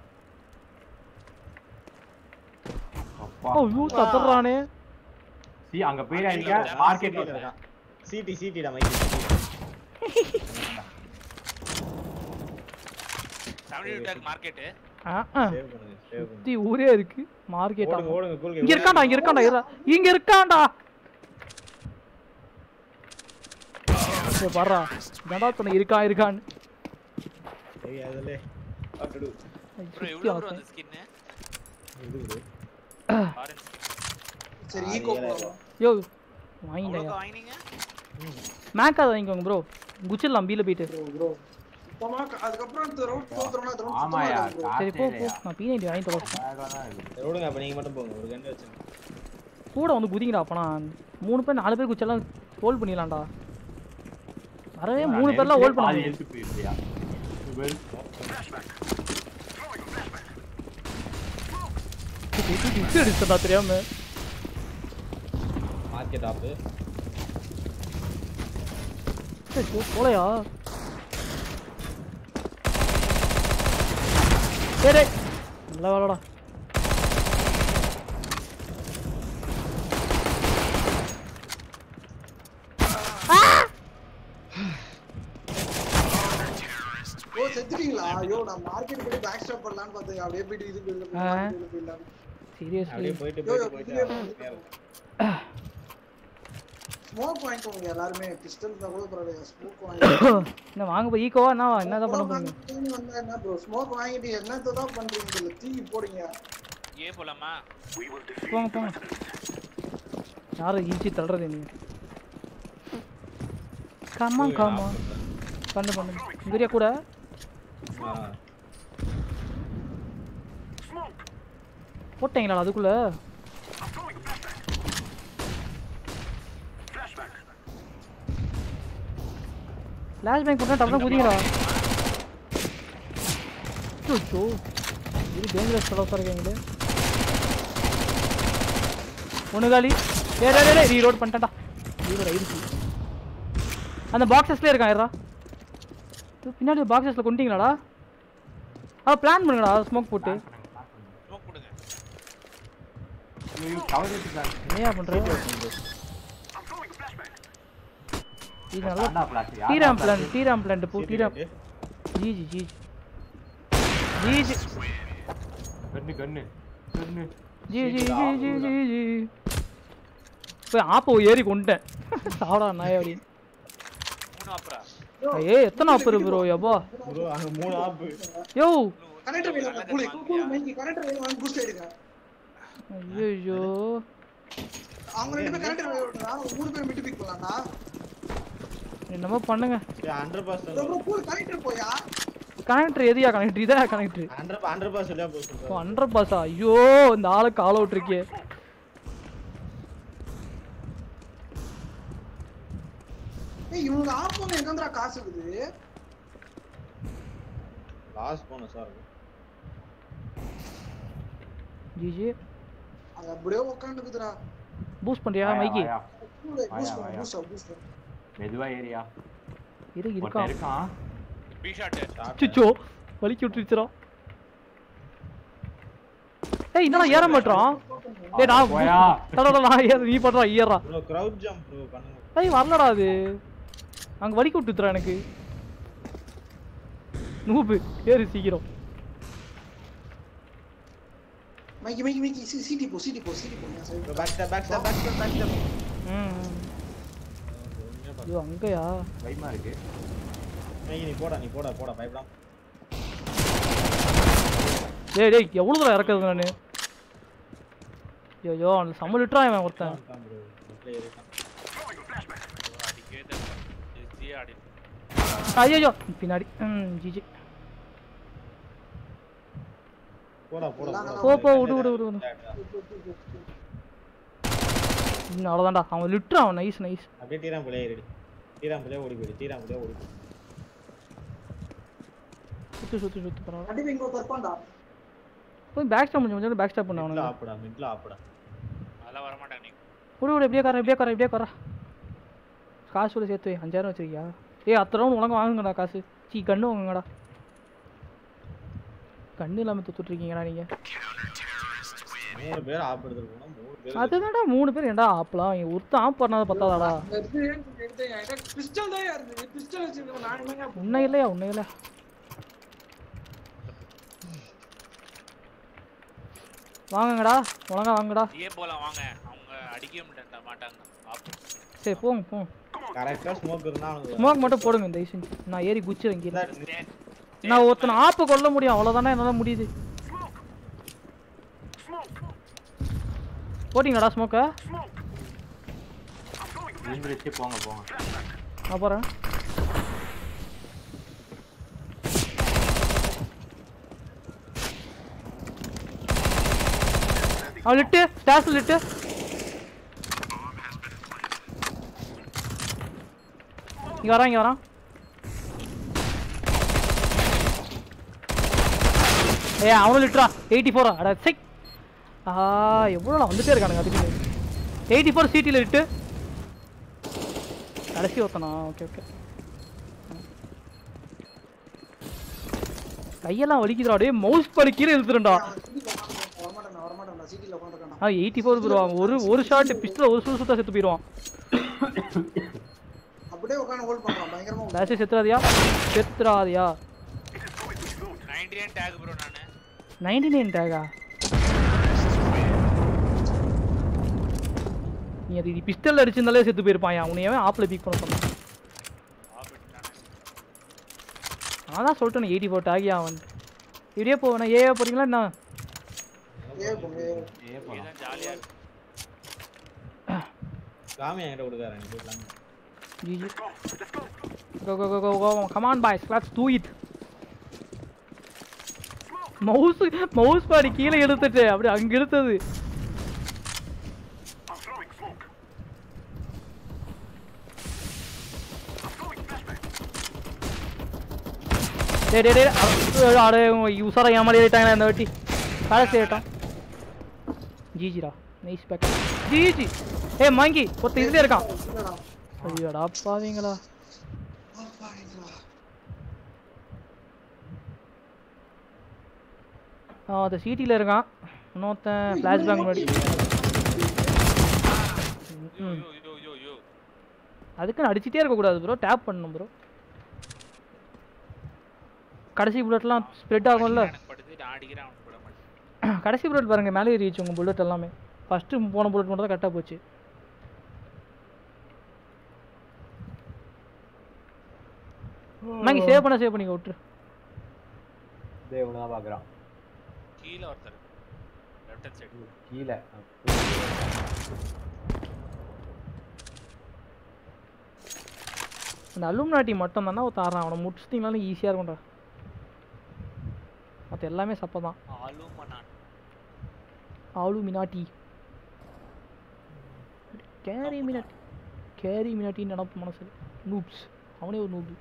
Speaker 6: அப்பா
Speaker 3: ஓ யூ தத்துறானே
Speaker 6: சி அங்க போய் அடிக்க மார்க்கெட்ல
Speaker 5: கீழ இருக்கான் சிடி சிடிடா மைக்
Speaker 4: செவன்டி டேக் மார்க்கெட்டு
Speaker 3: ஆ ஆ
Speaker 5: சேவ் பண்ணுங்க சேவ் பண்ணுங்க
Speaker 3: சுத்தி ஊரே இருக்கு மார்க்கெட்டா
Speaker 5: ஓடுங்க ஓடுங்க கூல்ங்க
Speaker 3: இங்க இருக்கான்டா இங்க இருக்கான்டா இருடா. இங்க இருக்கான்டா சரி பாடுறா என்னடா சொன்ன இருக்கான் இருக்கான்னு
Speaker 5: ஏய் அதுல அக்கடு
Speaker 3: ஐய்,
Speaker 4: ப்ரோ
Speaker 3: சுத்தி
Speaker 4: எவ்வளோ ப்ரோ
Speaker 3: பார்த்தேன்.
Speaker 4: அந்த ஸ்கின்னு
Speaker 5: இது ப்ரோ
Speaker 4: ஆரஞ்சு
Speaker 2: சரி
Speaker 5: ஆ,
Speaker 2: ஈகோ
Speaker 5: ஏழாயிரம்
Speaker 2: போலாம்
Speaker 3: யோ
Speaker 4: அவ்வளோக்கா
Speaker 3: வாங்கிட்டேன்
Speaker 4: வாங்கினீங்க
Speaker 3: மேக்காத வாங்கிக்கோங்க ப்ரோ குச்சிடலாம் பீல போயிட்டு
Speaker 2: ப்ரோ ப்ரோ சுத்தமா க- அதுக்கப்புறம் இந்த ரவுண்ட் தோத்துறோம்னா இந்த ரவுண்ட் சுத்தமா
Speaker 6: ஆமாயா
Speaker 2: இல்ல bro.
Speaker 3: சரி
Speaker 6: காசே
Speaker 3: போ போ
Speaker 6: இல்லையா
Speaker 3: நான் பீ நைன்டி வாங்கி தொலைச்சேன்
Speaker 5: சரி, விடுங்க அப்ப நீங்க மட்டும் போங்க ஒரு கண்டு வச்சுங்க
Speaker 3: கூட வந்து குதிங்கடா அப்பனா மூணு பேர் நாலு பேர் குச்செல்லாம் ஹோல்ட் பண்ணிடலாம்டா வரவே மூணு பேர்லாம் ஹோல்ட் பண்ண
Speaker 6: பாதி
Speaker 3: முடியும்
Speaker 6: எடுத்து போயிருப்பியா
Speaker 3: டிப்ஸ் அடிச்சடா தெரியாம
Speaker 5: மார்க்கெட் ஆப்
Speaker 3: சரி, போ- போலையா டேய் டேய் நல்ல வேலைடா
Speaker 2: ஓ செத்துட்டீங்களா ஐயோ நான் மார்க்கெட் போய் பேக் ஸ்டாப் பண்ணலாம்னு பார்த்தேன் அப்படியே போயிட்டு இது போயிடலாம்
Speaker 3: ஆ.
Speaker 2: market உள்ள போயிடலாம்
Speaker 3: சீரியஸ்லி
Speaker 5: அப்படியே போயிட்டு
Speaker 2: யோ,
Speaker 5: போயிட்டு
Speaker 2: யோ,
Speaker 5: போயிட்டு
Speaker 2: இதுலயே
Speaker 5: நேரா.
Speaker 2: ஸ்மோக் வாங்கிக்கோங்க எல்லாருமே பிஸ்டல் தான் கூட பரவாயில்ல ஸ்மோக் வாங்கி
Speaker 3: என்ன வாங்க போய் ஈக்கோவா என்ன என்னதான் பண்ண போறீங்க
Speaker 2: வந்தா என்ன ப்ரோ ஸ்மோக் வாங்கிட்டு என்னத்த தான் பண்றீங்க இல்ல தூக்கி போடுங்க
Speaker 4: ஏ போலாமா
Speaker 3: போங்க போங்க யாரு ஈச்சி தள்ளுறது நீ கம்மா கம்மா பண்ணு பண்ணு இங்கரியா கூட
Speaker 5: ஆ.
Speaker 3: போட்டீங்களா அதுக்குள்ள ஃபிளாஷ் பேங்க் போட்டா டப்புனு குதிங்கடா அச்சோ இது டேஞ்சரஸ் ஃபெலோஸாக இருக்கீங்களே ஒன்று காலி டே டே டே ரீலோட் பண்ணிட்டேன்டா ரீலோட் ஆயிடுச்சு அந்த பாக்ஸஸ்லேயே இருக்கான் இருடா இது பின்னாடி பாக்ஸஸில் கொண்டீங்களாடா அதான் பிளான் பண்ணுங்கடா ஸ்மோக் போட்டு
Speaker 4: ஸ்மோக் கொடுங்க
Speaker 6: கவர் எடுத்துக்கலாம்
Speaker 3: என்னையா பண்ணுறேன் இது நல்லா
Speaker 6: யாரா flash? யாரா
Speaker 3: டீராம்
Speaker 6: flash?
Speaker 3: பிளான் டீராம் பிளான் போ
Speaker 5: CT
Speaker 3: டீராம்
Speaker 5: இருக்கு.
Speaker 3: ஜிஜி ஜிஜி ஜிஜி
Speaker 6: கண்ணு கண்ணு கண்ணு
Speaker 3: G G G G G G போய் ஆப்போ ஏறி கொண்டுட்டேன் சாவடா நாய் அப்படின்னு
Speaker 4: மூணு அப்புறம்
Speaker 3: ஏய் எத்தனை ஆப் இருக்கு ப்ரோ யப்பா
Speaker 5: bro, அங்க மூணு ஆப்
Speaker 3: யோ
Speaker 2: கனெக்டர் வேணும் கூலி கூலி மைக்கி கனெக்டர் வேணும் வாங்கி பூஸ்ட் எடுங்க
Speaker 3: ஐயோ
Speaker 2: அவங்க ரெண்டு பேரும் கனெக்டர் வேணும் மூணு பேரும் மிட்டு பிக் பண்ணலாம்டா
Speaker 3: என்னமோ பண்ணுங்க
Speaker 5: hundred
Speaker 2: bro
Speaker 5: percent
Speaker 2: bro cool connector போயா
Speaker 3: கனெக்டர் எதியா கனெக்டர் இதான் கனெக்டர்
Speaker 5: ஹண்ட்ரட் ஹண்ட்ரட் பர்சன்ட் சொல்லியா போச்சு
Speaker 3: ஹண்ட்ரட் பாஸா ஐயோ இந்த ஆளை கால் அவுட் இருக்கே
Speaker 2: ஏய் இவங்க ஆப் பண்ண எங்கன்றா காசு இருக்குது
Speaker 5: லாஸ்ட் போனஸ் சார்
Speaker 3: ஜிஜி
Speaker 2: அது அப்படியே உட்காந்துக்குதுடா
Speaker 3: பூஸ்ட் பண்றியா
Speaker 6: வாயா,
Speaker 3: மைக்கி
Speaker 6: வாயா.
Speaker 2: பூஸ்ட்
Speaker 6: வாயா,
Speaker 2: பூஸ்ட்
Speaker 6: வாயா.
Speaker 2: பூஸ்ட் பூஸ்ட்
Speaker 6: மெதுவா ஏரியா
Speaker 3: இரு
Speaker 6: ஒருத்தன்
Speaker 3: இருக்கான்
Speaker 6: இருக்கான்
Speaker 4: பி ஷாட்
Speaker 3: சுச்சோ வலிக்கி விட்டுருச்சுரா ஏய் என்னடா ஏற மாட்டான் ஏய் நான்
Speaker 6: போயா.
Speaker 3: தடடா நான் ஏற நீ பண்றா ஏறா
Speaker 5: ப்ரோ கிரவுட் ஜம்ப் ப்ரோ பண்ணுங்க
Speaker 3: ஏய் வரலடா அது அங்க வலிக்கி விட்டுத்துறா எனக்கு நூபு ஏறு சீக்கிரம்
Speaker 2: Mikey Mikey Mikey C CT போ சிடி போ சிடி போ நான்
Speaker 5: bro back step back step back step back step
Speaker 3: ம் ம். ஐயோ அங்கயா
Speaker 6: பயமா இருக்கு
Speaker 5: நீ நீ போடா நீ போடா போடா பயப்படாம
Speaker 3: டேய் டேய் எவ்வளோ தூரம் இறக்குறது நான் ஐயோ அந்த செம்ம லிட்டரா இவன் ஒருத்தன்
Speaker 5: இருக்கான் bro. உள்ள இருக்கான்.
Speaker 4: அடிக்கவே தெரியல எஸ்ஜியே ஆடி
Speaker 3: ஐயோ பின்னாடி ம் ஜிஜி
Speaker 5: போடா போடா
Speaker 2: எல்லாம்
Speaker 5: போடா.
Speaker 3: போ, போ, விடு, விடு, விடு, விடு. இன்னும் அவ்வளோதான்டா அவன் லிட்டரா அவன் நைஸ் நைஸ்
Speaker 5: அப்படியே டீராம் பிள்ளையே இருடி டீராம் பிள்ளையே ஓடி போயிடு டீராம் பிள்ளையே ஓடி போயிடு
Speaker 3: சுத்து சுத்து சுத்து பரவாயில்ல
Speaker 2: கண்டிப்பா இங்க ஒருத்தர் இருப்பான்டா
Speaker 3: போய் பேக் ஸ்டாப் கொஞ்சம் கொஞ்சம் பேக் ஸ்டாப் பண்ண
Speaker 5: மிட்ல
Speaker 3: அவனுக்கு
Speaker 5: ஆப்புடா மிட்ல ஆப்புடா
Speaker 4: அதெல்லாம் வரமாட்டாங்க நீங்க
Speaker 3: விடு விடு எப்படியே கர எப்படியே கர எப்படியே கர காசு கூட சேர்த்து வை, அஞ்சாயிரம் வச்சிருக்கியா ஏய் அத்தனை ரவுண்ட் உலகம் வாங்குங்கடா காசு சீ கண்ணு வாங்குங்கடா கண்ணு இல்லாமல் துத்துட்ருக்கீங்கடா நீங்கள்
Speaker 5: மூணு பேர் ஆப் எடுத்துட்டு போனோம் மூணு பேர்
Speaker 3: அதுதான்டா மூணு பேர் ஏன்டா ஆப்பலாம் இங்க ஒருத்தன் ஆப் பண்ணாத பத்தாதாடா
Speaker 2: எடுத்து எடுத்து எனக்கு பிஸ்டல் தான் இருந்தது பிஸ்டல் வச்சிருக்கேன் நான் என்னங்க
Speaker 3: உன்னை இல்லையா உன்னை இல்லை வாங்குங்கடா ஒழுங்கா வாங்குடா
Speaker 4: ஏ போலாம் வாங்க அவங்க அடிக்கவே மாட்டாங்க மாட்டாங்க ஆப்பு
Speaker 3: சரி போங்க போங்க
Speaker 5: கரெக்டா ஸ்மோக் இருந்தா அவனுக்கு
Speaker 3: ஸ்மோக் மட்டும் போடுங்க இந்த ஐசன் நான் ஏறி குச்சிடுறேன் கீழே
Speaker 5: இந்த-
Speaker 3: நான் ஒருத்தனை ஆப்பு கொல்ல முடியும் அவ்வளோதானே என்னால் முடியுது போட்டிங்களாடா ஸ்மோக்கை
Speaker 6: விழுந்துருச்சு போங்க போங்க
Speaker 3: நான் போகிறேன் அவன் லிட்டு ஸ்டாஸ் லிட்டு இங்க வரான் இங்க வரான் ஏ அவனும் லிட்டரா எயிட்டி ஃபோரா அட சிக் ஆ எவ்வளோ வந்துட்டே இருக்கானுங்க அதுக்கு எயிட்டி ஃபோர் சிடியில் லிட்டு கடைசி ஒருத்தனா ஓகே ஓகே கையெல்லாம் வலிக்குதுடா அப்படியே மவுஸ் படி கீழே இழுத்துருண்டா
Speaker 2: வரமாட்டேன் வரமாட்டேன் சிட்டில உட்காந்துருக்கான்
Speaker 3: ஆ எயிட்டி ஃபோர் போடுவான் ஒரு ஒரு ஷாட் பிஸ்டல் ஒரு சுடு சுத்தா செத்து போயிடுவான்
Speaker 2: அப்படியே உட்காந்து ஹோல்ட் பண்றான் பயங்கரமா hold
Speaker 3: லாஸ்ட் செத்துறாதியா செத்துறாதியா
Speaker 4: நைன்டி நைன் டேக் ப்ரோ நானு
Speaker 3: நைன்டி நைன் டேகா நீ அது பிஸ்டல் அடிச்சிருந்தாலே செத்து போயிருப்பான் உன்னை ஏன் ஆப்பில் பீக் பண்ண சொன்னான்
Speaker 4: ஆப்பிட்டானே
Speaker 3: நான் தான் சொல்லிட்டேன் எயிட்டி ஃபோர் டேகியா அவன் இப்படியே போவேன் ஏ போறீங்களா என்ன
Speaker 2: ஏ போங்க ஏ.
Speaker 6: ஏ போலாம்
Speaker 4: இதுதான் ஜாலியா இருக்கு
Speaker 5: சாமி என்கிட்ட கொடுக்காரு ரெண்டு பேர் சாமி
Speaker 3: GG. Go, go, go, go, go. Come on, boys. Let's do it. Mouse mouse body கீழே எடுத்துட்டு அப்படி அங்க எடுத்தது டேய் டேய் டேய் அட- அட யூசரா ஏமாடி ஆயிட்டாங்க இந்த வாட்டி வேலை செய்யட்டும் ஜிஜிடா நைஸ் பேக் ஜிஜி ஏய் மாங்கி ஒருத்தன் இதுலயே இருக்கான்
Speaker 2: இல்லடா.
Speaker 3: ஐயோடா பாவீங்களா
Speaker 2: அப்பா, இதுடா.
Speaker 3: அவன் அந்த சிட்டியில் இருக்கான் இன்னொருத்தன் ஃப்ளாஷ்பேக் முன்னாடி
Speaker 4: யோ
Speaker 3: ம்.
Speaker 4: யோ யோ யோ யோ
Speaker 3: அதுக்குன்னு அடிச்சிட்டே இருக்கக்கூடாது ப்ரோ டேப் பண்ணணும் ப்ரோ கடைசி புல்லட்லாம் ஸ்ப்ரெட் ஆகும்ல
Speaker 4: எனக்கு படுது நான் அடிக்கிறேன் அவனுக்கு போட மாட்டேன்
Speaker 3: கடைசி புல்லட் பாருங்க மேலே ஏறிச்சு உங்கள் புல்லட் எல்லாமே ஃபஸ்ட்டு போன புல்லட் மட்டும் தான் கரெக்டாக போச்சு மேங்கி சேவ் பண்ண சேவ் பண்ணிக்க விட்டுரு
Speaker 6: இதே இவனு தான் பார்க்குறான்
Speaker 4: கீழே ஒருத்தர் லெஃப்ட் ஹேண்ட் சைடு
Speaker 6: கீழே
Speaker 3: அந்த அலுமினாட்டி மட்டும் தானே தாரான் அவனை முடிச்சிட்டிங்கனாலும் ஈஸியாக இருக்கும்டா மற்ற எல்லாமே சப்பை தான்
Speaker 4: அலுமனான்
Speaker 3: ஆளு மினாட்டி கேரி மினாட்டி கேரி மினாட்டின்னு நினப்பு மனசு நூப்ஸ் அவனே ஒரு நூப்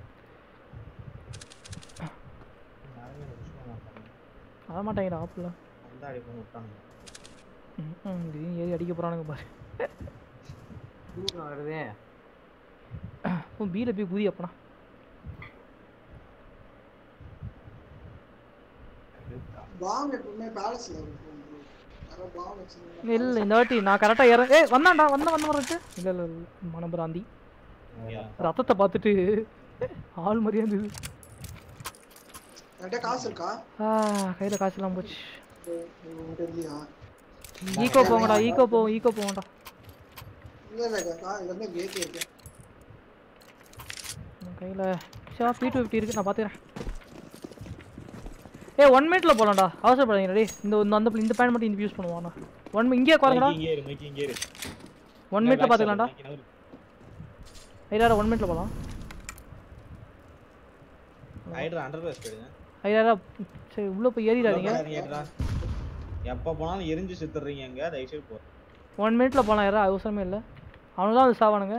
Speaker 3: வர மாட்டாங்கடா ஆப்பில்
Speaker 5: அந்த அடி பண்ணி விட்டானுங்க
Speaker 3: ம் திடீர்னு ஏறி அடிக்க போகிறானுங்க பாரு
Speaker 6: தூரம் வருதே
Speaker 3: இப்போ பீல போய் குதி அப்பனா
Speaker 2: பாம் எப்பவுமே பேலஸ்ல இருக்கும் bro. யாரோ பாம் வச்சிருந்தாங்க
Speaker 3: இல்லை இந்த வாட்டி நான் கரெக்டாக இற ஏ வந்தான்டா வந்த வந்த வரட்டு இல்லை இல்லை மனபிராந்தி ரத்தத்தை பார்த்துட்டு ஆள் மாதிரியே இருந்தது
Speaker 2: என்கிட்ட காசு இருக்கா
Speaker 3: ஆ கையில் காசு இல்லாமல் போச்சு
Speaker 2: உங்ககிட்ட இல்லையா
Speaker 3: ஈகோ போங்கடா ஈகோ போவோம் ஈகோ போவோம்டா
Speaker 2: இல்ல இல்ல கா- இது வந்து கேக்கே இருக்கு
Speaker 3: கையில் ஷா பி டூ ஃபிஃப்டி இருக்கு நான் பார்த்துக்கிறேன் ஏய் ஒன் மினிட்ல போலாம்டா அவசரப்படாதீங்க டேய் இந்த இந்த அந்த இந்த பேன் மட்டும் இந்த யூஸ் பண்ணுவானா ஒன் இங்கே குறைங்கடா
Speaker 5: மைக்கி இங்கே இரு மைக்கி இங்கே இரு
Speaker 3: ஒன் மினிட்ல பாத்துக்கலாம்டா
Speaker 5: மைக்கி நகரு.
Speaker 3: ஐயாரா ஒன் மினிட்ல போலாம்
Speaker 5: ஹைட்ரா அண்டர் பேஸ் போயிடுங்க
Speaker 3: ஐயாரா சரி உள்ள போய் ஏறிடாதீங்க
Speaker 5: ஏறிடுறா. எப்ப போனாலும் எரிஞ்சு சுத்துறீங்க எங்க தயவு செய்து போ
Speaker 3: ஒன் மினிட்ல போலாம் யாரா அவசரமே இல்லை அவனுக்கு தான் அது சாவானுங்க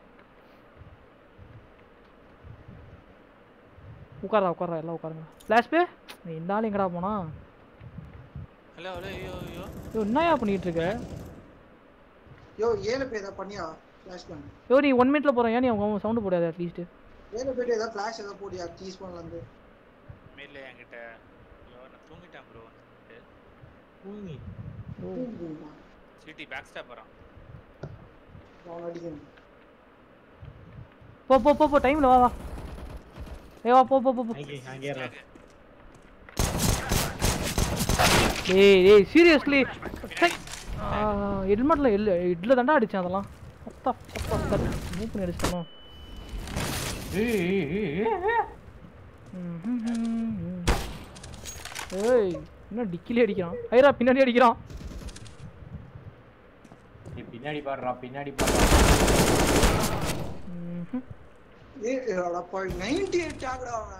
Speaker 3: உட்காரா உட்காரா எல்லாம் உட்காருங்க ஃப்ளாஷ் பே இந்த ஆள் எங்கடா போனா
Speaker 4: ஹலோ ஹலோ ஐயோ ஐயோ
Speaker 3: ஐயோ என்னயா பண்ணிட்டு இருக்க
Speaker 2: யோ ஏழு பேர் ஏதாவது பண்ணியா ஃபிளாஷ் பண்ணு
Speaker 3: ஐயோ நீ ஒன் மினிட்ல போறேன் ஏன் நீ அவங்க சவுண்டு போடாது அட்லீஸ்ட்
Speaker 2: ஏழு பேர் ஏதாவது ஃபிளாஷ் ஏதாவது போடியா டீஸ் பண்ணலாந்து
Speaker 4: மெயில என்கிட்ட ஐயோ நான் தூங்கிட்டேன் ப்ரோ
Speaker 5: தூங்கி.
Speaker 4: சிட்டி பேக் ஸ்டாப் வரான்
Speaker 2: அவன் அடிக்கணும்
Speaker 3: போ போ போ போ டைம்ல வா வா ஏ வா போ போ போ போ
Speaker 5: மைக்கி அங்கே ஏறலாம்
Speaker 3: டேய் டேய் சீரியஸ்லி ஹெல்மெட்ல இல்ல இட்ல தாண்டா அடிச்சேன் அதெல்லாம் அப்பா அப்பா கட் மூவ் பண்ணி அடிச்சிட்டோம்
Speaker 6: ஏய், ஏய், ஏய், ஏய்.
Speaker 3: ஏய் என்ன டிக்கிலே அடிக்கிறான் ஐரா பின்னாடி அடிக்கிறான்
Speaker 6: நீ பின்னாடி பாடுறா பின்னாடி பாடுறா
Speaker 3: ம்ஹும்.
Speaker 2: ஏ அடப்பா நைன்டி எயிட் ஆகுடா அவன்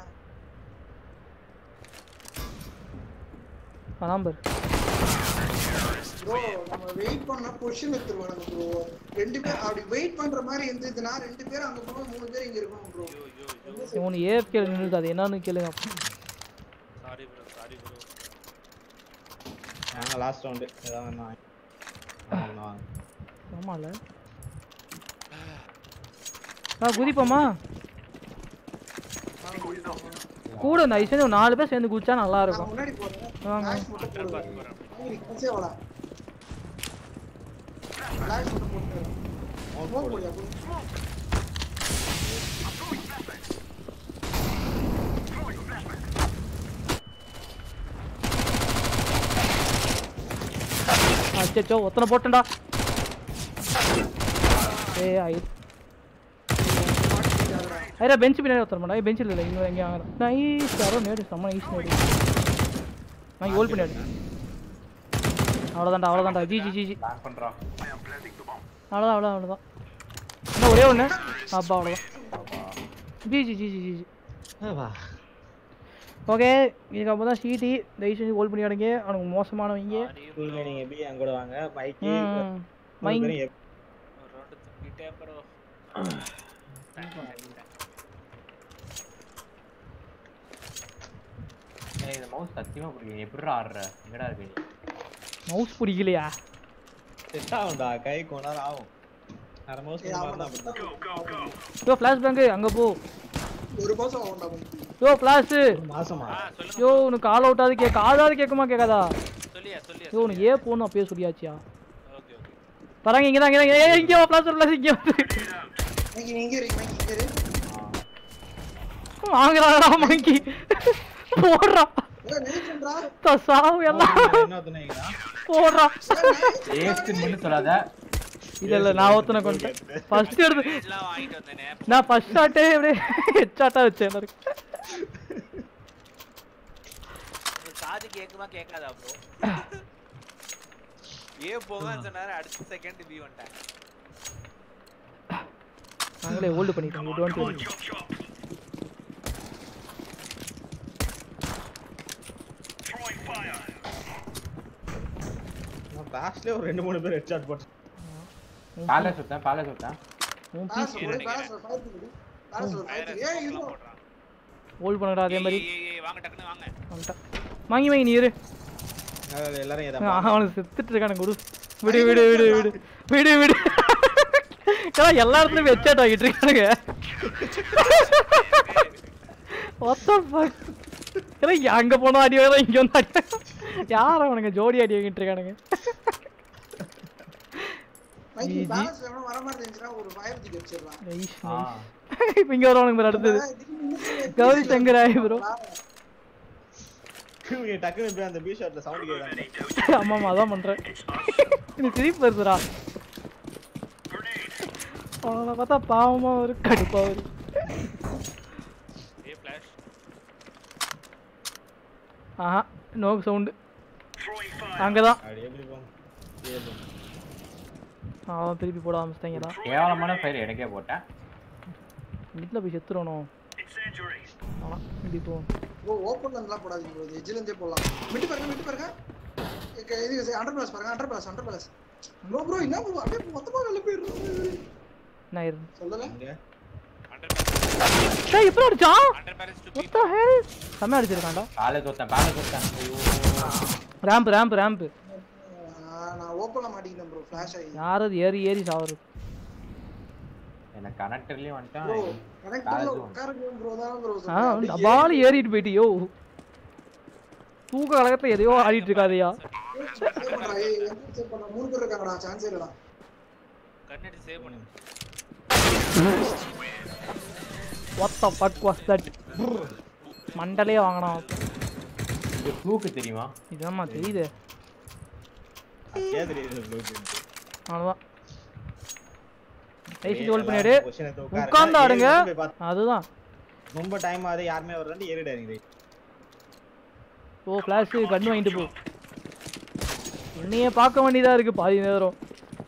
Speaker 3: அதான் பாரு
Speaker 2: ப்ரோ நம்ம வெயிட் பண்ணா பொசிஷன் எடுத்துருவானுங்க ப்ரோ ரெண்டு பேர் அப்படி வெயிட் பண்ற மாதிரி இருந்ததுன்னா ரெண்டு பேர் அங்க போகணும் மூணு பேர் இங்க இருக்கணும் ப்ரோ
Speaker 3: இவனு ஏற்கே நின்றுது அது என்னன்னு கேளுங்க
Speaker 4: சாரி ப்ரோ சாரி ப்ரோ
Speaker 5: வாங்க லாஸ்ட் ரவுண்டு ஏதாவது வேணா வாங்க. வாங்க, வாங்க.
Speaker 3: ஆமால ஆ குதிப்போமா கூட இந்த ஐசன் ஒரு நாலு பேர் சேர்ந்து குதிச்சா நல்லா
Speaker 2: நான்
Speaker 3: இருக்கும்
Speaker 2: முன்னாடி போறேன்
Speaker 3: வாங்க.
Speaker 2: ஃபிளாஷ் மட்டும் போடுவேன் நீ கன்சே வாடா ஃபிளாஷ் மட்டும் போட்டு ஸ்மோக் போடியா
Speaker 3: அச்சோ ஒத்தனை போட்டேன்டா ஏ ஐ ஐரா பெஞ்ச் பின்னாடி ஒருத்தர் மாட்டா பெஞ்சில் இல்லை இங்கே எங்கேயும் ஆகிறேன் நைஸ் யாரோ நேடு செம்ம நைஸ் நேடு நான் ஹோல்ட் பண்ணியாடு அவ்வளோதான்டா அவ்வளோதான்டா G G G G
Speaker 6: plan பண்றா
Speaker 3: அவ்வளோதான் அவ்வளோதான் அவ்வளோதான் இன்னும் ஒரே ஒன்று அப்பா அவ்வளோதான் G G G G G G
Speaker 5: வா
Speaker 3: ஓகே இதுக்கப்புறம் தான் சிடி தயவு செஞ்சு ஹோல்ட் பண்ணி அடங்க அவனுக்கு மோசமானவங்க
Speaker 5: ஸ்கூல்ல நீங்க எப்படி என் கூட வாங்க மைக்கி
Speaker 3: ம்.
Speaker 5: மூணு
Speaker 3: மைண்ட்
Speaker 5: பேரும் எப்-
Speaker 4: ஒரு ரவுண்டு தூக்கிட்டே ப்ரோ
Speaker 6: எனக்கு இந்த மவுஸ் சத்தியமா பிடிக்கும் எப்படிடா ஆடுற எங்கடா இருக்க நீ
Speaker 3: மவுஸ் பிடிக்கலையா
Speaker 5: செட் ஆகும்டா கை கொஞ்ச நேரம் ஆகும் அரை மாசம் தான் அப்படிதான்
Speaker 3: யோ ஃப்ளாஷ் பேங்கு அங்கே போ
Speaker 2: ஒரு மாசம் ஆகும்டா கொஞ்சம்
Speaker 3: யோ ஃப்ளாஷு
Speaker 5: ஒரு மாசமா
Speaker 4: ஆ சொல்லுங்க
Speaker 3: யோ உனக்கு கால் அவுட் ஆகுது கேட்க காதாவது கேட்குமா கேட்காதா
Speaker 4: சொல்லியா சொல்லியா
Speaker 3: யோ உனக்கு ஏ போகணும் அப்பயே சொல்லியாச்சியா
Speaker 4: ஓகே ஓகே
Speaker 3: வராங்க இங்கே தான் இங்கே தான் ஏ இங்கே வா ஃப்ளாஷ் ஃப்ளாஷ் இங்கே வந்து
Speaker 2: மைக்கி நீ இங்க இரு மைக்கி இங்க இரு
Speaker 3: வாங்குறாடா மங்கி போடுறா
Speaker 2: ஏய் நைஸ்ன்றா
Speaker 3: த- சாவு எல்லாம்
Speaker 5: இன்னொருத்தனை வைங்களா?
Speaker 3: போடுறா
Speaker 6: வேஸ்ட்னு மட்டும் சொல்லாத
Speaker 3: இல்ல இல்ல நான் ஒருத்தனை கொண்டு ஃபர்ஸ்ட் எடுத்து
Speaker 4: எல்லாம் வாங்கிட்டு வந்தேனே
Speaker 3: நான் ஃபர்ஸ்ட் ஷாட்டே அப்படியே ஹெட் ஷாட்டா வச்சேன் எல்லாருக்கும்.
Speaker 4: உங்க காது கேக்குமா கேட்காதா ப்ரோ ஏ போங்கன்னு சொன்னாரு அடுத்த செகண்ட் பி வந்துட்டாங்க
Speaker 3: நாங்களே ஹோல்டு பண்ணிட்டோம் யூ டோன்ட் வரி
Speaker 5: நான் லாஸ்ட்லயே ஒரு ரெண்டு மூணு பேர் ஹெட்ஷாட் போட்டு
Speaker 6: பேல சுத்தேன் பேல சுத்தேன்
Speaker 3: உன்
Speaker 2: பேலஸ்
Speaker 3: பீஸ்
Speaker 2: ஒரு பேலஸ் ஒரு ஃபைட் பண்ணு பேலஸ் ஒரு ஃபைட் ஏய் இது
Speaker 4: போடுறான்
Speaker 3: ஹோல்ட் பண்ணுடா அதே மாதிரி
Speaker 4: ஏய், ஏய், ஏய், வாங்க டக்குன்னு வாங்க
Speaker 3: வந்துட்டான் வாங்கி வாங்கி நீ இரு
Speaker 5: அதாவது எல்லாரும்
Speaker 3: ஆ,
Speaker 5: எதை
Speaker 3: அவனுக்கு செத்துட்டு இருக்கானு குடு விடு விடு விடு விடு விடு விடு ஏன்னா எல்லா இடத்துலயும் வெச்சாட் ஆகிட்டு இருக்கானுங்க What the fuck? ஏன்னா அங்க போனா அடி வாங்குறா, இங்க வந்து அடி வாங்குறா. யார் அவனுங்க ஜோடி அடி வாங்கிட்டு இருக்கானுங்க
Speaker 2: மைக்கி பேலஸ் வேணும் வர மாதிரி இருந்துச்சுன்னா ஒரு ஃபயர் தூக்கி வச்சிடலாம்
Speaker 3: Nice,
Speaker 6: ஆ
Speaker 3: nice. இப்ப இங்க வருவானுங்க பாரு அடுத்தது கௌரி சங்கர் ஆயி ப்ரோ
Speaker 5: இவங்க டக்குனு போய் அந்த பி ஷாட்ல சவுண்ட் கேட்கறாங்க
Speaker 3: ஆமா ஆமா அதான் பண்றேன் எனக்கு சிரிப்பு வருதுடா அவனை பார்த்தா பாவமா ஒரு கடுப்பா வரும்
Speaker 4: ஏ ஃபிளாஷ்
Speaker 3: ஆஹா நோ சவுண்டு அங்கே தான்
Speaker 5: அப்படியே எப்படி போங்க அப்படியே போங்க.
Speaker 3: அவன் திருப்பி போட ஆரம்பிச்சிட்டாங்கடா
Speaker 6: கேவலமான ஃபயர் எனக்கே போட்டேன்
Speaker 3: வீட்டில் போய் செத்துறணும் ஆமாம் இப்படி போ
Speaker 2: ப்ரோ ஓப்பன்ல இருந்தெல்லாம் போடாதீங்க ப்ரோ எஜ்ல இருந்தே போடலாம் விட்டு பாருங்க விட்டு பாருங்க இங்க இது அண்டர் பிளஸ் பாருங்க under plus under plus bro bro என்ன ப்ரோ அப்படியே மொத்தமா வெளில போயிடுறோம்
Speaker 3: நான் இரு
Speaker 2: சொல்லல
Speaker 5: இங்க
Speaker 3: டேய் எப்படி அடிச்சான்
Speaker 4: அண்டர் பேரஸ் டு
Speaker 3: what the hell செம்ம அடிச்சிருக்கான்டா
Speaker 6: காலை தோத்தேன் காலை தோத்தேன் ஐயோ
Speaker 3: ரேம்ப் ரேம்ப் ரேம்ப்
Speaker 2: ஆ, நான் ஓப்பன்ல மாட்டிக்கிட்டேன் ப்ரோ ஃபிளாஷ் ஆகி
Speaker 3: யாராவது ஏறி ஏறி சாவறது
Speaker 6: எனக்கு கனெக்டர்லயும் வந்துட்டான்
Speaker 2: ப்ரோ கனெக்டர்ல உட்காருங்க ப்ரோ தான் ப்ரோ
Speaker 3: ஆ டபால் ஏறிட்டு போயிட்டியோ தூக்க கழகத்துல எதையோ ஆடிட்டு இருக்காதயா
Speaker 2: சேவ் பண்றா ஏய் எங்க சேவ் பண்றா மூணு பேர் இருக்காங்கடா சான்ஸே இல்லடா
Speaker 4: கண்ணடி சேவ் பண்ணு
Speaker 3: what the fuck was that மண்டலே வாங்கணும்
Speaker 6: இது தூக்கு தெரியுமா
Speaker 3: இதம்மா தெரியுது
Speaker 5: கேதுரி இது blue print.
Speaker 3: அவ்வளோதான் டைசி
Speaker 5: ஏய்,
Speaker 3: ஹோல்ட்
Speaker 5: எல்லாரும்
Speaker 3: பண்ணிடு
Speaker 5: position எடுத்து உட்காருங்க.
Speaker 3: உட்கார்ந்து ஆடுங்க
Speaker 5: ஏறி போய் பாத்து-
Speaker 3: அதுதான்
Speaker 5: ரொம்ப டைம் ஆகுது யாருமே வரலன்னு ஏறிடாதீங்க
Speaker 3: ஓ ஃப்ளாஷ் கண்ணு வாங்கிட்டு போ என்னையே பார்க்க வேண்டியதா இருக்கு பாதி நேரம்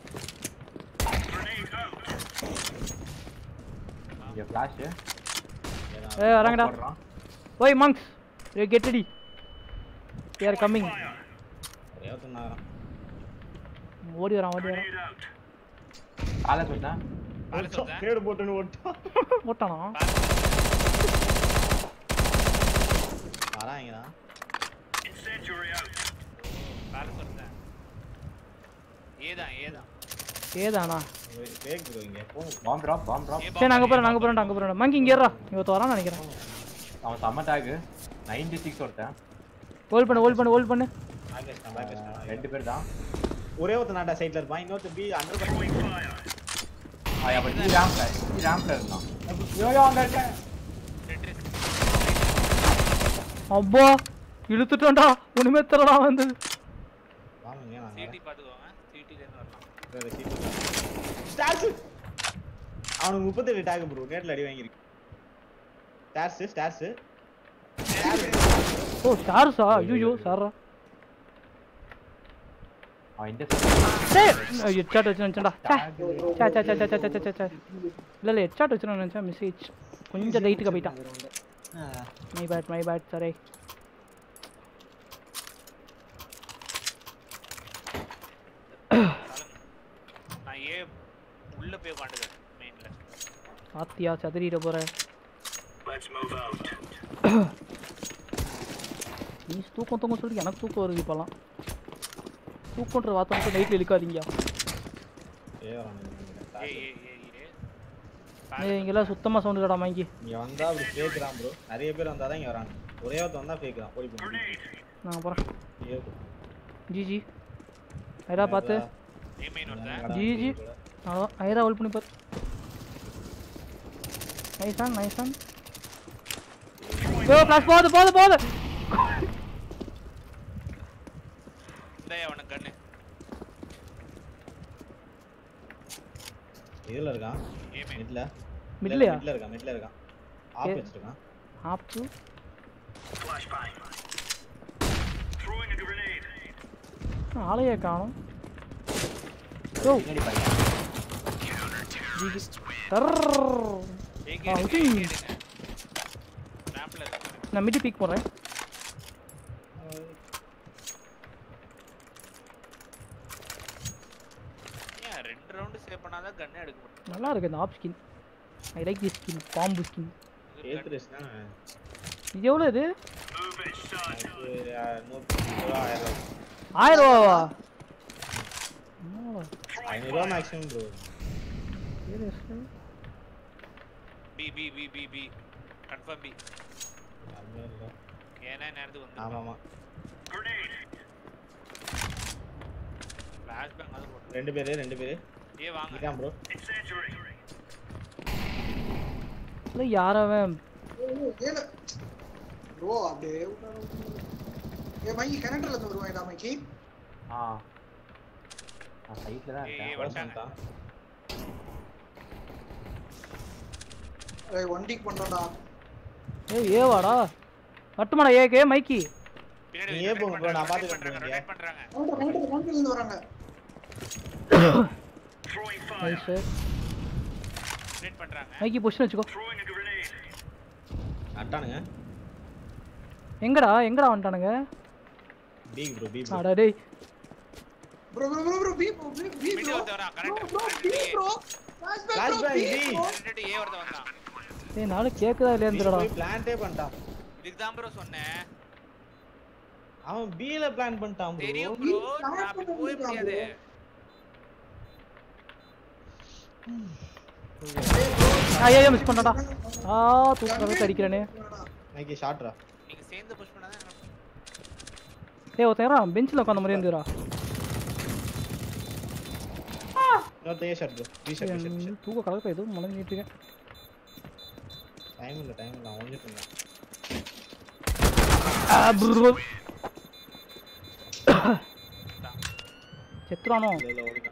Speaker 6: இங்க ஃபிளாஷ்
Speaker 3: ஏ வரங்கடா ஓய் மங்ஸ் ஏ get ready we are coming
Speaker 5: ஒரே ஒருத்தன் தான் வரான்.
Speaker 3: ஓடி வரான் ஓடி வரான்
Speaker 6: காலை தோத்தேன்
Speaker 4: காலை தோத்தேன்
Speaker 5: கேடு போட்டுன்னு ஓட்டான்
Speaker 3: ஓட்டானா
Speaker 5: வரான் இங்க தான்
Speaker 4: காலை தோத்தேன் ஏதான் ஏதான்
Speaker 3: ஏதானா
Speaker 5: fake bro இங்க போங்க
Speaker 6: பாம் ட்ராப் பாம் ட்ராப்
Speaker 4: ஏ
Speaker 3: சரி நாங்க போறோம் நாங்க போறோம் நாங்க போறோம் மங்கி இங்க ஏறா இங்க ஒருத்த வரான்னு நினைக்கிறேன்
Speaker 6: அவன் செம்ம டேக் நைன்டி சிக்ஸ் ஒருத்தன்
Speaker 3: ஹோல்ட் பண்ணு ஹோல்ட் பண்ணு ஹோல்ட் பண்ணு
Speaker 5: பாகிஸ்தான் பாகிஸ்தான்
Speaker 6: ரெண்டு பேர் தான்
Speaker 5: ஒரே ஒருத்தன் நாட்டா சைடுல இருப்பான் இன்னொருத்தன் பி அண்டர் பண்ணி
Speaker 6: அவன் அப்ப டி ரேம்ப்ல டி ரேம்ப்ல இருந்தான் யோயோ அங்க இருக்கேன்
Speaker 4: டெட்ரிஸ்
Speaker 3: அப்பா இழுத்துட்டோம்டா ஒண்ணுமே தெரியலடா வந்து
Speaker 5: வாங்க நான்
Speaker 4: சிடி பாத்துக்கோங்க சிடில இருந்து வரலாம்
Speaker 5: ஸ்டார்ஸ் அவனுக்கு முப்பத்தெட்டு டேக் ப்ரோ நேட்ல அடி வாங்கியிருக்கு ஸ்டார்ஸ் ஸ்டார்ஸ்
Speaker 3: ஓ ஸ்டார்ஸா ஐயோ சாரா
Speaker 6: அவன் இந்த
Speaker 3: டேய் ஹெட்ஷாட் வச்சு நினைச்சேன்டா சே சே சே சே சே சே சே சே இல்ல இல்ல ஹெட்ஷாட் வச்சு நினைச்சேன் மெசேஜ் கொஞ்சம் லைட்டுக்கு போயிட்டான் மை பேட் மை பேட் சரே
Speaker 4: நான் ஏ உள்ள போய் உட்காந்துக்கிறேன் மெயின்ல
Speaker 3: ஆத்தியா சதுரிட போற நீ தூக்கம் தூக்கம் சொல்லி எனக்கு தூக்கம் வருது இப்போலாம் தூக்கன்ற வார்த்தை மட்டும் நைட்டில் இழுக்காதீங்க
Speaker 5: ஏ வரான்
Speaker 4: ஏ ஏ ஏ ஏ
Speaker 3: ஏய் இங்கெல்லாம் சுத்தமாக சவுண்டு கடா வாங்கி
Speaker 5: இங்க வந்தா அப்படி ஃபேக் தான் ப்ரோ நிறைய பேர் வந்தா தான் இங்க வராங்க ஒரே ஒருத்தன் வந்தா ஃபேக் தான் ஓடி போங்க
Speaker 3: நான் போகிறேன்
Speaker 5: ஏ
Speaker 3: ஜிஜி ஐரா பார்த்து
Speaker 4: ஏ மெயின் ஒருத்தன்
Speaker 3: ஜிஜி அவ்வளோதான் ஐரா ஹோல்ட் பண்ணி பாரு நைஸான் நைஸான் ஓ ப்ளஸ் போகுது போகுது போகுது
Speaker 4: இந்த அவனுக்கு கண்ணு
Speaker 5: இதுல இருக்கான்
Speaker 4: ஏ மெயின்
Speaker 5: மிட்ல
Speaker 3: மிட்லையா
Speaker 5: மிட்ல இருக்கான் மிட்ல இருக்கான் ஆப்
Speaker 3: ஏ-
Speaker 5: வச்சிருக்கான்
Speaker 3: ஆப்ஸு ஆளையே காணும் ஓ
Speaker 6: பின்னாடி பையன்
Speaker 3: ஜிஜி டர்ரர்.
Speaker 4: ஏ
Speaker 3: ஆ,
Speaker 4: கேடுங்க
Speaker 3: ஓகே.
Speaker 4: ஏ கேடுங்க மேப்ல இருக்கு
Speaker 3: நான் மிடி பீக் போடுறேன்
Speaker 4: ஏன் ரெண்டு ரவுண்டு சேவ் பண்ணாதான் கண்ணே எடுக்க முடியும்
Speaker 3: நல்லா இருக்கு இந்த ஆப் skin I like the skin பாம்பு ஸ்கின்
Speaker 4: இது
Speaker 5: ஏத்து ரேஸ் தான்
Speaker 3: இது எவ்வளோ இது
Speaker 5: நூத்தி ரூபா ஆயிரம் ரூபா
Speaker 3: ஆயிரம் ரூபாவா என்னடா,
Speaker 5: ஐநூறு ரூபா maximum bro
Speaker 3: seriously?
Speaker 4: B B B B B confirm B ஏன்னா நேரத்துக்கு வந்து
Speaker 5: ஆமா ஆமா
Speaker 4: ஃபிளாஷ் பேங்க் அது போட்டு
Speaker 5: ரெண்டு பேரு ரெண்டு பேரு
Speaker 4: ஏ வாங்க
Speaker 5: இருக்கான் ப்ரோ
Speaker 3: இல்ல யாரவன்
Speaker 2: ஏல ப்ரோ அப்படியே விட்டாரு. ஏ மைக்கி கனெக்டர்ல இருந்து வருவாங்கடா மைக்கி
Speaker 6: ஆ நான் சைட்ல தான்
Speaker 4: ஏய்,
Speaker 6: இருக்கேன்
Speaker 4: ஏய், வந்துட்டாங்க.
Speaker 2: ஏய் ஒன் டிக் பண்றோம்டா
Speaker 3: ஏய் ஏவாடா மட்டுமாடா ஏகே மைக்கி
Speaker 4: பின்னாடி
Speaker 5: நீ ஏன் போங்க bro, நான்
Speaker 4: rotate
Speaker 5: பாத்துக்கிறேன்
Speaker 4: பண்றாங்க
Speaker 5: bro,
Speaker 4: rotate பண்றாங்க
Speaker 2: கவுண்டர் கவுண்டர் கவுண்டர்ல இருந்து வராங்க
Speaker 3: நைஸ்
Speaker 4: rotate பண்றாங்க
Speaker 3: மைக்கி பொசிஷன் வச்சுக்கோ
Speaker 5: அட்டானுங்க
Speaker 3: எங்கடா எங்கடா வந்துட்டானுங்க
Speaker 5: பி ப்ரோ பி ப்ரோ
Speaker 3: அடா டேய்
Speaker 2: bro bro bro bro B bro B B
Speaker 4: mid
Speaker 2: bro
Speaker 4: ஒருத்தன் வரான்
Speaker 2: bro
Speaker 4: correct
Speaker 2: bro B bro flashbang bro
Speaker 5: Flashbang,
Speaker 2: B
Speaker 5: B.
Speaker 2: Bro
Speaker 4: ரெண்டு ஏ ஒருத்தன் வந்தான்
Speaker 3: டேய் நானும் கேக்குதா இல்லையான்னு தெரியலடா
Speaker 5: போய் பிளான்ட்டே பண்ணிட்டான்
Speaker 4: இதுக்கு தான் ப்ரோ சொன்னேன்
Speaker 5: அவன் B ல பிளான் பண்ணிட்டான் ப்ரோ
Speaker 4: தெரியும்
Speaker 2: நீ
Speaker 4: ப்ரோ நான்
Speaker 2: start
Speaker 4: அப்படி
Speaker 2: பண்ண
Speaker 4: போய்
Speaker 2: முடியாது.
Speaker 4: முடியாது
Speaker 3: ஐயோ மிஸ் பண்ணடா ஆ தூக்கறதுக்கு அடிக்கிறேனே
Speaker 5: மைக்கி ஷாட்ரா
Speaker 4: நீங்க சேர்ந்து புஷ் பண்ணாதான் எனக்கு-
Speaker 3: ஏய் ஒருத்தன் பெஞ்சில் உட்காந்த மாதிரி இருந்துடா
Speaker 5: இன்னொருத்த A short bro B shot B short
Speaker 3: தூக்க கலக்க எதுவும் முழங்கிட்டு இருக்கேன்
Speaker 5: டைம் இல்ல டைம் இல்ல அவன் ஒளிஞ்சிட்டு இருந்தான்
Speaker 3: செத்துறானோ
Speaker 5: இல்ல இல்ல ஓடிட்டான்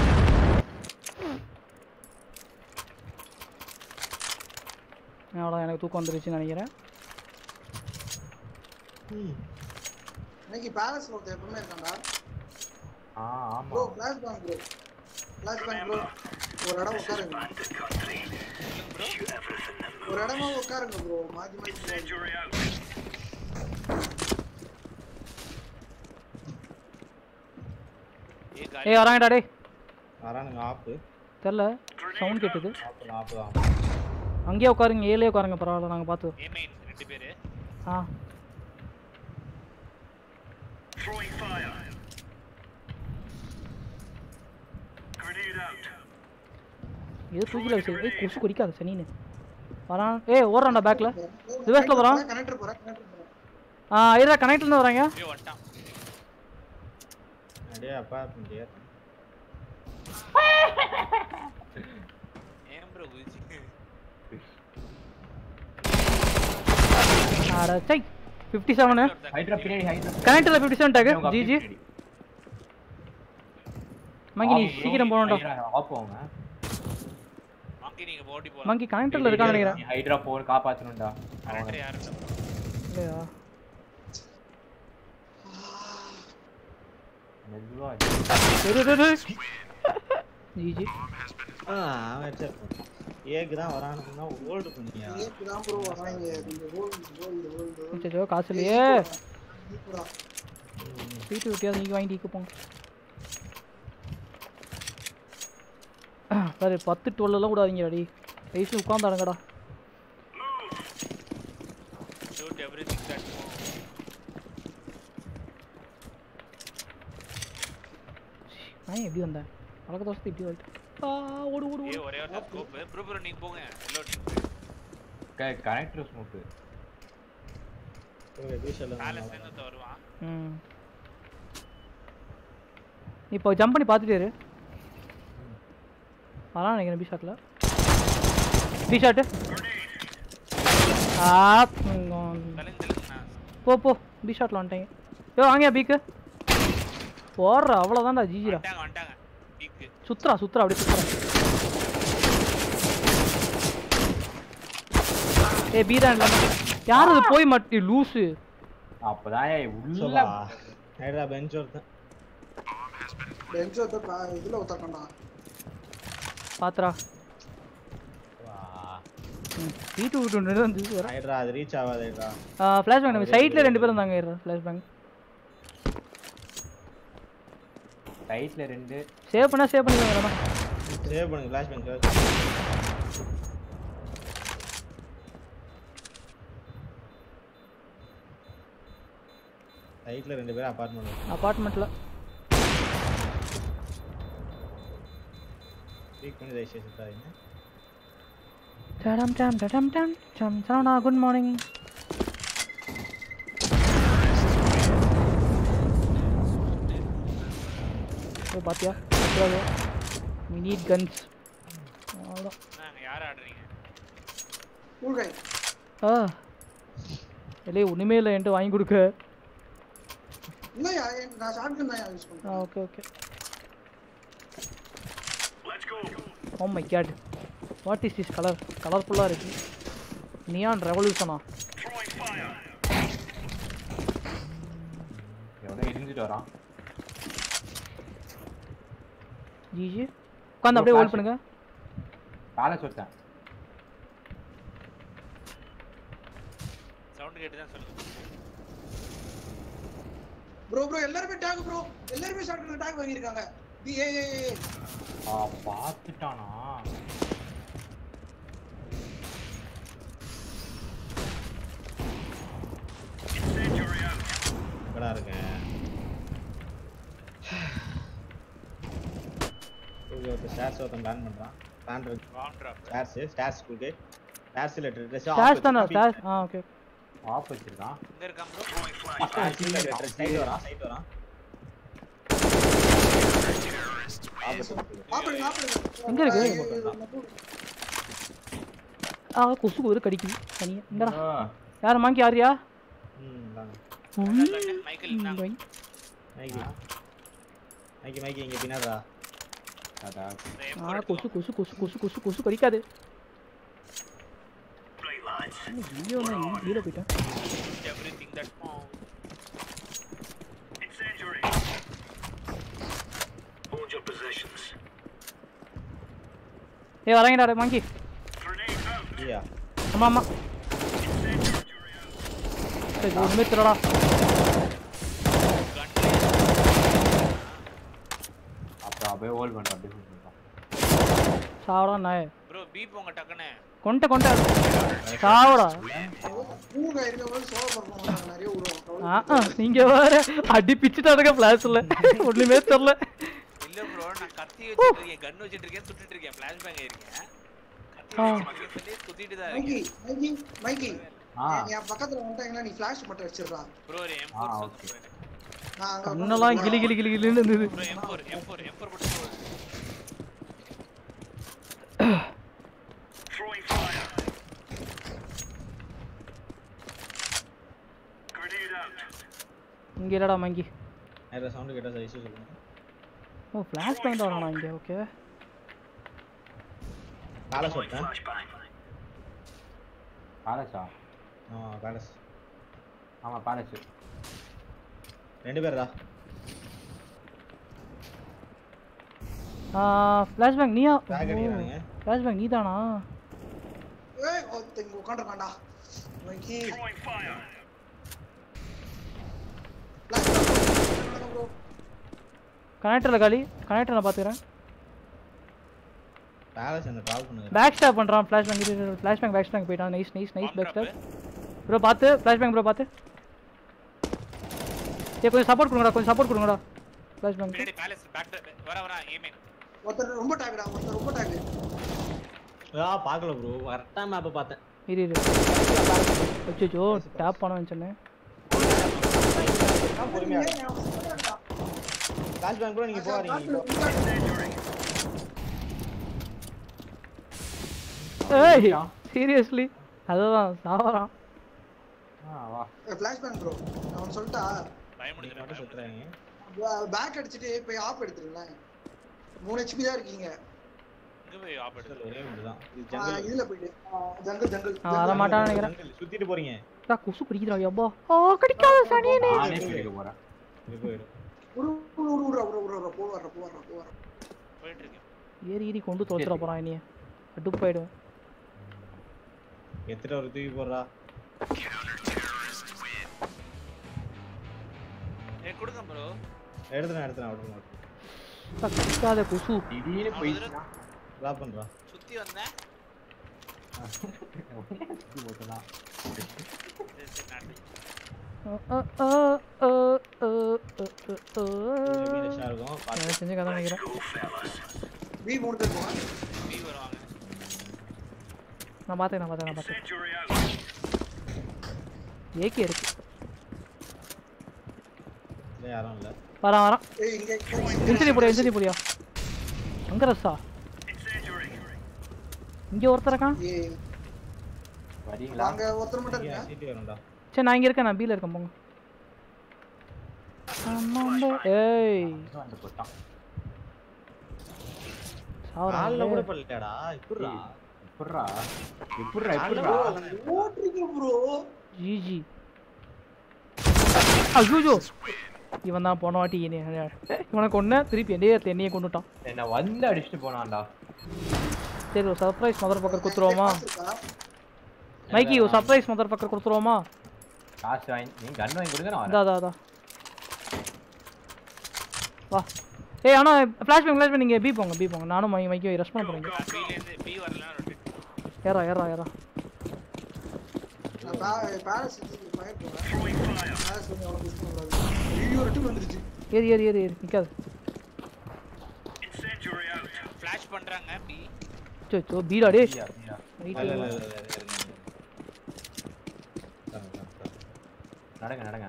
Speaker 3: அவ்வளோ எனக்கு தூக்கம் வந்துருச்சுன்னு நினைக்கிறேன்
Speaker 5: ம்.
Speaker 2: இன்னைக்கு பேலஸ்ல ஒருத்தர் எப்பவுமே இருக்கான்டா
Speaker 6: ஆ ஆமா
Speaker 2: bro flashbang bro flashbang bro ஒரு இடம் உட்காருங்க ஒரு இடமா உட்காருங்க ப்ரோ மாத்தி மாத்தி போகாதீங்க.
Speaker 4: ஏ காலி
Speaker 3: ஏய் வராங்கடா டேய்
Speaker 5: வரானுங்க ஆப்பு
Speaker 3: தெரில சவுண்ட் கேட்டுது
Speaker 5: ஆப்பு நாற்பது
Speaker 3: அங்கேயே உட்காருங்க ஏழே உட்காருங்க பரவாயில்ல நாங்கள் பார்த்து
Speaker 4: ஏ மெயின் ரெண்டு பேரு
Speaker 3: ஆ இது தூக்கில வச்சு ஏய் கொசு குடிக்காத சனின்னு வரான் ஏய் ஓடுறான்டா பேக்கில் ரிவர்ஸ்ல போறான்.
Speaker 2: கனெக்டர் போறேன் கனெக்டர் போறேன்
Speaker 3: ஆ ஐயா கனெக்ட்லேருந்து வராங்க
Speaker 4: ஏ வந்துட்டான்
Speaker 5: அப்படியே அப்பா அப்படியே
Speaker 4: ஏன் ப்ரோ குதிச்சு
Speaker 3: அட சை ஃபிஃப்டி செவனு
Speaker 6: ஹைட்ரா பின்னாடி ஹைட்ரா
Speaker 3: கனெக்டில் fifty seven tag GG monkey நீ சீக்கிரம் போகணும்டா
Speaker 6: ஆப் அவங்க
Speaker 4: மங்கி நீங்க போடி போலாம்
Speaker 3: மங்கி கனெக்டரில் இருக்கான்னு நினைக்கிறேன்
Speaker 6: நீ ஹைட்ரா போன் காப்பாத்தணும்டா
Speaker 4: கரெக்ட் யாரு இல்ல bro.
Speaker 3: இல்லையா
Speaker 6: மெதுவா
Speaker 3: ஜிஜி
Speaker 5: ஆ அவன் வச்சிருப்பான் ஏக்கு தான் வரானுன்னா ஓல்டு பண்ணியா
Speaker 2: ஏக்கு தான் ப்ரோ வராங்க இந்த கோல்டு கோல்டு கோல்டு
Speaker 3: சச்சோ காசு இல்லையே
Speaker 2: இப்படா
Speaker 3: வீட்டு விட்டியாவது நீங்கள் வாங்கிட்டு போங்க பாரு பத்து டுவெல்லாம் விடாதீங்க அடி வயசு உட்காந்தாடுங்கடா
Speaker 4: shoot everything that move.
Speaker 3: நான் எப்படி வந்தேன் பழக்க தோசத்தை இப்படி வந்துட்டு ஆ ஓடு ஓடு
Speaker 4: ஏ
Speaker 3: ஓடு
Speaker 4: ஒரே ஒரு ஸ்கோப் ப்ரோ ப்ரோ நீங்க போங்க எல்லோ
Speaker 6: கனெக்டர் ஸ்மோக்கு
Speaker 4: பேலஸ்ல இருந்து ஒருத்தன் வருவான்
Speaker 3: ம் இப்போ ஜம்ப் பண்ணி பார்த்துட்டே இரு வரான் நினைக்கிறேன் பி ஷாட்டில் பி ஷாட்டு ஆ ம்,
Speaker 4: தெலுங்கு தெலுங்கு
Speaker 3: போ போ பி ஷாட்டில் வந்துட்டீங்க யோ வாங்கியா பீக்கு போடுற அவ்வளோதான்டா ஜிஜிடா
Speaker 4: வந்துட்டாங்க வந்துட்டாங்க பீக்கு
Speaker 3: சுத்துறா சுத்துறா அப்படியே சுத்துறா ஏய் பி தான் இல்லாம யார் அது போய் மாட்டி லூசு
Speaker 6: அப்பதான் ஏய் உள்ள
Speaker 5: சோபா ஹைட்ரா பெஞ்ச் ஒருத்தன்
Speaker 2: பெஞ்ச் ஒருத்த இதுல ஒருத்தக்கண்டா
Speaker 3: பாத்துறா வீட்டு விட்டு வந்து
Speaker 5: ஹைட்ரா அது ரீச் ஆகாது ஹைட்ரா
Speaker 3: ஃப்ளாஷ் பேங்க் நம்ம சைடில் ரெண்டு பேரும் இருந்தாங்க ஃப்ளாஷ் பேங்க்
Speaker 6: ரைட்ல ரெண்டு
Speaker 3: சேவ் பண்ணா சேவ் பண்ணிக்கலாம்
Speaker 5: சேவ் பண்ணுங்க ஃபிளாஷ் பண்ணுங்க ரைட்ல ரெண்டு பேரும் அபார்ட்மெண்ட்
Speaker 3: அப்பார்ட்மெண்ட்டில்
Speaker 5: ஸ்பீக் பண்ணி தயவுசெய்து சுத்தாதீங்க
Speaker 3: டடம் டம் டடம் டம் டம் சரவணா குட் மார்னிங் ஓ பாத்தியா we need guns அவ்வளோதான்
Speaker 4: நாங்க யார் ஆடுறீங்க
Speaker 2: கூல் கை
Speaker 3: ஆ இல்லையே ஒன்றுமே இல்லை என்கிட்ட வாங்கி கொடுக்க
Speaker 2: இல்லையா என்- நான் ஷார்ட் கன் தான் யூஸ்
Speaker 3: ஆ
Speaker 2: பண்ணுறேன்
Speaker 3: okay okay oh my god what is this colour கலர்ஃபுல்லாக இருக்கு நியான் ரெவல்யூஷனா
Speaker 6: செஞ்சுட்டு வரான்
Speaker 3: ஜிஜி உட்காந்து அப்படியே ஹோல்ட் பண்ணுங்க
Speaker 6: பேலஸ் வச்சேன்
Speaker 4: சவுண்ட் கேட்டு தான் சொல்லுங்க
Speaker 2: ப்ரோ ப்ரோ எல்லாருமே டேக் ப்ரோ எல்லாருமே ஷார்ட் கன் டேக் வாங்கியிருக்காங்க பி ஏ ஏ ஏ
Speaker 6: ஆ பார்த்துட்டானா
Speaker 5: எங்கடா இருக்கேன் ஓகே ஓகே ஸ்டார்ஸ் ஒருத்தன் பிளான் பண்றான் பிளான் இருக்கு
Speaker 4: வாம் டிராப்
Speaker 5: ஸ்டார்ஸ் ஸ்டார்ஸ் ஸ்கூலுக்கு ஸ்டார்ஸ் இல்ல ட்ரெஸ்
Speaker 3: ஸ்டாஷ் தானே ஸ்டாஷ் ஆ ஓகே
Speaker 6: ஆஃப் வச்சிருக்கான்
Speaker 4: இங்க இருக்கான் ப்ரோ
Speaker 5: ஸ்டார்ஸ் இல்ல ட்ரெஸ் சைடு வரான் சைடு வரான்
Speaker 2: ஆப்பிடுங்க ஆப்பிடுங்க
Speaker 3: எங்க இருக்கு? ஆ கொசு ஒரு கடிக்குது தனியா இந்தடா யார் மாங்கி யாரியா
Speaker 5: ம் வாங்க
Speaker 4: மைக்கேல் இருந்தாங்க
Speaker 5: மைக்கி மைக்கி மைக்கி இங்க பின்னாடா
Speaker 6: அதான்
Speaker 3: ஆ கொசு கொசு கொசு கொசு கொசு கொசு கடிக்காது ஐயோ நான் கீழே போயிட்டேன்
Speaker 4: எவ்ரிதிங் தட்
Speaker 3: ஏய் வரங்கடா மாங்கி
Speaker 5: ஐயா
Speaker 3: ஆமா ஆமா சரி ஒண்ணுமே தெரியலடா
Speaker 6: அப்புறம் அப்படியே ஹோல்ட் பண்ணிட்டேன் அப்படியே hold பண்ணிட்டான்
Speaker 3: சாவடா நாய்
Speaker 4: ப்ரோ பி போங்க டக்குனு
Speaker 3: கொண்ட கொண்ட சாவடா
Speaker 2: பூங்க இருக்கும்போது சோழ பரப்போம் நிறைய விடுவோம்
Speaker 3: ஆ ஆ, நீங்க வேற அடி பிச்சுட்டாருங்க ஃபிளாஷ்ல ஒண்ணுமே தெரியல
Speaker 4: இல்ல ப்ரோ நான் கத்தி வச்சிட்டு இருக்கேன் கன் வச்சிட்டு இருக்கேன் சுட்டுட்டு இருக்கேன் ஃபிளாஷ் பேங்க் இருக்கேன் கத்தி
Speaker 3: ஆ.
Speaker 4: வச்சிட்டு சொல்லி குத்திட்டு தான்
Speaker 2: மைக்கி
Speaker 4: இருக்கேன்
Speaker 2: மைக்கி மைக்கி
Speaker 6: ஆ
Speaker 2: என் பக்கத்துல வந்துட்டாங்கன்னா நீ ஃபிளாஷ் மட்டும் வச்சிடுறா
Speaker 4: ப்ரோ ஒரு
Speaker 6: ஆ,
Speaker 4: M4
Speaker 6: okay.
Speaker 4: சொல்லுங்க
Speaker 2: நான் அங்க
Speaker 3: கண்ணெல்லாம் கிளி கிளி கிளி கிளின்னு இருந்தது
Speaker 4: ப்ரோ M4 M4 M4 மட்டும் போதும்.
Speaker 3: இங்க இல்லடா மங்கி
Speaker 5: வேற சவுண்ட் கேட்டா சைஸ் சொல்லுங்க
Speaker 3: ஓ ஃபிளாஷ் பாயிண்ட் வரானா இங்க ஓகே
Speaker 5: பேலஸ் ஒருத்தன்
Speaker 6: பேலஸா
Speaker 5: ஆ பேலஸ்
Speaker 6: ஆமா பேலஸ்
Speaker 5: ரெண்டு பேர்டா
Speaker 3: ஆ ஃபிளாஷ் பேங்க் நீயா
Speaker 5: பேக் அடிக்கிறானுங்க
Speaker 3: ஃபிளாஷ் பேங்க் நீதானா
Speaker 2: ஏய் ஒருத்தங்க உட்காந்துருக்கான்டா மைக்கி ப்ரோ
Speaker 3: கனெக்டர்ல காலி கனெக்டர் நான் பாத்துக்கிறேன்
Speaker 5: பேலஸ் அந்த ட்ராவல் பண்ணுங்க
Speaker 3: பேக் ஸ்டாப் பண்றான் flash bank flash flashbang back stop போயிட்டான் nice nice nice back stop bro பார்த்து ஃபிளாஷ் பேங்க் ப்ரோ பார்த்து ஏ கொஞ்சம் சப்போர்ட் கொடுங்கடா கொஞ்சம் சப்போர்ட் கொடுங்கடா ஃபிளாஷ் பேங்க்
Speaker 4: பின்னாடி பேலஸ் பேக் வர வர ஏமே
Speaker 2: ஒருத்தர் ரொம்ப டேக்டா ஒருத்தர் ரொம்ப டேக்
Speaker 5: ஆ பார்க்கல ப்ரோ கரெக்டா மேப்பை பார்த்தேன்
Speaker 3: இரு இரு அச்சோ டேப் பண்ண வச்சேனே
Speaker 5: பொறுமையா காஷ் பேங்க் கூட நீங்க போறீங்க
Speaker 3: ஏய் சீரியஸ்லி அதுதான் சாவறான்
Speaker 6: ஆ வா
Speaker 2: ஃபிளாஷ் பேங்க் ப்ரோ அவன் சொல்லிட்டா
Speaker 4: பயமுடுதுடா
Speaker 5: மட்டும் சுத்துறாங்க
Speaker 2: பேக் அடிச்சிட்டு போய் ஆப் எடுத்துருங்களேன் மூணு ஹெச்பி தான் இருக்கீங்க
Speaker 4: இங்க போய் ஆப் எடுத்து
Speaker 5: ஒரே ஒன்று தான் இது
Speaker 2: ஆ,
Speaker 5: ஜங்கல்
Speaker 2: இதுல போயிட்டு ஜங்கல் ஜங்கல்
Speaker 3: ஆ, வர மாட்டான்னு நினைக்கிறேன்
Speaker 5: ஜங்கல் சுத்திட்டு போறீங்க
Speaker 3: டா கொசு பிடிக்குதுடா யப்பா ஆ கடிக்காத சனியனே
Speaker 6: நானே பிடிக்க போறேன்
Speaker 5: இது போயிடு
Speaker 2: உரு உரு உரு உரு உரு உரு போவார போவார போவார
Speaker 4: போயிட்டு இருக்கேன்
Speaker 3: ஏறி ஏறி கொண்டு தோத்துற போறான் இனிய கடுப்பாயிடும்
Speaker 5: எத்தனை ஒரு தூக்கி போடுறா
Speaker 4: ஏ கொடுங்க ப்ரோ
Speaker 5: எடுத்துறேன் எடுத்துறேன் விடுங்க
Speaker 3: டா, கடிக்காத கொசு
Speaker 6: திடீர்னு போயிடுச்சுன்னா
Speaker 5: ட்ராப் பண்றா
Speaker 4: சுத்தி வந்தேன்
Speaker 6: சுத்தி போட்டுதான்
Speaker 4: சரி சரி நாட்டு
Speaker 3: ஆ, ஆ, ஆ, ஆ, ஆ, ஆ, ஆ,
Speaker 5: எப்படி
Speaker 3: ஆ.
Speaker 5: ரஷ்ஷா இருக்கும் பார்த்து
Speaker 3: நான் செஞ்ச கதை நினைக்கிறேன்
Speaker 2: பி மூணு பேர் போவாங்க
Speaker 4: பி வருவாங்க
Speaker 3: நான் பார்த்தேன் நான் பார்த்தேன் நான் பார்த்தேன் ஏகே இருக்கு
Speaker 5: இல்ல யாரும் இல்ல
Speaker 3: வரான் வரான்
Speaker 2: ஏய் இங்க
Speaker 3: இன்சனி போடியா இன்சனி போடியா அங்க ரஸ்ஸா இங்க ஒருத்தர் இருக்கான்
Speaker 2: ஏய்
Speaker 6: வரீங்களா
Speaker 2: அங்க ஒருத்தர் மட்டும் இருங்க
Speaker 5: சீட்டு வரும்டா
Speaker 3: சரி நான் இங்க இருக்கேன் நான் பீல இருக்கேன் போங்க ஆமாண்டா. ஏய்
Speaker 6: வந்து போட்டான்
Speaker 5: கால்ல கூட
Speaker 3: சாவறா
Speaker 5: படலடா இப்படிடா
Speaker 6: எப்பட்றா எப்பட்றா
Speaker 5: கால்ல
Speaker 6: எப்பட்றா
Speaker 5: கூட படல.
Speaker 2: ஓட்டுறீங்க ப்ரோ
Speaker 3: ஜிஜி ஐயோ இவன் தான் போன வாட்டி என்னைய இவனை கொன்ன திருப்பி என்னையே என்னையே கொண்டுட்டான்
Speaker 6: என்ன வந்து அடிச்சுட்டு போனான்டா
Speaker 3: சரி ஒரு சர்ப்ரைஸ் மதர் பக்கர் கொடுத்துருவோமா
Speaker 2: காசு இருக்கா?
Speaker 3: மைக்கி ஒரு சர்ப்ரைஸ் மதர் பக்கர் கொடுத்துருவோமா
Speaker 6: காசு வாங்கி நீ கன் வாங்கி கொடுங்க நான்
Speaker 3: அதா
Speaker 6: வரேன்
Speaker 3: அதா அதா வா ஏய் ஆனா ஃப்ளாஷ் பேங்க் ஃப்ளாஷ் நீங்க பி போங்க பி போங்க நானும் மை மைக்கி ரெஸ்ட் பண்ண போறீங்க
Speaker 4: B ல இருந்து B வரலாம் ரொட்டேட்
Speaker 3: ஏறா ஏறா ஏறா
Speaker 2: நான் பா- பாரிஸ் இதுக்கு fire போடுறேன். பாரிஸ் வந்து அவ்வளவு miss பண்ணக்கூடாது. ஐயோ, ரெண்டு வந்துருச்சு.
Speaker 3: ஏறி ஏறி ஏறி ஏறி நிக்காது
Speaker 4: ஃபிளாஷ் பண்றாங்க B
Speaker 3: சோ பீடா டே
Speaker 6: ஐயா, ஐயா.
Speaker 5: இல்ல, இல்ல, இல்ல, இல்ல, இல்ல, இல்ல. பாருங்க, பாருங்க, பாருங்க.
Speaker 6: நடங்க நடங்க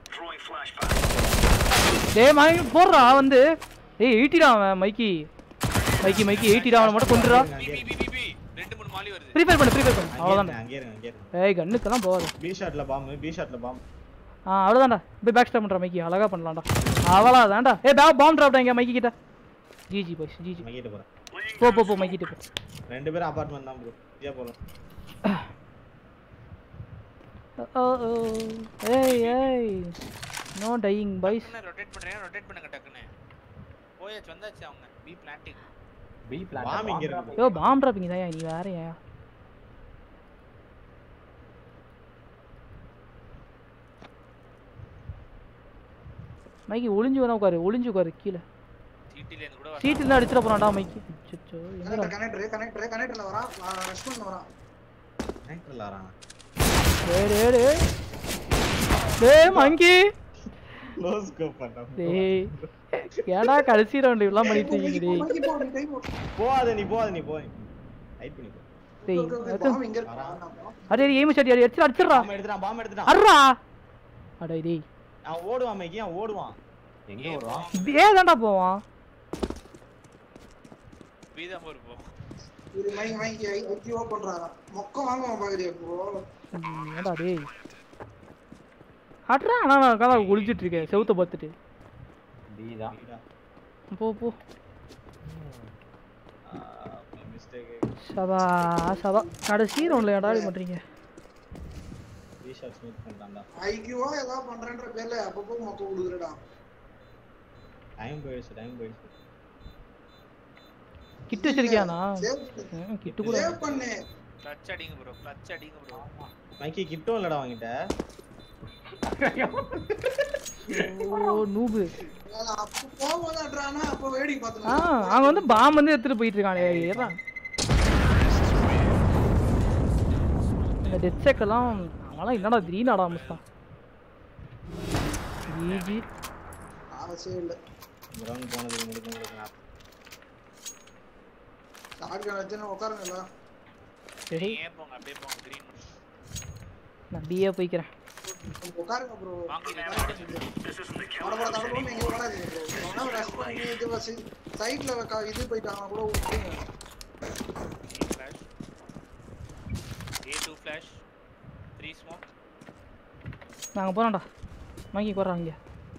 Speaker 3: டேய் மை போடுறா வந்து ஏய் எயிட்டிடா அவன் மைக்கி மைக்கி மைக்கி எயிட்டிடா அவனை மட்டும் கொண்டுடா
Speaker 4: B B B B B ரெண்டு மூணு மாலி வருது
Speaker 3: ப்ரீஃபயர் பண்ணு ப்ரீஃபயர் பண்ணு
Speaker 5: அங்கேயே
Speaker 3: அவ்வளோதான்
Speaker 5: இருங்க, அங்கேயே இருங்க, அங்கேயே இருங்க.
Speaker 3: ஏய் கண்ணுக்கெல்லாம் போகாது
Speaker 5: பி ஷாட்ல பாம் பி ஷாட்ல பாம்
Speaker 3: ஆ அவ்வளோதான்டா போய் பேக் ஸ்டாப் பண்ணுறா மைக்கி அழகா பண்ணலாம்டா அவ்வளோதான்டா ஏய் பே பாம் ட்ராப்டா இங்கே மைக்கி கிட்ட ஜிஜி பாய்ஸ் ஜிஜி
Speaker 5: மகிட்டு போறேன்
Speaker 3: போ போ போ மைக்கிட்ட போ
Speaker 5: ரெண்டு பேரும் அபார்ட்மெண்ட் தான் ப்ரோ இதே போலாம்
Speaker 3: ஓ ஓ ஏய் ஏய் நோ டையிங் பாய்ஸ்
Speaker 4: ரொட்டேட் பண்றேன் ரொட்டேட் பண்ணுங்க டக்குன்னு போயாச்சு வந்தாச்சு அவங்க B planting
Speaker 6: B plan
Speaker 5: bomb இங்க இருக்கு
Speaker 3: யோ பாம் ட்ராப்பிங் தான் நீ வேற ஏன் மைக்கி ஒளிஞ்சு வேணா உட்காரு ஒளிஞ்சு உட்காரு கீழே
Speaker 4: சீட்டில இருந்து கூட வரலாம்.
Speaker 3: சீட்டில் அடிச்சிட போறான்டா மைக்கி அச்சோ எங்கடா
Speaker 2: connector, connector, connector, connectorல வரான். நான் rush பண்ண வரான்.
Speaker 5: நைட்ல வரான்
Speaker 3: டேய் டேய் டேய் டேய் மங்கி
Speaker 5: லோ ஸ்கோப் பண்ணா
Speaker 3: டேய் ஏடா கடைசி ரவுண்ட் இப்படிலாம் பண்ணிட்டு இருக்கீங்க டேய்
Speaker 2: மைக்கி போ, மைக்கி கை போ.
Speaker 5: போகாத நீ போகாத நீ போ ரைட் பண்ணி போ
Speaker 3: டேய்
Speaker 2: Okay, okay,
Speaker 3: அது-
Speaker 2: bomb இங்க இருக்கு. நான் bomb.
Speaker 3: அடே எய்ம் ஷாட் அடி அடிச்சிடா அடிச்சிடா
Speaker 5: பாம் எடுத்துட்டான் பாம் எடுத்துட்டான்
Speaker 3: அர்ரா அடே டேய்
Speaker 5: அவன் ஓடுவான் மைக்கி அவன் ஓடுவான்
Speaker 6: எங்க வருவான்
Speaker 3: ஏன் தான்டா போவான்
Speaker 4: B தான் போய் இருப்போம்
Speaker 2: இது மைக்கி, மைக்கி, ஐ- வெட்டி off பண்றான். மொக்கம் வாங்குவான் பாக்குறியா bro?
Speaker 3: ம், ஏன்டா டேய் அட்ரா நான் நான் கதா ஒளிச்சிட்டு இருக்கேன் செவுத்த பார்த்துட்டு
Speaker 6: பி தான்
Speaker 3: போ போ
Speaker 5: மிஸ்டேக்
Speaker 3: சபா சபா கடைசி ரவுண்ட்ல ஏன்டா இப்படி பண்றீங்க
Speaker 5: த்ரீ ஷாட் ஸ்மித் பண்ணிட்டான்டா
Speaker 2: IQ வோ ஏதாவது பண்றேன்ற பேர்ல அப்பப்போ மொக்க விடுதுடா.
Speaker 5: டைம் போயிடுச்சு டைம் போயிடுச்சு
Speaker 3: கிட்டு வச்சிருக்கியானா
Speaker 2: Save
Speaker 3: ம், கிட்டு கூட
Speaker 2: save பண்ணு.
Speaker 4: கிளட்ச் அடிங்க ப்ரோ கிளட்ச் அடிங்க ப்ரோ
Speaker 5: மைக்கி கிட்டும் இல்லடா வாங்கிட்ட
Speaker 3: ஓ நூபு
Speaker 2: அது அப்ப போகும்போது அட்றானா, அப்ப வேடிக்கை
Speaker 3: ஆ
Speaker 2: பார்த்துட்டு
Speaker 3: அவங்க வந்து பாம் வந்து எடுத்துட்டு போயிட்டு இருக்கானே ஏறா இந்த டெத் செக்கெல்லாம் அவங்களாம் என்னடா திடீர்னு ஆட ஆரம்பிச்சிட்டான் ஜிஜி
Speaker 2: அவசியம் இல்லை
Speaker 5: கிரவுண்ட் போனதுக்கு முடிக்க முடியும்
Speaker 2: ஷாட்கன் வச்சுன்னு உட்காருங்களா
Speaker 3: சரி
Speaker 4: ஏன் போங்க அப்படியே போங்க கிரீன்
Speaker 3: நான் பிஏ போய்க்கிறேன்
Speaker 2: உட்காருங்க ப்ரோ
Speaker 4: வாங்கி
Speaker 2: படபட தடபடன்னு எங்கேயும் ஓடாதீங்க ப்ரோ அவனா ரஷ் பண்ணி இது சைட்ல இது போயிட்டாங்க கூட விட்டுருங்க
Speaker 4: ஃபிளாஷ் A2 ஃபிளாஷ் 3 ஸ்மோக்
Speaker 3: நாங்கள் போகிறோம்டா வாங்கி போடுறான் இங்கே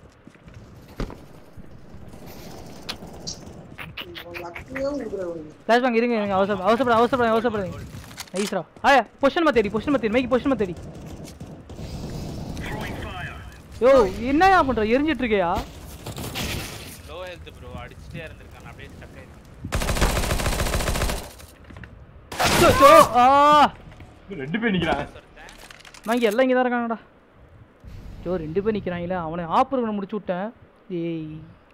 Speaker 2: லக்கையே விடுறவங்க
Speaker 3: ஃப்ளாஷ் பேங்க் இருங்க இருங்க அவசரம் அவசரப்பட அவசரப்பட அவசரப்படுங்க நைஸ்ரா ஆயா பொசிஷன் மாத்தேடி பொசிஷன் மாத்தேடி மைக்கு பொசிஷன் மாத்தேடி யோ என்னயா பண்ற எரிஞ்சிட்டு இருக்கியா
Speaker 4: லோ ஹெல்த் ப்ரோ அடிச்சிட்டே இருந்திருக்கான் அப்படியே ஸ்டக் ஆயிருக்கு
Speaker 3: சோ, சோ, ஆ
Speaker 6: ரெண்டு பேர் நிக்கிறாங்க
Speaker 4: ஒருத்தன்
Speaker 3: வாங்கி எல்லாம் இங்கே தான் இருக்காங்கடா ஜோ ரெண்டு பேர் நிற்கிறாங்களே அவனை ஆப்பர் முடிச்சு விட்டேன் ஏய்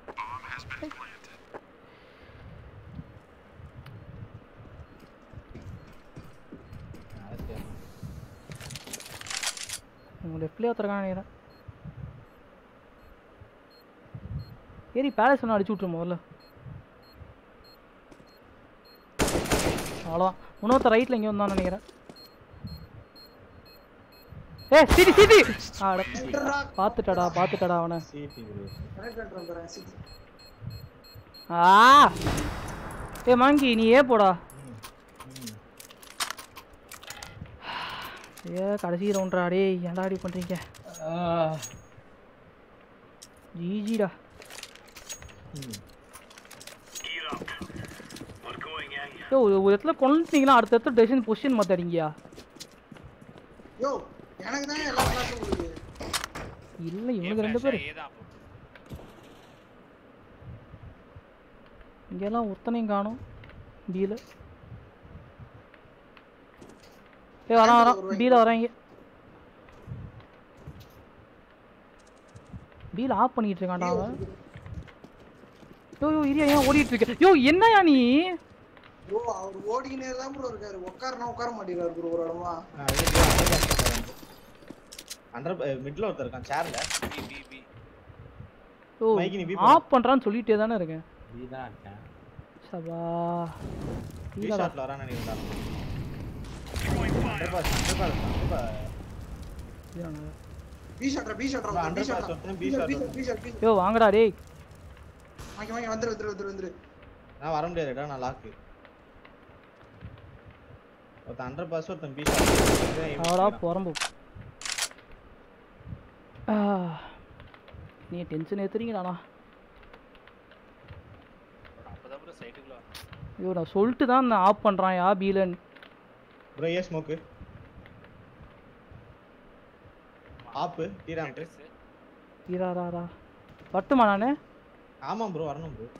Speaker 3: உங்கள் லெஃப்ட்லேயே ஒருத்தருக்கான நினைக்கிறேன் ஏறி பேலஸ் ஒன்று அடிச்சு விட்ரு முதல்ல அவ்வளோதான் இன்னொருத்த ரைட்டில் எங்கேயோ வந்தான்னு நினைக்கிறேன் ஏ சிடி சிடி ஆட பார்த்துட்டடா பார்த்துட்டடா அவனை
Speaker 5: சிபி ப்ரோ
Speaker 2: கனெக்ட் பண்றேன் சிக்ஸ்
Speaker 3: ஆ ஏ மாங்கி நீ ஏ போடா ஏ கடைசி ரவுண்ட்ரா டேய் ஏன்டா அடி பண்ணுறீங்க ஜிஜிடா யோ ஒரு ஒரு இடத்துல கொண்டுட்டீங்கன்னா அடுத்த இடத்துல டெசிஷன் பொசிஷன் மாத்தாடிங்கயா
Speaker 2: யோ எனக்கு தான் எல்லா கிளாஸும் கொடுக்குது
Speaker 3: இல்லை இவனுக்கு ரெண்டு பேர்
Speaker 4: ஏ தான் அப்போ
Speaker 3: இங்கெல்லாம் ஒருத்தனையும் காணும் பியில் ஏ வரான் வரான் பியில் வராங்க பியில் ஆஃப் பண்ணிட்டு இருக்கான்டா அவன் யோ யோ இரியா ஏன் ஓடிட்டு இருக்க யோ என்னயா நீ
Speaker 2: ப்ரோ அவர் ஓடிக்கினே தான் ப்ரோ இருக்காரு உட்காரனா உட்கார மாட்டேங்கிறாரு ப்ரோ ஒரு இடமா
Speaker 5: அண்டர் மிட்ல ஒருத்தர் இருக்கான் சேர்ல
Speaker 4: பி பி பி
Speaker 3: யோ
Speaker 5: மைக்கு நீ beep
Speaker 3: ஆஃப் பண்றான்னு சொல்லிட்டே தானே இருக்கேன்
Speaker 6: நீ தான் இருக்கேன்
Speaker 3: சபா
Speaker 5: பி
Speaker 3: இல்லடா
Speaker 5: ஷாட்ல வரான்னு நினைக்கிறேன் under pass under pass under pass
Speaker 3: இதுதானா?
Speaker 2: பி ஷாட்ரா பி ஷாட்ரா
Speaker 5: Bro,
Speaker 2: பி
Speaker 5: under pass
Speaker 2: ஷாட்ரா
Speaker 5: ஒருத்தன்,
Speaker 2: B
Speaker 5: B
Speaker 2: shot
Speaker 5: shot
Speaker 2: B shot B shot
Speaker 3: yo வாங்கடா டேய்
Speaker 2: வாங்கி வாங்கி வந்துரு வந்துரு வந்துரு வந்துரு
Speaker 5: நான் வர முடியாதுடா நான் லாக்கு ஒருத்தன் அண்டர் பாஸ் ஒருத்தன் பி ஷாட்
Speaker 3: அவடா புறம்பு ஆ, நீ டென்ஷன் ஏத்துறீங்கடாண்ணா
Speaker 4: அப்பதான் ப்ரோ சைட்டுக்குள்ள
Speaker 3: ஐயோ நான் சொல்லிட்டு தான் நான் ஆஃப் பண்ணுறான் யா பீலன்
Speaker 5: ப்ரோ ஏ ஸ்மோக்கு ஆப்பு டீராம்ட்டு
Speaker 3: ஈராரா வரட்டுமா நான்
Speaker 5: ஆமாம் ப்ரோ வரணும் ப்ரோ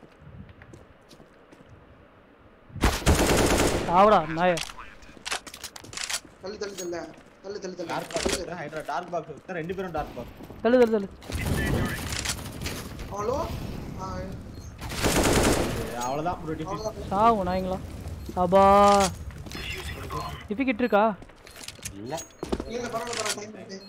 Speaker 3: ஆவடா நாய
Speaker 2: தள்ளு தள்ளு தள்ளு தள்ளு தள்ளு தள்ளு
Speaker 5: dark box Hydra dark box ரெண்டு பேரும் டார்க் பாக்ஸ்
Speaker 3: தள்ளு தள்ளு தள்ளு
Speaker 2: ஹலோ
Speaker 5: அவ்வளவுதான் ப்ரோ டிஃபீட்
Speaker 3: சாவு நாய்ங்களா சபா டிஃபிகெட் இருக்கா
Speaker 6: இல்ல
Speaker 2: இல்ல பரவாயில்ல பரவாயில்ல டைம்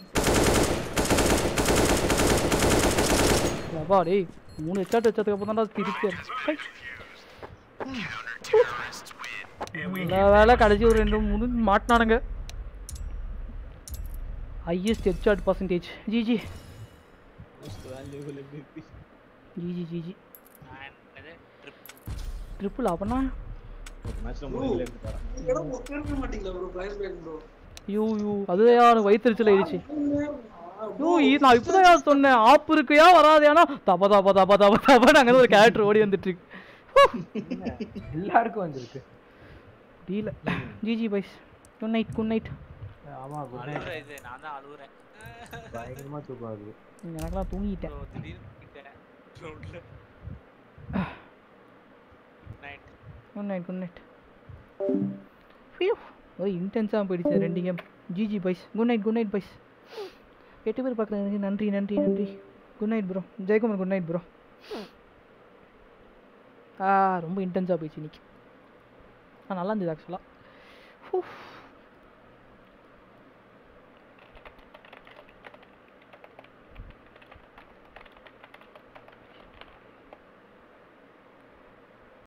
Speaker 3: சபா டேய் மூணு ஹெச்சாட் வச்சதுக்கு அப்புறம் தான்டா திருப்பி நல்ல வேலை கடைசி ஒரு ரெண்டு மூணு மாட்டினானுங்க highest headshot percentage GG
Speaker 5: most valuable MVP
Speaker 3: GG GG
Speaker 4: என்னது ட்ரிப்
Speaker 3: ட்ரிப்பிள் அப்பனா
Speaker 5: ஒரு மேட்ச்ல முடியல இருக்கு பாரு
Speaker 2: இடம் உட்காரவே மாட்டீங்களா bro price back bro
Speaker 3: you you அதுவே அவனுக்கு வயிற்றுச்சல் ஆயிடுச்சு யூ இ- நான் இப்போதான் சொன்னேன் ஆப் இருக்குயா வராதையானா தப தப தப தப தபன்னு அங்கே ஒரு கேரக்டர் ஓடி வந்துட்டு இருக்கு
Speaker 6: எல்லாருக்கும் வந்திருக்கு
Speaker 3: டீல GG byes good night good night
Speaker 6: ஆமா குட் நைட்
Speaker 4: அழுகுற இது நான் தான் அழுகுறேன்
Speaker 6: பயங்கரமா தூக்கம் வருது
Speaker 3: எனக்கெல்லாம் தூங்கிட்டேன்
Speaker 4: ப்ரோ திடீர்னு கிட்டேன் ரோட்ல night
Speaker 3: good night good night ஃபியூ ஒரு இன்டென்ஸாக போயிடுச்சு ரெண்டு game GG byes good night good night byes எட்டு பேர் பார்க்குறது நன்றி நன்றி நன்றி good night bro Jayakumar good night bro ஆ ரொம்ப இன்டென்ஸாக போயிடுச்சு இன்னைக்கு ஆ நல்லா இருந்தது ஆக்சுவலாக